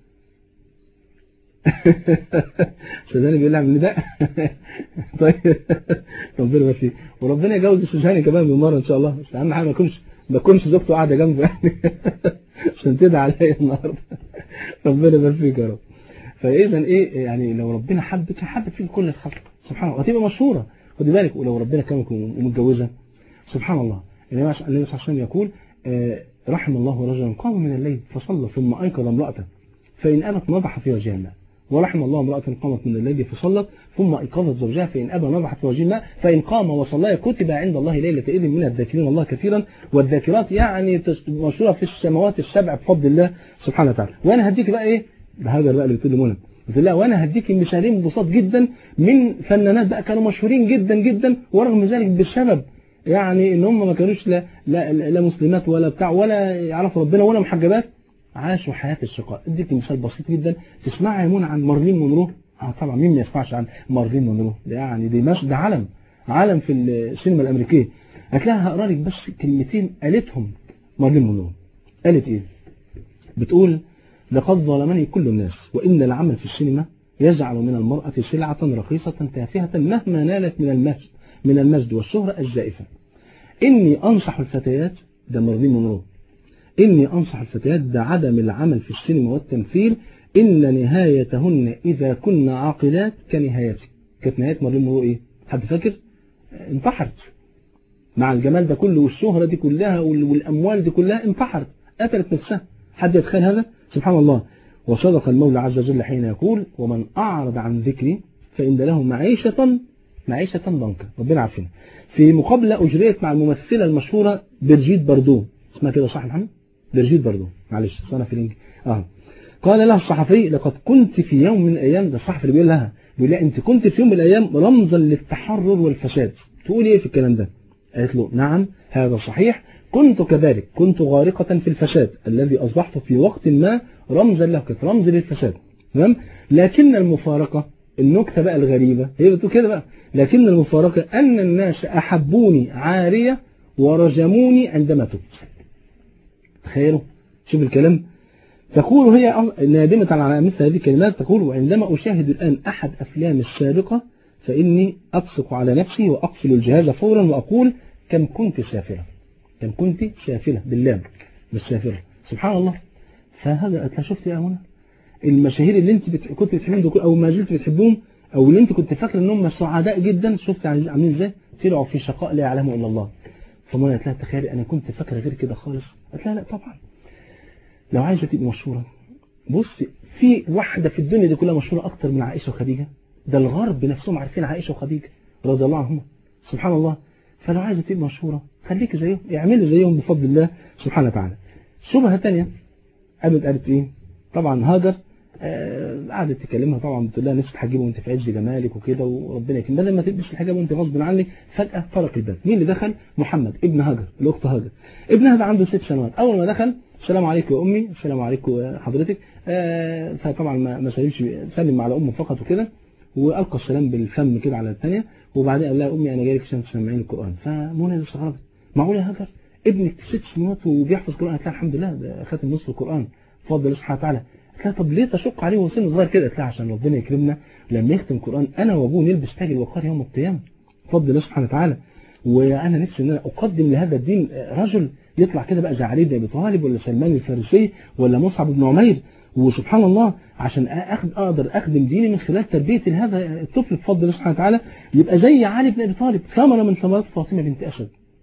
سوزاني بيقول لي اعمل نداء طيب ربنا يبارك فيك وربنا يجوز سوزاني كمان بالمره ان شاء الله بس اهم حاجه ما يكونش ما تكونش زوجته قاعده جنبه يعني عشان تدعي عليا النهارده ربنا يبارك فيك يا رب فاذا ايه يعني لو ربنا حبك حبك فيك كل الخلق سبحان الله وهتبقى مشهوره خدي بالك ولو ربنا كرمك ومتجوزه سبحان الله النبي صلى الله عليه وسلم يقول آه، رحم الله رجلا قام من الليل فصلى ثم ايقظ امراته فان ابت نضح في وجهها الماء ورحم الله امرأة قامت من الليل فصلت ثم أيقظت زوجها فإن أبى نضحت في وجه الماء فإن قام وصلى كتب عند الله ليلة إذن من الذاكرين الله كثيرا والذاكرات يعني تش- مشهورة في السماوات السبع بفضل الله سبحانه وتعالى وأنا هديك بقى إيه بهاجر بقى اللي بتقول لي منى قلت لها وأنا هديك مثالين بساط جدا من فنانات بقى كانوا مشهورين جدا جدا ورغم ذلك بسبب يعني ان هم ما كانوش لا, لا, لا مسلمات ولا بتاع ولا يعرفوا ربنا ولا محجبات عاشوا حياة الشقاء اديك مثال بسيط جدا تسمعها يا منى عن مارلين مونرو اه طبعا مين ما يسمعش عن مارلين مونرو ده يعني دي مش ده علم علم في السينما الامريكيه هتلاقيها هقرا لك بس كلمتين قالتهم مارلين مونرو قالت ايه بتقول لقد ظلمني كل الناس وان العمل في السينما يجعل من المرأة سلعة رخيصة تافهة مهما نالت من المجد من المجد والشهرة الزائفة إني أنصح الفتيات ده مارلين مونرو إني أنصح الفتيات بعدم العمل في السينما والتمثيل إن نهايتهن إذا كن عاقلات كنهايتي كانت نهاية مارلين مونرو إيه؟ حد فاكر؟ انتحرت مع الجمال ده كله والشهرة دي كلها وال- والأموال دي كلها انتحرت قتلت نفسها حد يتخيل هذا؟ سبحان الله وصدق المولى عز وجل حين يقول ومن أعرض عن ذكري فإن له معيشة معيشة ضنكا ربنا عارفينها في مقابلة أجريت مع الممثلة المشهورة برجيت باردو اسمها كده صح يا محمد برجيت باردو معلش أصل انا في الانجليزي اه قال لها الصحفي لقد كنت في يوم من الأيام ده الصحفي اللي بيقول لها بيقول لها أنت كنت في يوم من الأيام رمزا للتحرر والفساد تقول إيه في الكلام ده قالت له نعم هذا صحيح كنت كذلك كنت غارقة في الفساد الذي أصبحت في وقت ما رمزا له كنت رمز للفساد تمام لكن المفارقة النكتة بقى الغريبة هي بتقول كده بقى لكن المفارقة أن الناس أحبوني عارية ورجموني عندما تبت تخيلوا شوف الكلام تقول هي نادمة على مثل هذه الكلمات تقول وعندما أشاهد الآن أحد أفلام السابقة فإني أبصق على نفسي وأقفل الجهاز فورا وأقول كم كنت سافرة كم كنت سافرة بالله مش سافرة سبحان الله فهذا أنت شفت يا أمونة المشاهير اللي انت بت... كنت بتحبهم دول او ما زلت بتحبهم او اللي انت كنت فاكر ان هم سعداء جدا شفت عاملين ازاي طلعوا في شقاء لا يعلمه الا الله فمنى قالت لها تخيلي انا كنت فاكره غير كده خالص قالت لها لا طبعا لو عايزه تبقي مشهوره بص في واحده في الدنيا دي كلها مشهوره اكتر من عائشه وخديجه ده الغرب نفسهم عارفين عائشه وخديجه رضي الله عنهم سبحان الله فلو عايزه تبقي مشهوره خليكي زيهم اعملي زيهم بفضل الله سبحانه وتعالى شبهه ثانيه قامت قالت ايه طبعا هاجر قعدت تكلمها طبعا بتقول لها نفسك تحجبه وانت في عز جمالك وكده وربنا يكرمك بدل ما تلبس الحجاب وانت غصب عنك فجأة طرق الباب مين اللي دخل محمد ابن هاجر الاخت هاجر ابنها ده عنده ست سنوات اول ما دخل السلام عليكم يا امي السلام عليكم حضرتك آه فطبعا ما ما سلمش سلم على امه فقط وكده والقى السلام بالفم كده على الثانيه وبعدين قال لها امي انا جاي لك عشان تسمعيني القران فمنى استغربت معقول يا هاجر ابنك ست سنوات وبيحفظ قران قالت لها الحمد لله ده ختم نصف القران بفضل الله سبحانه وتعالى قلت لها طب ليه تشق عليه وهو سن صغير كده قلت لها عشان ربنا يكرمنا لما يختم القرآن أنا وأبوه نلبس تاج الوقار يوم القيامة بفضل الله سبحانه وتعالى وأنا نفسي إن أنا أقدم لهذا الدين رجل يطلع كده بقى زي علي بن أبي طالب ولا سلمان الفارسي ولا مصعب بن عمير وسبحان الله عشان أخد أقدر أخدم ديني من خلال تربية هذا الطفل بفضل الله سبحانه وتعالى يبقى زي علي بن أبي طالب ثمرة من ثمرات فاطمة بنت أسد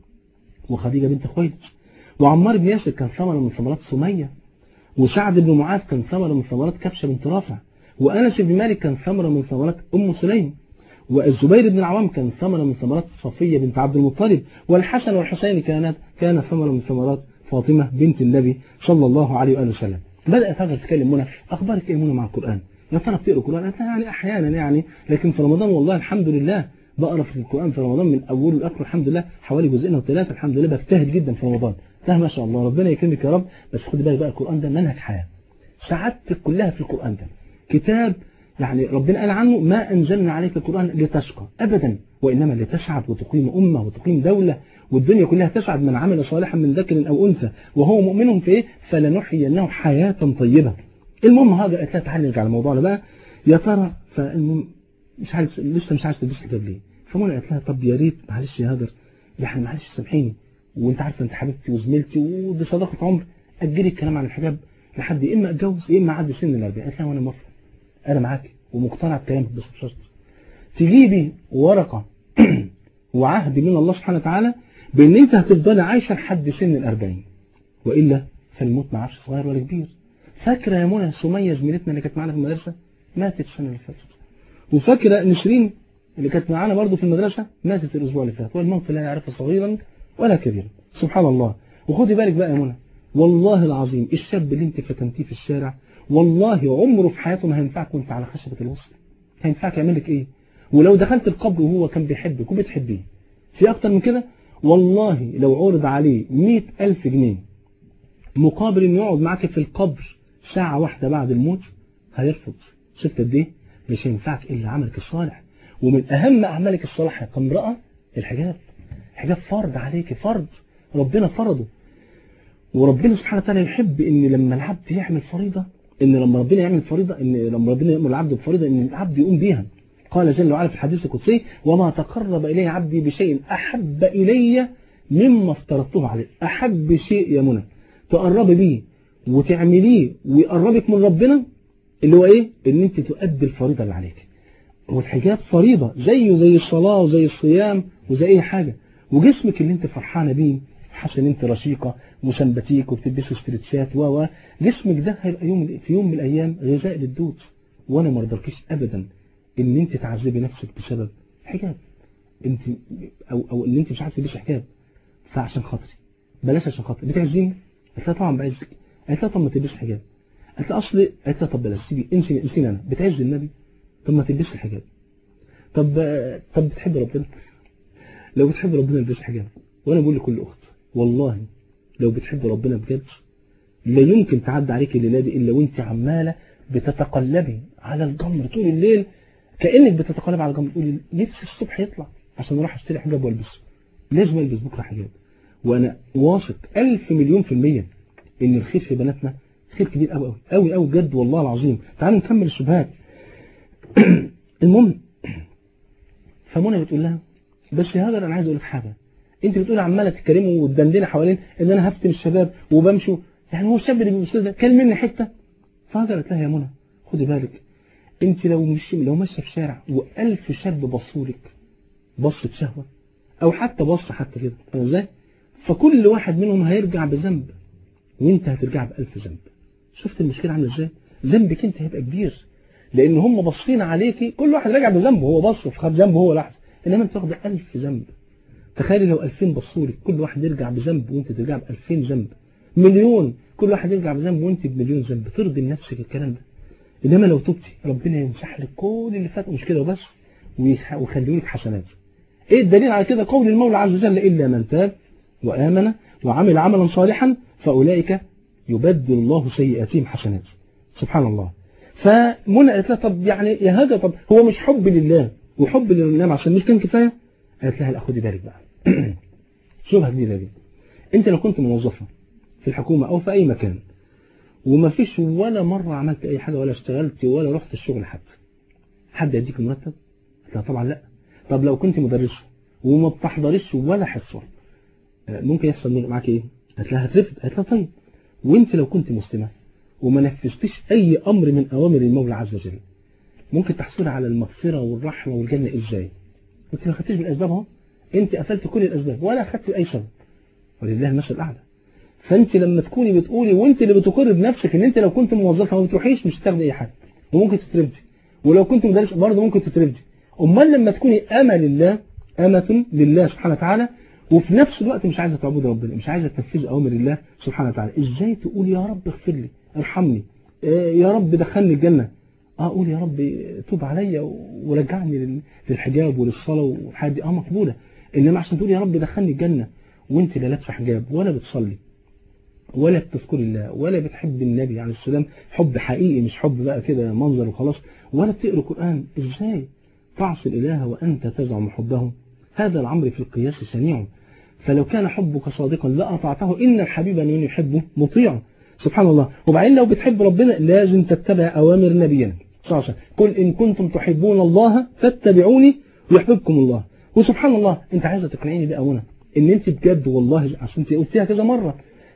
وخديجة بنت خويلد وعمار بن ياسر كان ثمرة من ثمرات سمية وسعد بن معاذ كان ثمرة من ثمرات كبشة بنت رافع وأنس بن مالك كان ثمرة من ثمرات أم سليم والزبير بن العوام كان ثمرة من ثمرات صفية بنت عبد المطلب والحسن والحسين كانت كان ثمرة من ثمرات فاطمة بنت النبي صلى الله عليه وآله وسلم بدأت هذا تتكلم منى أخبارك إيه منى مع القرآن يا ترى بتقرأ القرآن قالت يعني أحيانا يعني لكن في رمضان والله الحمد لله بقرا في القرآن في رمضان من أوله لآخره الحمد لله حوالي جزئين أو ثلاثة الحمد لله بجتهد جدا في رمضان ده ما شاء الله ربنا يكرمك يا رب بس خد بالك بقى القرآن ده منهج حياة سعادتك كلها في القرآن ده كتاب يعني ربنا قال عنه ما أنزلنا عليك القرآن لتشقى أبدا وإنما لتسعد وتقيم أمة وتقيم دولة والدنيا كلها تسعد من عمل صالحا من ذكر أو أنثى وهو مؤمن في إيه فلنحيينه حياة طيبة المهم هذا قالت لها تعالى نرجع لموضوعنا بقى يا ترى فالمهم مش عارف لسه مش عارف تلبس حجاب ليه فمنى قالت لها طب يا ريت معلش يا هاجر يعني معلش سامحيني وانت عارفه انت حبيبتي وزميلتي ودي صداقه عمر اجلي الكلام عن الحجاب لحد يا اما اتجوز يا اما اعدي سن ال 40 قالت لها وانا موافقه انا معاكي ومقتنع بكلامك بس بشرط تجيبي ورقه وعهد من الله سبحانه وتعالى بان انت هتفضلي عايشه لحد سن ال 40 والا فالموت ما عادش صغير ولا كبير فاكره يا منى سميه زميلتنا اللي كانت معانا في المدرسه ماتت السنه اللي فاتت وفاكره نسرين اللي كانت معانا برضه في المدرسه ماتت الاسبوع اللي فات والموت لا يعرف صغيرا ولا كبيرا سبحان الله وخدي بالك بقى يا منى والله العظيم الشاب اللي انت فتنتيه في الشارع والله عمره في حياته ما هينفعك وانت على خشبة الوصل هينفعك يعمل لك ايه ولو دخلت القبر وهو كان بيحبك وبتحبيه في اكتر من كده والله لو عرض عليه مئة ألف جنيه مقابل انه يقعد معاك في القبر ساعة واحدة بعد الموت هيرفض شفت قد ايه مش هينفعك الا عملك الصالح ومن اهم اعمالك الصالحة كامرأة الحجاب حجاب فرض عليك فرض ربنا فرضه وربنا سبحانه وتعالى يحب ان لما العبد يعمل فريضة ان لما ربنا يعمل فريضة ان لما ربنا يأمر العبد بفريضة ان العبد يقوم بيها قال جل وعلا في الحديث القدسي وما تقرب الي عبدي بشيء احب الي مما افترضته عليه احب شيء يا منى تقربي بيه وتعمليه ويقربك من ربنا اللي هو ايه ان انت تؤدي الفريضة اللي عليك والحجاب فريضة زيه زي الصلاة وزي الصيام وزي اي حاجة وجسمك اللي انت فرحانة بيه حاسه ان انت رشيقة وسمباتيك وبتلبسي ستريتشات و جسمك ده هيبقى يوم في يوم من الايام غذاء للدود وانا ما ارضاكيش ابدا ان انت تعذبي نفسك بسبب حجاب انت او او اللي انت مش عارفه تلبسي حجاب فعشان خاطري بلاش عشان خاطري بتعزيني قالت لها طبعا بعزك قالت لها طب ما تلبسي حجاب قالت لها اصل قالت لها طب بلاش سيبي انت انسيني انا بتعزي النبي طب ما تلبسي الحجاب طب طب بتحب ربنا لو بتحب ربنا البسي حجاب وانا بقول لكل اخت والله لو بتحب ربنا بجد لا يمكن تعدي عليك الليله دي الا وانت عماله بتتقلبي على الجمر طول الليل كانك بتتقلب على الجمر تقولي نفسي الصبح يطلع عشان اروح اشتري حجاب والبسه لازم البس بكره حجاب وانا واثق ألف مليون في المية ان الخير في بناتنا خير كبير قوي قوي قوي قوي بجد والله العظيم تعالوا نكمل الشبهات المهم فمنى بتقول لها بس يا هاجر انا عايز اقول لك حاجه انت بتقول عماله تتكلمي وتدندني حوالين ان انا هفتن الشباب وبمشي يعني هو الشاب اللي بيبص ده كان مني حته فهاجر قالت لها يا منى خدي بالك انت لو مش لو ماشيه في شارع والف شاب بصولك بصه شهوه او حتى بص حتى كده فاهم ازاي فكل واحد منهم هيرجع بذنب وانت هترجع بألف ذنب شفت المشكله عامله ازاي ذنبك انت هيبقى كبير لان هم باصين عليكي كل واحد راجع بذنبه هو بص في خد ذنبه هو لحظه انما انت واخد ألف ذنب تخيل لو 2000 بصوا لك كل واحد يرجع بذنب وانت ترجع ب 2000 ذنب مليون كل واحد يرجع بذنب وانت بمليون ذنب ترضي لنفسك الكلام ده انما لو تبتي ربنا يمسح لك كل اللي فات مش كده وبس ويخليه لك حسنات ايه الدليل على كده قول المولى عز وجل الا من تاب وامن وعمل عملا صالحا فاولئك يبدل الله سيئاتهم حسنات سبحان الله فمنى قالت لها طب يعني يا هذا طب هو مش حب لله وحب للنبي عشان مش كان كفايه قالت لها لا خدي بالك بقى شوفها جديده دي انت لو كنت موظفه في الحكومه او في اي مكان وما فيش ولا مره عملت اي حاجه ولا اشتغلت ولا رحت الشغل حتى حد يديك مرتب قالت لها طبعا لا طب لو كنت مدرسه وما بتحضريش ولا حصه ممكن يحصل معاك ايه قالت لها هترفض قالت لها طيب وانت لو كنت مسلمه وما نفذتيش اي امر من اوامر المولى عز وجل ممكن تحصل على المغفره والرحمه والجنه ازاي انت ما خدتيش بالاسباب اهو انت قفلت كل الاسباب ولا اخدت اي سبب ولله المثل الاعلى فانت لما تكوني بتقولي وانت اللي بتقر بنفسك ان انت لو كنت موظفه ما بتروحيش مش هتاخدي اي حاجه وممكن تترفدي ولو كنت مدرس برضه ممكن تترفدي امال لما تكوني امه لله امه لله سبحانه وتعالى وفي نفس الوقت مش عايزه تعبدي ربنا مش عايزه تنفذي اوامر الله سبحانه وتعالى ازاي تقول يا رب اغفر لي ارحمني يا رب دخلني الجنه اه اقول يا رب توب عليا ورجعني للحجاب وللصلاه والحاجات دي اه مقبوله انما عشان تقول يا رب دخلني الجنه وانت لا لابسه حجاب ولا بتصلي ولا بتذكر الله ولا بتحب النبي عليه السلام حب حقيقي مش حب بقى كده منظر وخلاص ولا بتقرا قران ازاي تعصي الاله وانت تزعم حبه هذا الامر في القياس شنيع فلو كان حبك صادقا لاطعته ان الحبيب من يحبه مطيع سبحان الله وبعدين لو بتحب ربنا لازم تتبع اوامر نبينا صلى الله عليه وسلم قل ان كنتم تحبون الله فاتبعوني يحببكم الله وسبحان الله انت عايزه تقنعيني بقى هنا ان انت بجد والله عشان انت قلتيها كذا مره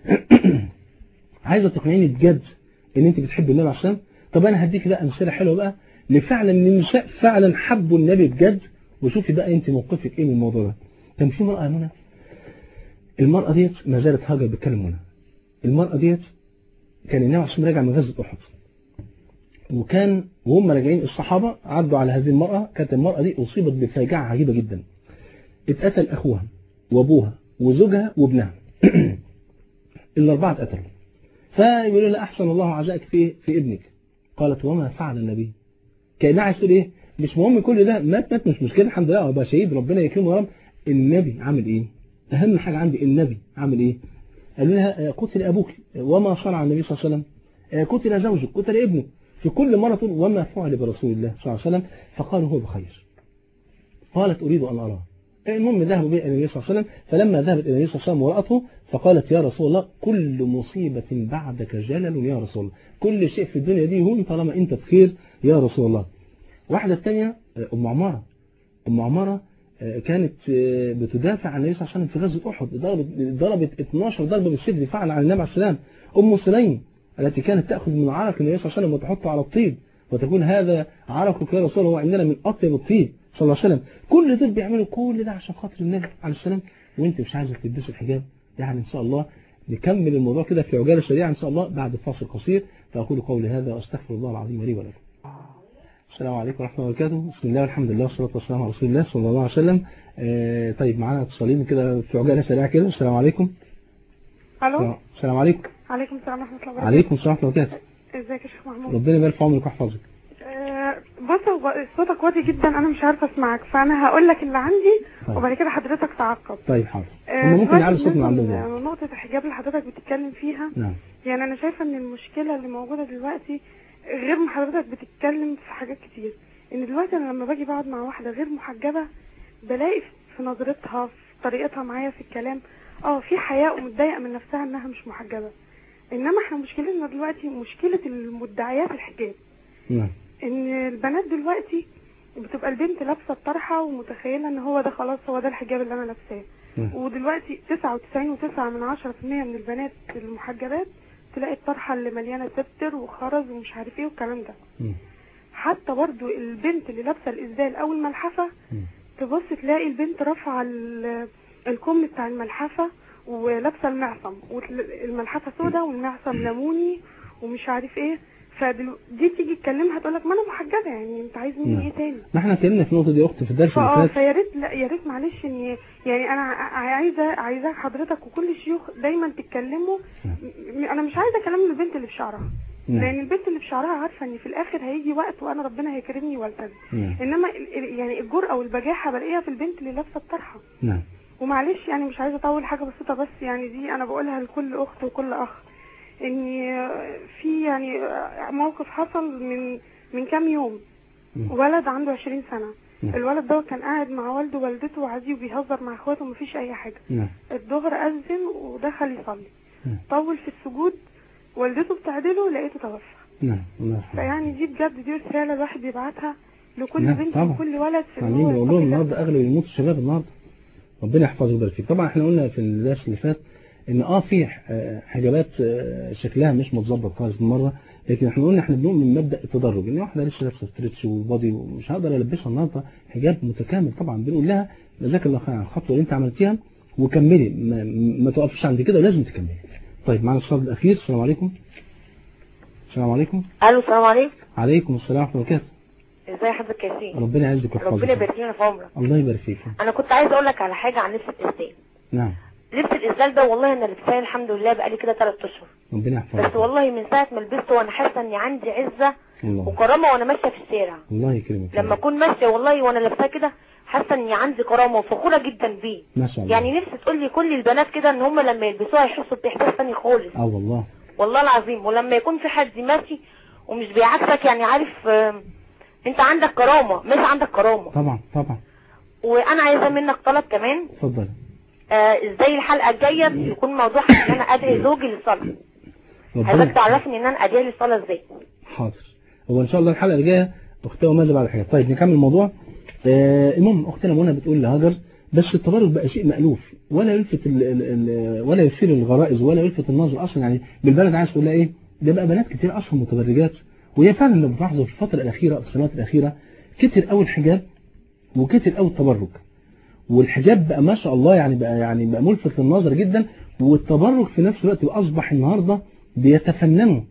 عايزه تقنعيني بجد ان انت بتحب النبي عليه الصلاه طب انا هديك بقى امثله حلوه بقى لفعلا ان النساء فعلا حبوا النبي بجد وشوفي بقى انت موقفك ايه من الموضوع ده كان في مرأة منى المرأة ديت ما زالت هاجر بتكلم منى المرأة ديت كان النبي عليه راجع من غزوة أحد وكان وهم راجعين الصحابة عدوا على هذه المرأة كانت المرأة دي أصيبت بفاجعة عجيبة جدا اتقتل أخوها وأبوها وزوجها وابنها الأربعة اتقتلوا فيقولوا لها أحسن الله عزائك في في ابنك قالت وما فعل النبي كأنها عايز تقول إيه مش مهم كل ده مات مات مش مشكلة الحمد لله أبقى شهيد ربنا يكرمه يا رب النبي عامل إيه أهم حاجة عندي النبي عامل إيه قالوا لها قتل أبوك وما صنع النبي صلى الله عليه وسلم قتل زوجك قتل ابنك في كل مرة تقول وما فعل برسول الله صلى الله عليه وسلم فقالوا هو بخير قالت أريد أن أراه المهم ذهبوا به إلى النبي صلى الله عليه وسلم فلما ذهبت إلى النبي صلى الله عليه وسلم ورأته فقالت يا رسول الله كل مصيبة بعدك جلل يا رسول الله كل شيء في الدنيا دي هون طالما أنت بخير يا رسول الله واحدة الثانية أم عمارة أم عمارة كانت بتدافع عن النبي صلى الله عليه وسلم في غزوة أحد ضربت ضربت 12 ضربة بالسيف دفاعا عن النبي عليه السلام أم سليم التي كانت تأخذ من عرق النبي صلى الله عليه وسلم وتحطه على الطيب وتقول هذا عرقك يا رسول الله عندنا من أطيب الطيب صلى الله عليه وسلم كل دول بيعملوا كل ده عشان خاطر النبي عليه السلام وانت مش عايزه تلبسي الحجاب يعني ان شاء الله نكمل الموضوع كده في عجاله سريعه ان شاء الله بعد فاصل قصير فاقول قولي هذا واستغفر الله العظيم لي ولكم السلام عليكم ورحمة الله وبركاته بسم الله والحمد لله والصلاة والسلام على رسول الله صلى الله عليه وسلم آه طيب معانا اتصالين كده في عجالة سريعة كده السلام عليكم الو السلام عليكم عليكم السلام ورحمه الله وبركاته عليكم السلام ورحمة الله وبركاته ازيك يا شيخ محمود ربنا يبارك في عمرك ويحفظك آه، بص هو صوتك واطي جدا انا مش عارفه اسمعك فانا هقول لك اللي عندي طيب. وبعد كده حضرتك تعقب طيب حاضر آه، هم ممكن دلوقتي يعلوا الصوت من عندهم بالنسبة يعني. لنقطة الحجاب اللي حضرتك بتتكلم فيها نعم يعني أنا شايفة إن المشكلة اللي موجودة دلوقتي غير ما حضرتك بتتكلم في حاجات كتير إن دلوقتي أنا لما باجي بقعد مع واحدة غير محجبة بلاقي في نظرتها في طريقتها معايا في الكلام اه في حياء ومتضايقة من نفسها إنها مش محجبة إنما إحنا مشكلتنا دلوقتي مشكلة المدعيات الحجاب نعم ان البنات دلوقتي بتبقى البنت لابسه الطرحه ومتخيله ان هو ده خلاص هو ده الحجاب اللي انا لابساه نعم. ودلوقتي 99.9 من 10% من البنات المحجبات تلاقي الطرحه اللي مليانه ستر وخرز ومش عارف ايه والكلام ده مم. حتى برضو البنت اللي لابسه الاسدال او الملحفه مم. تبص تلاقي البنت رافعه ال- الكم بتاع الملحفه ولابسه المعصم والملحفه سودا والمعصم ليموني ومش عارف ايه فدلو... دي تيجي تكلمها تقول لك ما انا محجبه يعني انت عايز مني نعم. ايه تاني ما احنا اتكلمنا في النقطة دي يا اختي في الدرس اللي فاه فات فيا ريت لا يا ريت معلش ان يعني انا ع- عايزه عايزه حضرتك وكل الشيوخ دايما تتكلموا م- انا مش عايزه كلام البنت اللي بشعرها نعم. لان البنت اللي بشعرها عارفه ان في الاخر هيجي وقت وانا ربنا هيكرمني والتزم نعم. انما ال- ال- يعني الجرأه والبجاحه بلاقيها في البنت اللي لابسه الطرحه نعم ومعلش يعني مش عايزه اطول حاجه بسيطه بس يعني دي انا بقولها لكل اخت وكل اخ ان في يعني موقف حصل من من كام يوم مم. ولد عنده 20 سنه نعم. الولد ده كان قاعد مع والده ووالدته وعادي وبيهزر مع اخواته ومفيش اي حاجه نعم الظهر اذن ودخل يصلي نعم. طول في السجود والدته بتعدله لقيته توفى نعم الله يرحمه فيعني دي بجد دي رساله الواحد بيبعتها لكل نعم، بنت طبعا. وكل ولد في إن عاملين هو بيقول يتقي لهم الله. النهارده اغلب يموت الشباب النهارده ربنا يحفظه ويبارك فيك طبعا احنا قلنا في الدرس اللي فات ان اه في آه، حجابات آه، شكلها مش متظبط خالص بالمره لكن احنا قلنا احنا بنؤمن من مبدا التدرج ان واحده لسه لابسه ستريتش وبادي ومش هقدر البسها النهارده حجاب متكامل طبعا بنقول لها جزاك الله خير على الخطوه اللي انت عملتيها وكملي ما, ما توقفيش عند كده ولازم تكملي طيب معنا السؤال الاخير السلام عليكم السلام عليكم الو السلام عليكم عليكم السلام ورحمه الله وبركاته ازي حضرتك يا سيدي ربنا يعزك ربنا ويحفظك يبارك لنا في عمرك الله يبارك فيك انا كنت عايزه اقول لك على حاجه عن لبس الاسدال نعم لبس الاسدال ده والله انا لبساه الحمد لله بقالي كده 3 اشهر ربنا يحفظك بس والله من ساعه ما لبسته وانا حاسه اني عندي عزه الله وكرامه وانا ماشيه في الشارع الله يكرمك لما اكون ماشيه والله وانا لابساه كده حاسه اني عندي كرامه وفخوره جدا بيه ما شاء الله يعني نفسي تقول لي كل البنات كده ان هم لما يلبسوها يحسوا باحساس ثاني خالص اه والله والله العظيم ولما يكون في حد ماشي ومش بيعكسك يعني عارف آم، انت عندك كرامه مش عندك كرامه طبعا طبعا وانا عايزه منك طلب كمان اتفضل آه ازاي الحلقه الجايه يكون موضوع ان انا ادعي زوجي للصلاه عايزك ربنا تعرفني ان انا ادعي للصلاه ازاي حاضر هو ان شاء الله الحلقه الجايه اختها وماذا بعد الحاجات طيب نكمل الموضوع آه المهم اختنا منى بتقول لهاجر بس التبرج بقى شيء مألوف ولا يلفت ال ال ال ولا يثير الغرائز ولا يلفت النظر اصلا يعني بالبلد عايز تقول لها ايه ده بقى بنات كتير اصلا متبرجات وهي فعلا لو بتلاحظوا في الفتره الاخيره أو السنوات الاخيره كتر قوي الحجاب وكتر قوي التبرج والحجاب بقى ما شاء الله يعني بقى يعني بقى ملفت للنظر جدا والتبرج في نفس الوقت بقى اصبح النهارده بيتفننوا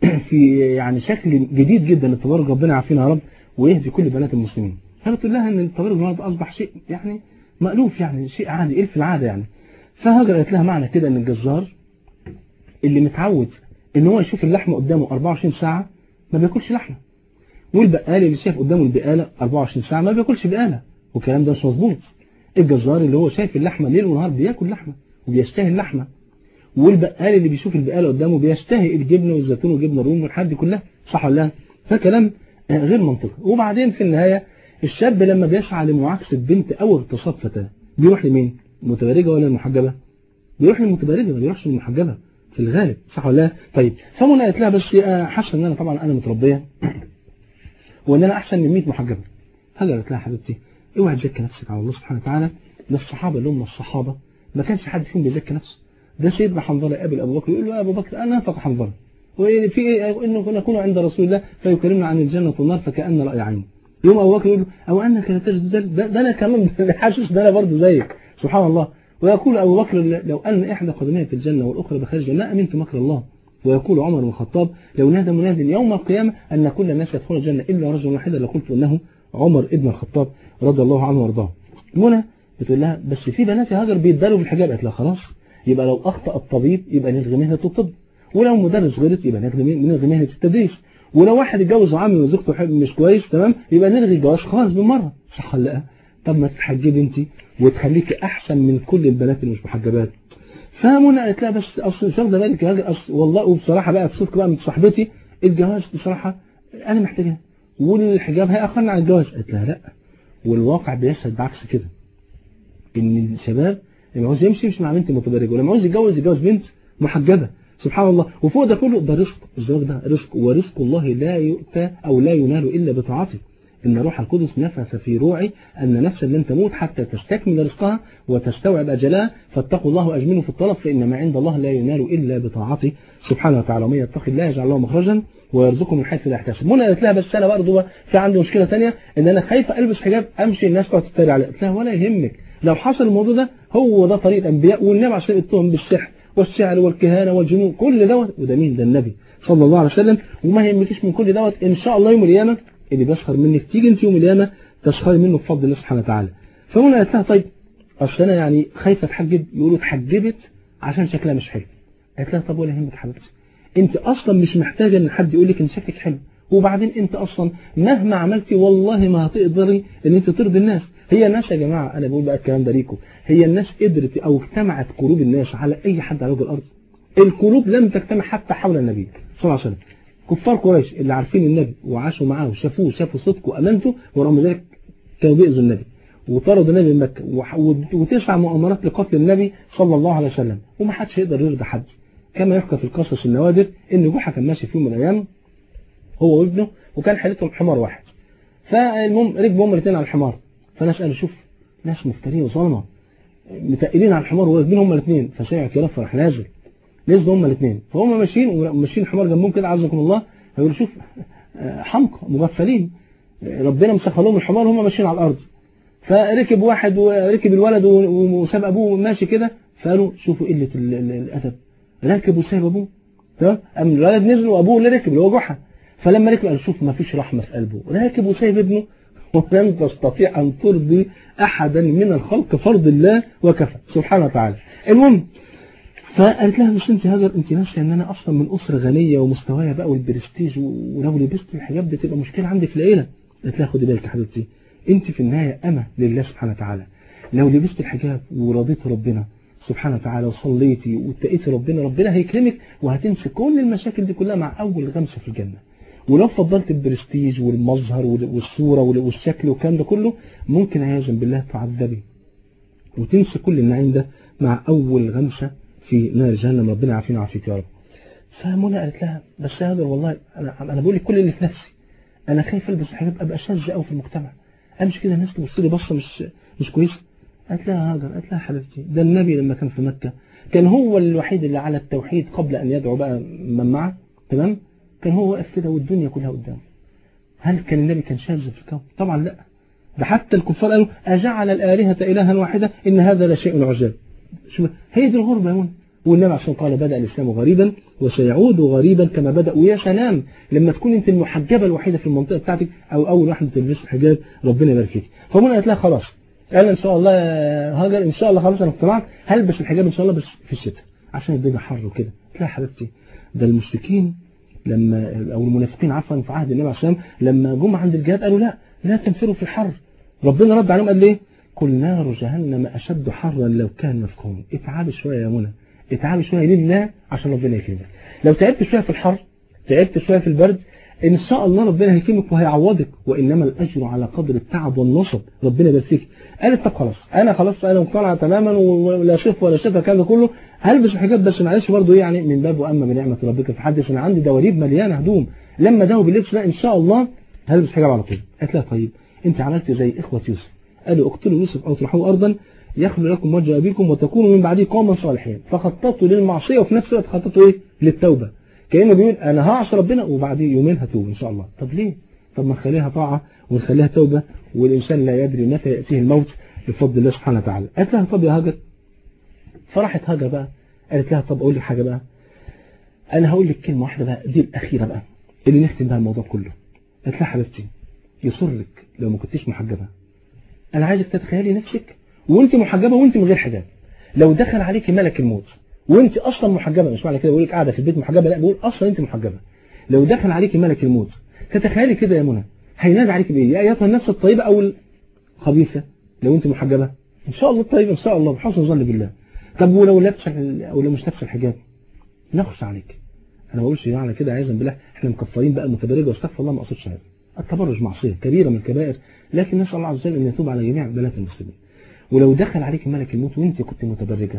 في يعني شكل جديد جدا للتبرج ربنا يعافينا يا رب ويهدي كل بنات المسلمين فبتقول لها ان التبرج النهارده اصبح شيء يعني مألوف يعني شيء عادي ايه في العاده يعني فهاجر قالت لها معنى كده ان الجزار اللي متعود ان هو يشوف اللحمه قدامه 24 ساعه ما بياكلش لحمه والبقال اللي شايف قدامه البقاله 24 ساعه ما بياكلش بقاله والكلام ده مش مظبوط الجزار اللي هو شايف اللحمه ليل ونهار بياكل لحمه وبيشتهي اللحمه والبقال اللي بيشوف البقاله قدامه بيشتهي الجبنه والزيتون والجبنه الروم والحاجات دي كلها صح ولا لا فكلام آه، غير منطقي وبعدين في النهايه الشاب لما بيسعى لمعاكسه بنت او اغتصاب فتاه بيروح لمين المتبرجه ولا المحجبه بيروح للمتبرجه ما بيروحش للمحجبه في الغالب صح ولا لا طيب فمنى قالت لها بس آه، حاسه ان انا طبعا انا متربيه وان انا احسن من 100 محجبه هاجر قالت لها حبيبتي اوعي تزكي نفسك على الله سبحانه وتعالى ده الصحابه اللي هم الصحابه ما كانش حد فيهم بيزكي نفسه ده سيدنا حنظله قابل ابو بكر يقول له يا ابو بكر انا انفق حنظله وفي إيه؟ انه نكون عند رسول الله فيكلمنا عن الجنه والنار فكان راي عين يوم ابو بكر يقول له او انك لا تجد ذلك ده, ده انا كمان حاسس ده انا برضه زيك سبحان الله ويقول ابو بكر لو ان احدى قدمي في الجنه والاخرى بخارج الجنه ما امنت مكر الله ويقول عمر بن الخطاب لو نادى مناد يوم القيامة أن كل الناس يدخلون الجنة إلا رجل واحدا لقلت أنه عمر ابن الخطاب رضي الله عنه وارضاه منى بتقول لها بس في بنات هاجر بيتداروا في الحجاب قالت لها خلاص يبقى لو أخطأ الطبيب يبقى نلغي مهنة الطب ولو مدرس غلط يبقى نلغي نلغي مهنة التدريس ولو واحد اتجوز عمي وزوجته مش كويس تمام يبقى نلغي الجواز خالص بالمرة صح ولا لا طب ما تتحجبي انت وتخليكي احسن من كل البنات اللي مش محجبات فمنى قالت لها بس اصل مش واخده بالك يا راجل اصل والله وبصراحه بقى بصدق بقى من صاحبتي الجواز بصراحه انا محتاجاه والحجاب هيأخرنا عن الجواز قالت لها لا والواقع بيشهد بعكس كده ان الشباب لما عاوز يمشي يمشي مع بنت متبرجه ولما عاوز يتجوز يتجوز بنت محجبه سبحان الله وفوق ده كله ده رزق الزواج ده رزق ورزق الله لا يؤتى او لا ينال الا بطاعته إن روح القدس نفث في روعي أن نفسا لن تموت حتى تستكمل رزقها وتستوعب أجلها فاتقوا الله وأجملوا في الطلب فإن ما عند الله لا ينال إلا بطاعته سبحانه وتعالى ومن يتقي الله يجعل له مخرجا ويرزقه من حيث لا يحتسب منى قالت لها بس أنا برضه في عندي مشكلة ثانيه إن أنا خايفة ألبس حجاب أمشي الناس تقعد تتريق عليا قلت لها ولا يهمك لو حصل الموضوع ده هو ده طريق الأنبياء والنبي عشان اتهم بالسحر والشعر والكهانة والجنون كل دوت وده مين ده النبي صلى الله عليه وسلم وما يهمكيش من كل دوت إن شاء الله يوم القيامة اللي بيسخر منك تيجي انت يوم القيامه تسخري منه بفضل الله سبحانه وتعالى فهنا قالت لها طيب اصل انا يعني خايفه اتحجب يقولوا اتحجبت عشان شكلها مش حلو قالت لها طب ولا يهمك حبيبتي انت اصلا مش محتاجه ان حد يقول لك ان شكلك حلو وبعدين انت اصلا مهما عملتي والله ما هتقدري ان انت ترضي الناس هي الناس يا جماعه انا بقول بقى الكلام ده ليكم هي الناس قدرت او اجتمعت قلوب الناس على اي حد على وجه الارض القلوب لم تجتمع حتى حول النبي صلى الله عليه وسلم كفار قريش اللي عارفين النبي وعاشوا معاه وشافوه شافوا صدقه وامانته ورغم ذلك كانوا بيأذوا النبي وطردوا النبي من مكة وتسع مؤامرات لقتل النبي صلى الله عليه وسلم وما حدش يقدر يرضى حد كما يحكى في القصص النوادر ان جحا كان ماشي في يوم من الايام هو وابنه وكان حالتهم حمار واحد فالمهم ركبوا هم الاثنين على الحمار فناس قالوا شوف ناس مفترين وظلمه متقلين على الحمار وراكبين هم الاثنين فسمع كلام فراح نازل نزلوا هم الاثنين فهم ماشيين وماشيين الحمار جنبهم كده عزكم الله هيقولوا شوف حمقى مغفلين ربنا مسخر لهم الحمار وهم ماشيين على الارض فركب واحد وركب الولد وساب ابوه ماشي كده فقالوا شوفوا قله الادب راكب وساب ابوه تمام قام الولد نزل وابوه اللي ركب اللي هو جحا فلما ركب قال شوف ما فيش رحمه في قلبه راكب وسايب ابنه ولم تستطيع ان ترضي احدا من الخلق فرض الله وكفى سبحانه وتعالى المهم فقالت لها مش انت هاجر انت ناسيه ان انا اصلا من اسره غنيه ومستوايا بقى والبرستيج ولو لبست الحجاب ده تبقى مشكله عندي في العيله قالت لها خدي بالك يا حبيبتي انت في النهايه امه لله سبحانه وتعالى لو لبست الحجاب ورضيت ربنا سبحانه وتعالى وصليتي واتقيتي ربنا ربنا هيكرمك وهتنسي كل المشاكل دي كلها مع اول غمسه في الجنه ولو فضلت البرستيج والمظهر والصوره والشكل والكلام ده كله ممكن عياذا بالله تعذبي وتنسي كل النعيم ده مع اول غمسه في نار جهنم ربنا يعافينا ويعافيك يا رب فمنى قالت لها بس يا هاجر والله انا انا بقول لك كل اللي في نفسي انا خايف البس حجاب ابقى شاذ قوي في المجتمع امشي كده الناس تبص لي بصه مش مش كويسه قالت لها هاجر قالت لها حبيبتي ده النبي لما كان في مكه كان هو الوحيد اللي على التوحيد قبل ان يدعو بقى من معه تمام كان هو واقف كده والدنيا كلها قدامه هل كان النبي كان شاذ في الكون طبعا لا ده حتى الكفار قالوا اجعل الالهه الها واحده ان هذا لشيء عجاب شوف هي دي الغربه يا منى والنبي عشان قال بدأ الإسلام غريبا وسيعود غريبا كما بدأ ويا سلام لما تكون أنت المحجبة الوحيدة في المنطقة بتاعتك أو أول واحدة تلبس حجاب ربنا يبارك فيك فمنى قالت لها خلاص قال إن شاء الله يا هاجر إن شاء الله خلاص أنا اقتنعت هلبس الحجاب إن شاء الله بس في الشتاء عشان الدنيا حر وكده قلت لها يا حبيبتي ده المشركين لما أو المنافقين عفوا في عهد النبي عليه الصلاة والسلام لما جم عند الجهاد قالوا لا لا تنفروا في الحر ربنا رد عليهم قال ليه قل نار جهنم أشد حرا لو كان يفقهون اتعبي شوية يا منى اتعبي شوية لله عشان ربنا يكرمك لو تعبت شوية في الحر تعبت شوية في البرد ان شاء الله ربنا هيكرمك وهيعوضك وانما الاجر على قدر التعب والنصب ربنا يبارك قالت طب خلاص انا خلاص انا مقتنعه تماما ولا شف ولا شف الكلام ده كله هلبس الحجاب بس معلش برضه ايه يعني من باب واما بنعمه ربك فحدث انا عندي دواليب مليانه هدوم لما داوب اللبس ده ان شاء الله هلبس حجاب على طول قالت لها طيب انت عملت زي اخوه يوسف قالوا اقتلوا يوسف او اطرحوه ارضا يخلو لكم وجه أبيكم وتكونوا من بعده قوما صالحين فخططوا للمعصية وفي نفس الوقت خططوا إيه للتوبة كأنه بيقول أنا هعصي ربنا وبعديه يومين هتوب إن شاء الله طب ليه طب ما نخليها طاعة ونخليها توبة والإنسان لا يدري متى يأتيه الموت بفضل الله سبحانه وتعالى قالت لها طب يا هاجر فرحت هاجر بقى قالت لها طب أقول لك حاجة بقى انا هقول لك كلمه واحده بقى دي الاخيره بقى اللي نختم بها الموضوع كله قالت لها حبيبتي يسرك لو ما كنتيش محجبه انا عايزك تتخيلي نفسك وانت محجبه وانت من غير حجاب لو دخل عليكي ملك الموت وانت اصلا محجبه مش معنى كده بقول لك قاعده في البيت محجبه لا بقول اصلا انت محجبه لو دخل عليكي ملك الموت تتخيلي كده يا منى هينادي عليك بايه يا ايتها النفس الطيبه او الخبيثه لو انت محجبه ان شاء الله الطيبه ان شاء الله بحسن الظن بالله طب ولو لابسه او لو مش لابسه الحجاب نخشى عليك انا ما بقولش يعني كده عايزا بالله احنا مكفرين بقى المتبرجه واستغفر الله ما اقصدش هذا التبرج معصيه كبيره من الكبائر لكن نسال الله عز وجل ان يتوب على جميع بنات المسلمين ولو دخل عليك ملك الموت وانت كنت متبرجه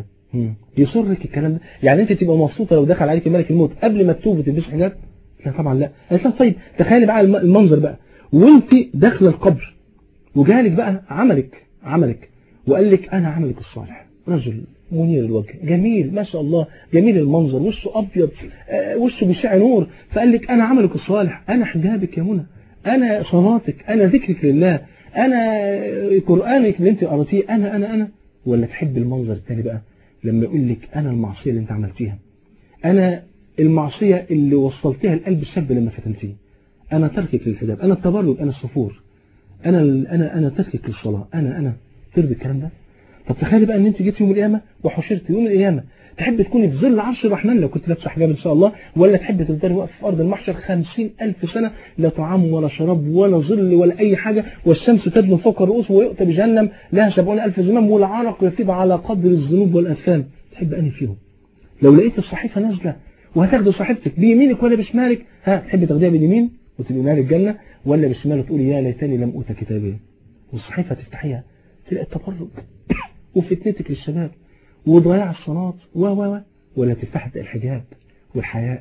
يسرك الكلام ده يعني انت تبقى مبسوطه لو دخل عليك ملك الموت قبل ما تتوب وتلبسي حجاب لا طبعا لا قالت لها طيب تخيلي بقى المنظر بقى وانت داخله القبر وجالك بقى عملك عملك وقال لك انا عملك الصالح رجل منير الوجه جميل ما شاء الله جميل المنظر وشه ابيض آه وشه بيشع نور فقال لك انا عملك الصالح انا حجابك يا منى انا صلاتك انا ذكرك لله انا قرانك اللي انت قراتيه انا انا انا ولا تحب المنظر الثاني بقى لما يقول لك انا المعصيه اللي انت عملتيها انا المعصيه اللي وصلتها لقلب الشاب لما فتنتيه انا تركك للحجاب انا التبرج انا الصفور انا انا انا تركك للصلاه انا انا ترضي الكلام ده طب تخيلي بقى ان انت جيت يوم القيامه وحشرت يوم القيامه تحب تكوني في ظل عرش الرحمن لو كنت لابسه حجاب ان شاء الله ولا تحب تفضلي واقفه في ارض المحشر خمسين ألف سنه لا طعام ولا شراب ولا ظل ولا اي حاجه والشمس تدنو فوق الرؤوس ويؤتى بجهنم لها سبعون ألف زمام والعرق يفيض على قدر الذنوب والاثام تحب انهي فيهم لو لقيت الصحيفه نازله وهتاخدي صحيفتك بيمينك ولا بشمالك ها تحبي تاخديها باليمين وتبقي نار الجنه ولا بالشمال وتقولي يا ليتني لم اوت كتابي والصحيفه تفتحيها تلاقي التبرج وفتنتك للشباب وضياع الصلاة و و و ولا تفتح الحجاب والحياء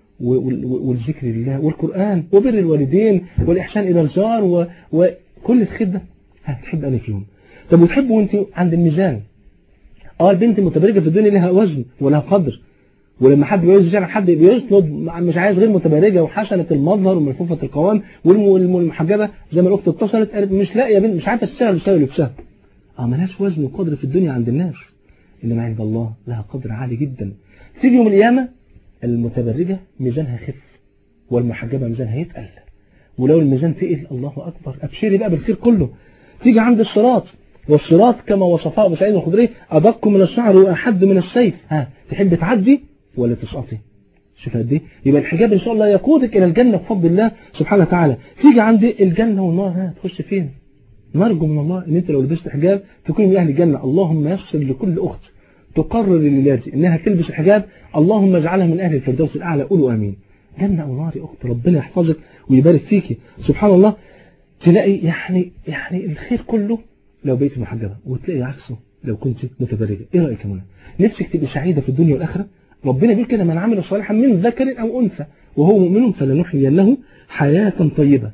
والذكر لله والقرآن وبر الوالدين والإحسان إلى الجار و... وكل الخير ده هتحب أنا فيهم طب وتحب وانت عند الميزان اه البنت المتبرجة في الدنيا لها وزن ولها قدر ولما حد بيوزن شعر حد بيسند مش عايز غير متبرجة وحسنة المظهر وملفوفة القوام والمحجبة زي ما الأخت اتصلت قالت مش لاقية بنت مش عارفة تشتغل بسبب لبسها اه ملهاش وزن وقدر في الدنيا عند الناس إنما عند الله لها قدر عالي جدا تيجي يوم القيامة المتبرجة ميزانها خف والمحجبة ميزانها يتقل ولو الميزان تقل الله أكبر أبشري بقى بالخير كله تيجي عند الصراط والصراط كما وصفه أبو سعيد الخدري أدق من الشعر وأحد من السيف ها تحب تعدي ولا تسقطي شوف قد ايه يبقى الحجاب ان شاء الله يقودك الى الجنه بفضل الله سبحانه وتعالى تيجي عند الجنه والنار ها تخش فين نرجو من الله ان انت لو لبست حجاب تكون من اهل الجنه اللهم يسر لكل اخت تقرر للولادي انها تلبس الحجاب اللهم اجعلها من اهل الفردوس الاعلى قولوا امين جنه او نار يا اخت ربنا يحفظك ويبارك فيكي سبحان الله تلاقي يعني يعني الخير كله لو بقيت محجبه وتلاقي عكسه لو كنت متبرجه ايه رايك يا منى نفسك تبقي سعيده في الدنيا والاخره ربنا بيقول كده من عمل صالحا من ذكر او انثى وهو مؤمن فلنحيينه حياه طيبه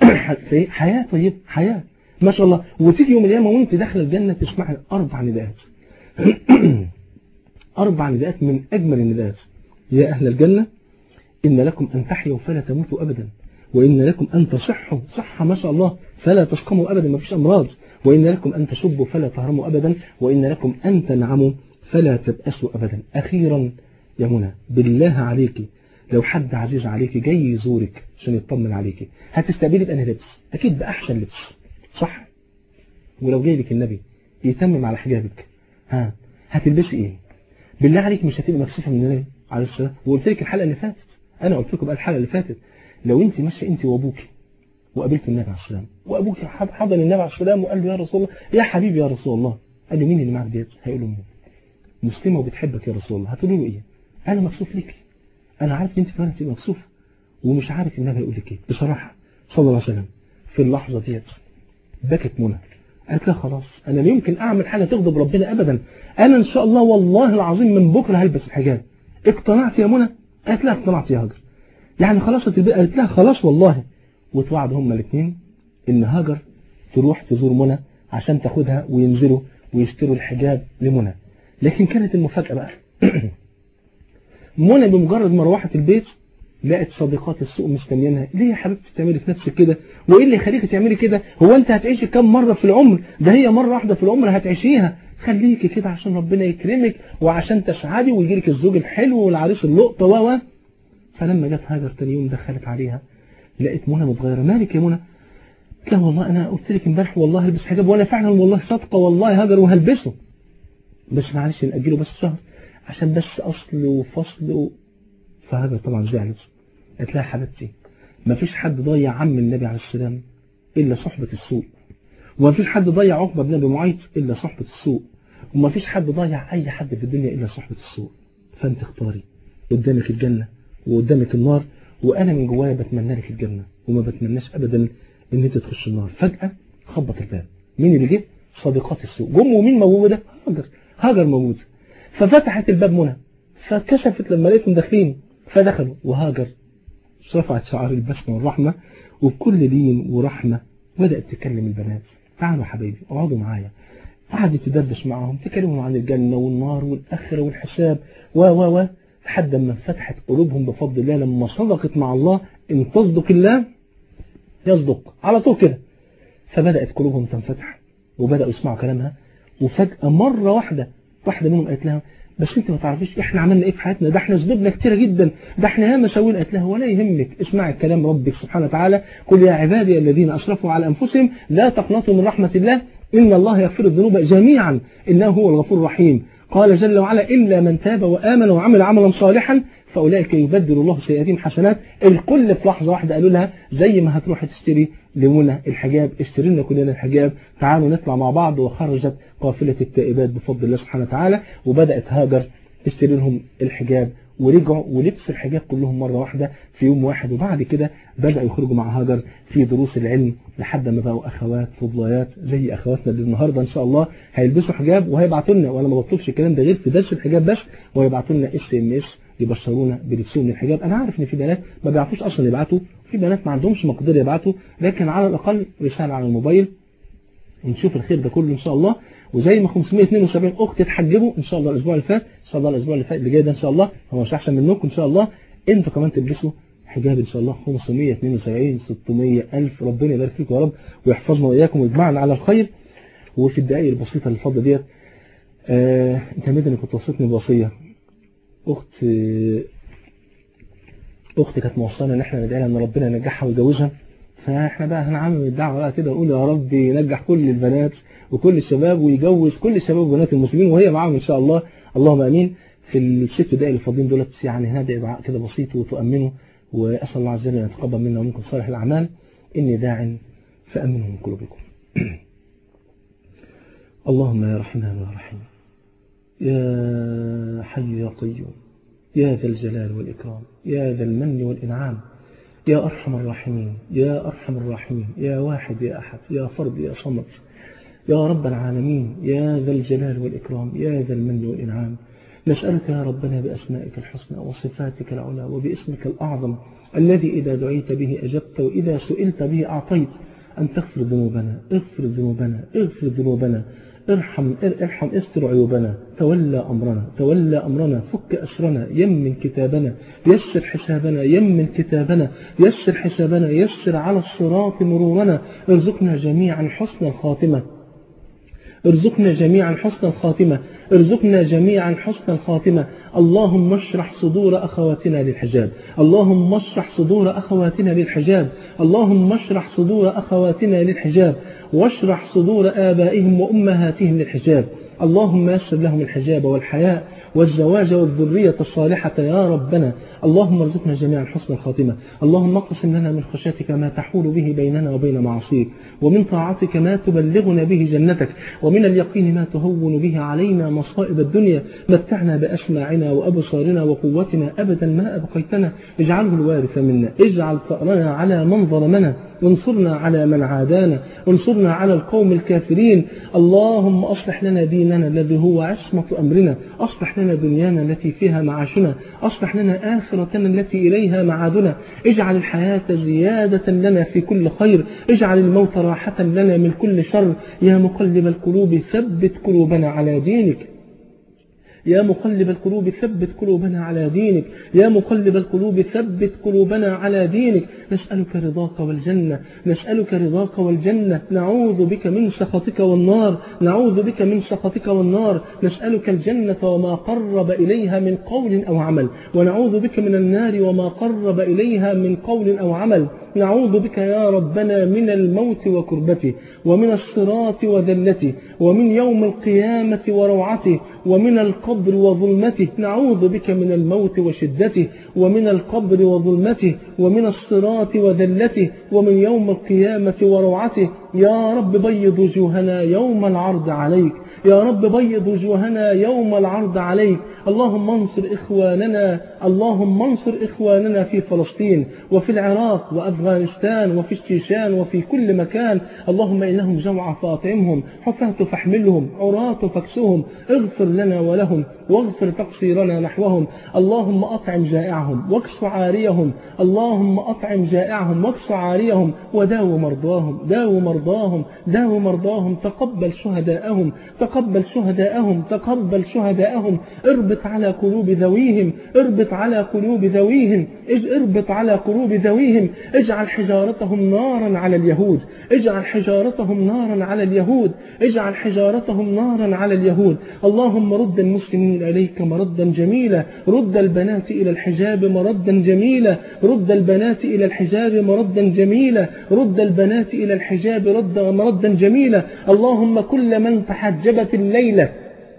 حياه طيبه حياه ما شاء الله وتيجي يوم القيامه وانت داخله الجنه تسمعي اربع نداءات اربع نداءات من اجمل النداءات يا اهل الجنه ان لكم ان تحيوا فلا تموتوا ابدا وان لكم ان تصحوا صحه ما شاء الله فلا تسقموا ابدا ما فيش امراض وان لكم ان تشبوا فلا تهرموا ابدا وان لكم ان تنعموا فلا تبأسوا ابدا اخيرا يا منى بالله عليكي لو حد عزيز عليكي جاي يزورك عشان يطمن عليكي هتستقبلي بأنهي لبس اكيد باحسن لبس صح ولو جاي لك النبي يتمم على حجابك ها هتلبسي ايه بالله عليك مش هتبقى مكسوفه من النبي عليه الصلاه وقلت لك الحلقه اللي فاتت انا قلت لكم بقى الحلقه اللي فاتت لو انت ماشيه انت وابوكي وقابلت النبي عليه السلام وابوك حضن النبي عليه السلام وقال له يا رسول الله يا حبيبي يا رسول الله قال له مين اللي معاك ديت هيقول له مين مسلمه وبتحبك يا رسول الله هتقول له ايه انا مكسوف ليكي انا عارف ان انت كمان هتبقى مكسوفه ومش عارف النبي هيقول لك ايه بصراحه صلى الله عليه وسلم في اللحظه ديت بكت منى قالت لها خلاص انا لا يمكن اعمل حاجه تغضب ربنا ابدا انا ان شاء الله والله العظيم من بكره هلبس الحجاب اقتنعت يا منى قالت لها اقتنعت يا هاجر يعني خلاص هتبقى قالت لها خلاص والله وتوعدوا هما الاثنين ان هاجر تروح تزور منى عشان تاخدها وينزلوا ويشتروا الحجاب لمنى لكن كانت المفاجاه بقى منى بمجرد ما روحت البيت لقت صديقات السوق مستنيينها ليه يا حبيبتي تعملي في نفسك كده وايه اللي يخليكي تعملي كده هو انت هتعيشي كم مره في العمر ده هي مره واحده في العمر هتعيشيها خليكي كده عشان ربنا يكرمك وعشان تسعدي ويجيلك الزوج الحلو والعريس اللقطة و فلما جت هاجر تاني يوم دخلت عليها لقيت منى متغيرة مالك يا منى لا والله انا قلت لك امبارح والله البس حجاب وانا فعلا والله صادقه والله هاجر وهلبسه بس معلش نأجله بس شهر عشان بس اصل وفصل و... فهاجر طبعا زعلت قالت لها حبيبتي ما فيش حد ضيع عم النبي عليه السلام الا صحبة السوء وما فيش حد ضيع عقبة بن ابي معيط الا صحبة السوء وما فيش حد ضيع اي حد في الدنيا الا صحبة السوء فانت اختاري قدامك الجنة وقدامك النار وانا من جوايا بتمنى لك الجنة وما بتمناش ابدا ان انت تخش النار فجأة خبط الباب مين اللي جه صديقات السوق جم ومين موجودة هاجر هاجر موجود ففتحت الباب منى فكشفت لما لقيتهم داخلين فدخلوا وهاجر رفعت شعار البسمة والرحمة وبكل لين ورحمة بدأت تكلم البنات تعالوا حبايبي اقعدوا معايا قعدت تدردش معاهم تكلمهم عن الجنة والنار والآخرة والحساب و و و لحد ما فتحت قلوبهم بفضل الله لما صدقت مع الله ان تصدق الله يصدق على طول كده فبدأت قلوبهم تنفتح وبدأوا يسمعوا كلامها وفجأة مرة واحدة واحدة منهم قالت لها بس انت ما تعرفيش احنا عملنا ايه في حياتنا ده احنا ذنوبنا كتيرة جدا ده احنا ياما سوينا قالت لها ولا يهمك اسمعي كلام ربك سبحانه وتعالى قل يا عبادي الذين اشرفوا على انفسهم لا تقنطوا من رحمة الله ان الله يغفر الذنوب جميعا انه هو الغفور الرحيم قال جل وعلا إلا من تاب وآمن وعمل عملا صالحا فأولئك يبدل الله سيئاتهم حسنات الكل في لحظة واحدة قالوا لها زي ما هتروح تشتري لمنى الحجاب اشتري لنا كلنا الحجاب تعالوا نطلع مع بعض وخرجت قافلة التائبات بفضل الله سبحانه وتعالى وبدأت هاجر تشتري لهم الحجاب ورجعوا ولبسوا الحجاب كلهم مرة واحدة في يوم واحد وبعد كده بدأوا يخرجوا مع هاجر في دروس العلم لحد ما بقوا أخوات فضليات زي أخواتنا اللي النهاردة إن شاء الله هيلبسوا حجاب وهيبعتوا لنا وأنا ما بطلبش الكلام ده غير في درس الحجاب بس وهيبعتوا لنا اس ام اس يبشرونا بلبسهم من الحجاب أنا عارف إن في بنات ما بيعرفوش أصلا يبعتوا في بنات ما عندهمش مقدرة يبعتوا لكن على الأقل رسالة على الموبايل ونشوف الخير ده كله إن شاء الله وزي ما 572 أخت اتحجبوا إن شاء الله الأسبوع اللي فات إن شاء الله الأسبوع اللي فات اللي جاي ده إن شاء الله هو مش أحسن منكم إن شاء الله أنتوا كمان تلبسوا حجاب إن شاء الله 572 600 ألف ربنا يبارك فيكم يا رب ويحفظنا وإياكم ويجمعنا على الخير وفي الدقائق البسيطة اللي فاضلة ديت آه أنت مدني كنت وصيتني بوصية أخت أختي كانت موصانا إن إحنا ندعي لها إن ربنا ينجحها ويجوزها فإحنا بقى هنعمل الدعوة بقى كده ونقول يا رب ينجح كل البنات وكل الشباب ويجوز كل الشباب وبنات المسلمين وهي معاهم إن شاء الله اللهم أمين في الست دقائق اللي فاضلين دولت يعني هندعي دعاء كده بسيط وتؤمنوا وأسأل الله عز وجل أن يتقبل منا ومنكم صالح الأعمال إني داع فأمنوا من قلوبكم اللهم يا رحمن يا رحيم يا حي يا قيوم يا ذا الجلال والإكرام يا ذا المن والإنعام يا أرحم الراحمين يا أرحم الراحمين يا واحد يا أحد يا فرد يا صمد يا رب العالمين يا ذا الجلال والإكرام يا ذا المن والإنعام نسألك يا ربنا بأسمائك الحسنى وصفاتك العلى وباسمك الأعظم الذي إذا دعيت به أجبت وإذا سئلت به أعطيت أن تغفر ذنوبنا اغفر ذنوبنا اغفر ذنوبنا ارحم ارحم استر عيوبنا تولى أمرنا تولى أمرنا فك أسرنا يمن كتابنا يسر حسابنا يمن كتابنا يسر حسابنا يسر على الصراط مرورنا ارزقنا جميعا حسن الخاتمة ارزقنا جميعا حسن الخاتمة ارزقنا جميعا حسن الخاتمة اللهم اشرح صدور أخواتنا للحجاب اللهم اشرح صدور أخواتنا للحجاب اللهم اشرح صدور أخواتنا للحجاب واشرح صدور آبائهم وأمهاتهم للحجاب اللهم يسر لهم الحجاب والحياء والزواج والذرية الصالحة يا ربنا اللهم ارزقنا جميعا حسن الخاتمة اللهم اقسم لنا من خشيتك ما تحول به بيننا وبين معصيك ومن طاعتك ما تبلغنا به جنتك ومن اليقين ما تهون به علينا مصائب الدنيا متعنا بأسماعنا وأبصارنا وقوتنا أبدا ما أبقيتنا اجعله الوارث منا اجعل ثأرنا على من ظلمنا وانصرنا على من عادانا وانصرنا على القوم الكافرين اللهم أصلح لنا ديننا الذي هو عصمة أمرنا أصلح لنا دنيانا التي فيها معاشنا أصلح لنا آخرتنا التي إليها معادنا اجعل الحياة زيادة لنا في كل خير اجعل الموت راحة لنا من كل شر يا مقلب القلوب ثبت قلوبنا على دينك يا مقلب القلوب ثبت قلوبنا على دينك يا مقلب القلوب ثبت قلوبنا على دينك نسألك رضاك والجنة نسألك رضاك والجنة نعوذ بك من سخطك والنار نعوذ بك من سخطك والنار نسألك الجنة وما قرب إليها من قول أو عمل ونعوذ بك من النار وما قرب إليها من قول أو عمل نعوذ بك يا ربنا من الموت وكربته ومن الصراط وذلته ومن يوم القيامة وروعته ومن القبر وظلمته نعوذ بك من الموت وشدته ومن القبر وظلمته ومن الصراط وذلته ومن يوم القيامة وروعته يا رب بيض وجوهنا يوم العرض عليك يا رب بيض وجوهنا يوم العرض عليك اللهم انصر إخواننا اللهم انصر إخواننا في فلسطين وفي العراق وأفغانستان وفي الشيشان وفي كل مكان اللهم إنهم جوع فاطعمهم حفاة فاحملهم عراة فاكسهم اغفر لنا ولهم واغفر تقصيرنا نحوهم اللهم أطعم جائعهم واكس عاريهم اللهم أطعم جائعهم واكس عاريهم وداو مرضاهم داو مرضاهم داو مرضاهم تقبل شهداءهم تقبل شهداءهم تقبل شهداءهم اربط على قلوب ذويهم اربط على قلوب ذويهم اربط على قلوب ذويهم اجعل حجارتهم نارا على اليهود اجعل حجارتهم نارا على اليهود اجعل حجارتهم نارا على اليهود اللهم رد المسلمين إليك مردا جميلا رد البنات إلى الحجاب مردا جميلا رد البنات إلى الحجاب مردا جميلا رد البنات إلى الحجاب رد مردا جميلا اللهم كل من تحجبت الليلة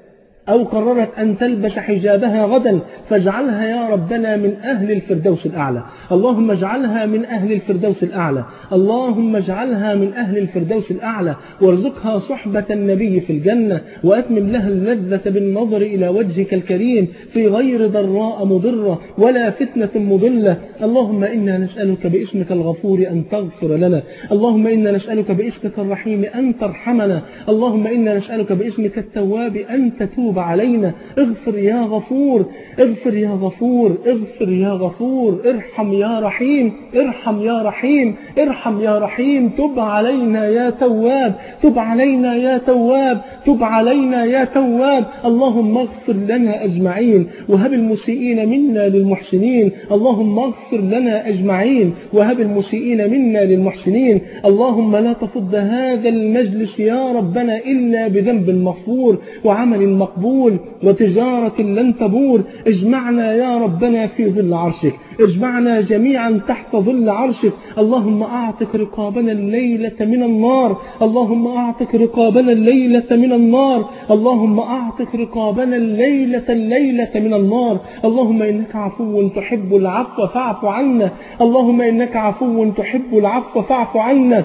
أو قررت أن تلبس حجابها غدا فاجعلها يا ربنا من أهل الفردوس الأعلى اللهم اجعلها من أهل الفردوس الأعلى اللهم اجعلها من أهل الفردوس الأعلى وارزقها صحبة النبي في الجنة وأتمم لها اللذة بالنظر إلى وجهك الكريم في غير ضراء مضرة ولا فتنة مضلة اللهم إنا نسألك باسمك الغفور أن تغفر لنا اللهم إنا نسألك باسمك الرحيم أن ترحمنا اللهم إنا نسألك باسمك التواب أن تتوب علينا اغفر يا غفور اغفر يا غفور اغفر يا غفور ارحم يا رحيم ارحم يا رحيم ارحم يا رحيم تب علينا يا تواب تب علينا يا تواب تب علينا يا تواب اللهم اغفر لنا أجمعين وهب المسيئين منا للمحسنين اللهم اغفر لنا أجمعين وهب المسيئين منا للمحسنين اللهم لا تفض هذا المجلس يا ربنا إلا بذنب مغفور وعمل مقبول وتجارة لن تبور اجمعنا يا ربنا في ظل عرشك اجمعنا جميعا تحت ظل عرشك اللهم أعتق رقابنا الليلة من النار اللهم أعتق رقابنا الليلة من النار اللهم أعتق رقابنا الليلة الليلة من النار اللهم إنك عفو تحب العفو فاعف عنا اللهم إنك عفو تحب العفو فاعف عنا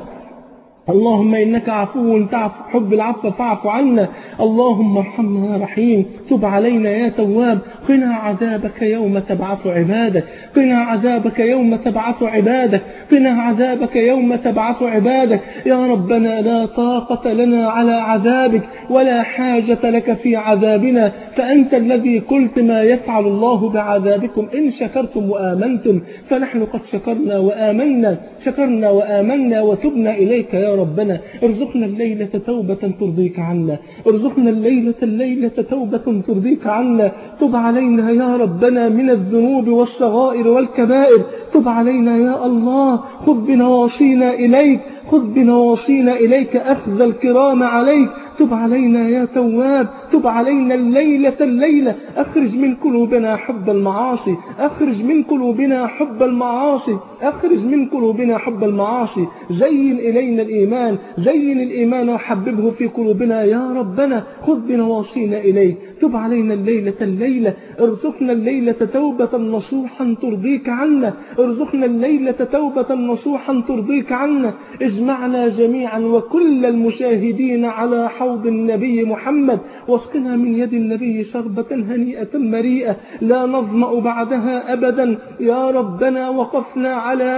اللهم إنك عفو تحب العفو فاعف عنا اللهم ارحمنا يا رحيم تب علينا يا تواب قنا عذابك يوم تبعث عبادك قنا عذابك يوم تبعث عبادك قنا عذابك يوم تبعث عبادك يا ربنا لا طاقة لنا على عذابك ولا حاجة لك في عذابنا فأنت الذي قلت ما يفعل الله بعذابكم إن شكرتم وآمنتم فنحن قد شكرنا وآمنا شكرنا وآمنا وتبنا إليك يا ربنا ارزقنا الليلة توبة ترضيك عنا ارزقنا الليلة الليلة توبة ترضيك عنا تب علينا يا ربنا من الذنوب والصغائر والكبائر تب علينا يا الله خذ بنواصينا إليك خذ بنواصينا إليك أخذ الكرام عليك تب علينا يا تواب تب علينا الليلة الليلة أخرج من قلوبنا حب المعاصي أخرج من قلوبنا حب المعاصي أخرج من قلوبنا حب المعاصي زين إلينا الإيمان زين الإيمان وحببه في قلوبنا يا ربنا خذ بنواصينا إليك تب علينا الليلة الليلة ارزقنا الليلة توبة نصوحا ترضيك عنا ارزقنا الليلة توبة نصوحا ترضيك عنا اجمعنا جميعا وكل المشاهدين على حوض النبي محمد واسقنا من يد النبي شربة هنيئة مريئة لا نظمأ بعدها أبدا يا ربنا وقفنا على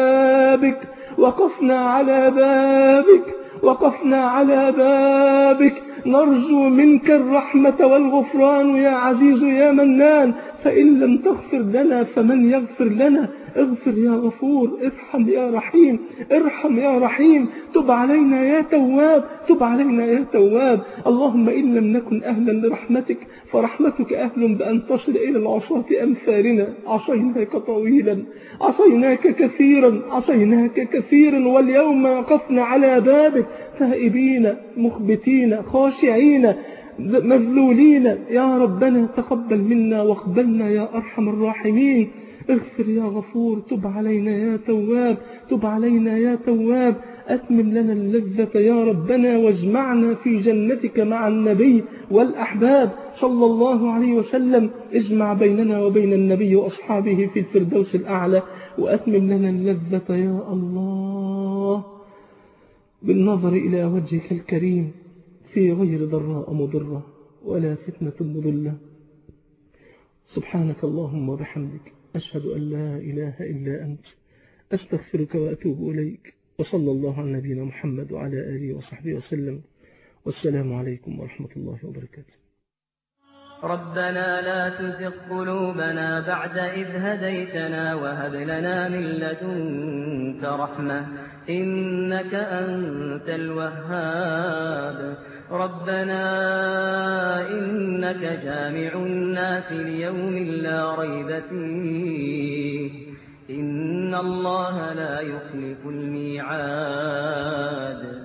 بابك وقفنا على بابك وقفنا على بابك نرجو منك الرحمة والغفران يا عزيز يا منان فإن لم تغفر لنا فمن يغفر لنا اغفر يا غفور ارحم يا رحيم ارحم يا رحيم تب علينا يا تواب تب علينا يا تواب اللهم إن لم نكن أهلا لرحمتك فرحمتك أهل بأن تصل إلى العصاة أمثالنا عصيناك طويلا عصيناك كثيرا عصيناك كثيرا واليوم وقفنا على بابك تائبين مخبتين خاشعين مذلولين يا ربنا تقبل منا واقبلنا يا أرحم الراحمين اغفر يا غفور تب علينا يا تواب تب علينا يا تواب أتمم لنا اللذة يا ربنا واجمعنا في جنتك مع النبي والأحباب صلى الله عليه وسلم اجمع بيننا وبين النبي وأصحابه في الفردوس الأعلى وأتمم لنا اللذة يا الله بالنظر إلى وجهك الكريم في غير ضراء مضرة ولا فتنة مضلة سبحانك اللهم وبحمدك أشهد أن لا إله إلا أنت أستغفرك وأتوب إليك وصلى الله على نبينا محمد وعلى آله وصحبه وسلم والسلام عليكم ورحمة الله وبركاته ربنا لا تزغ قلوبنا بعد إذ هديتنا وهب لنا من لدنك رحمة إنك أنت الوهاب ربنا إنك جامع الناس ليوم لا ريب فيه إن الله لا يخلف الميعاد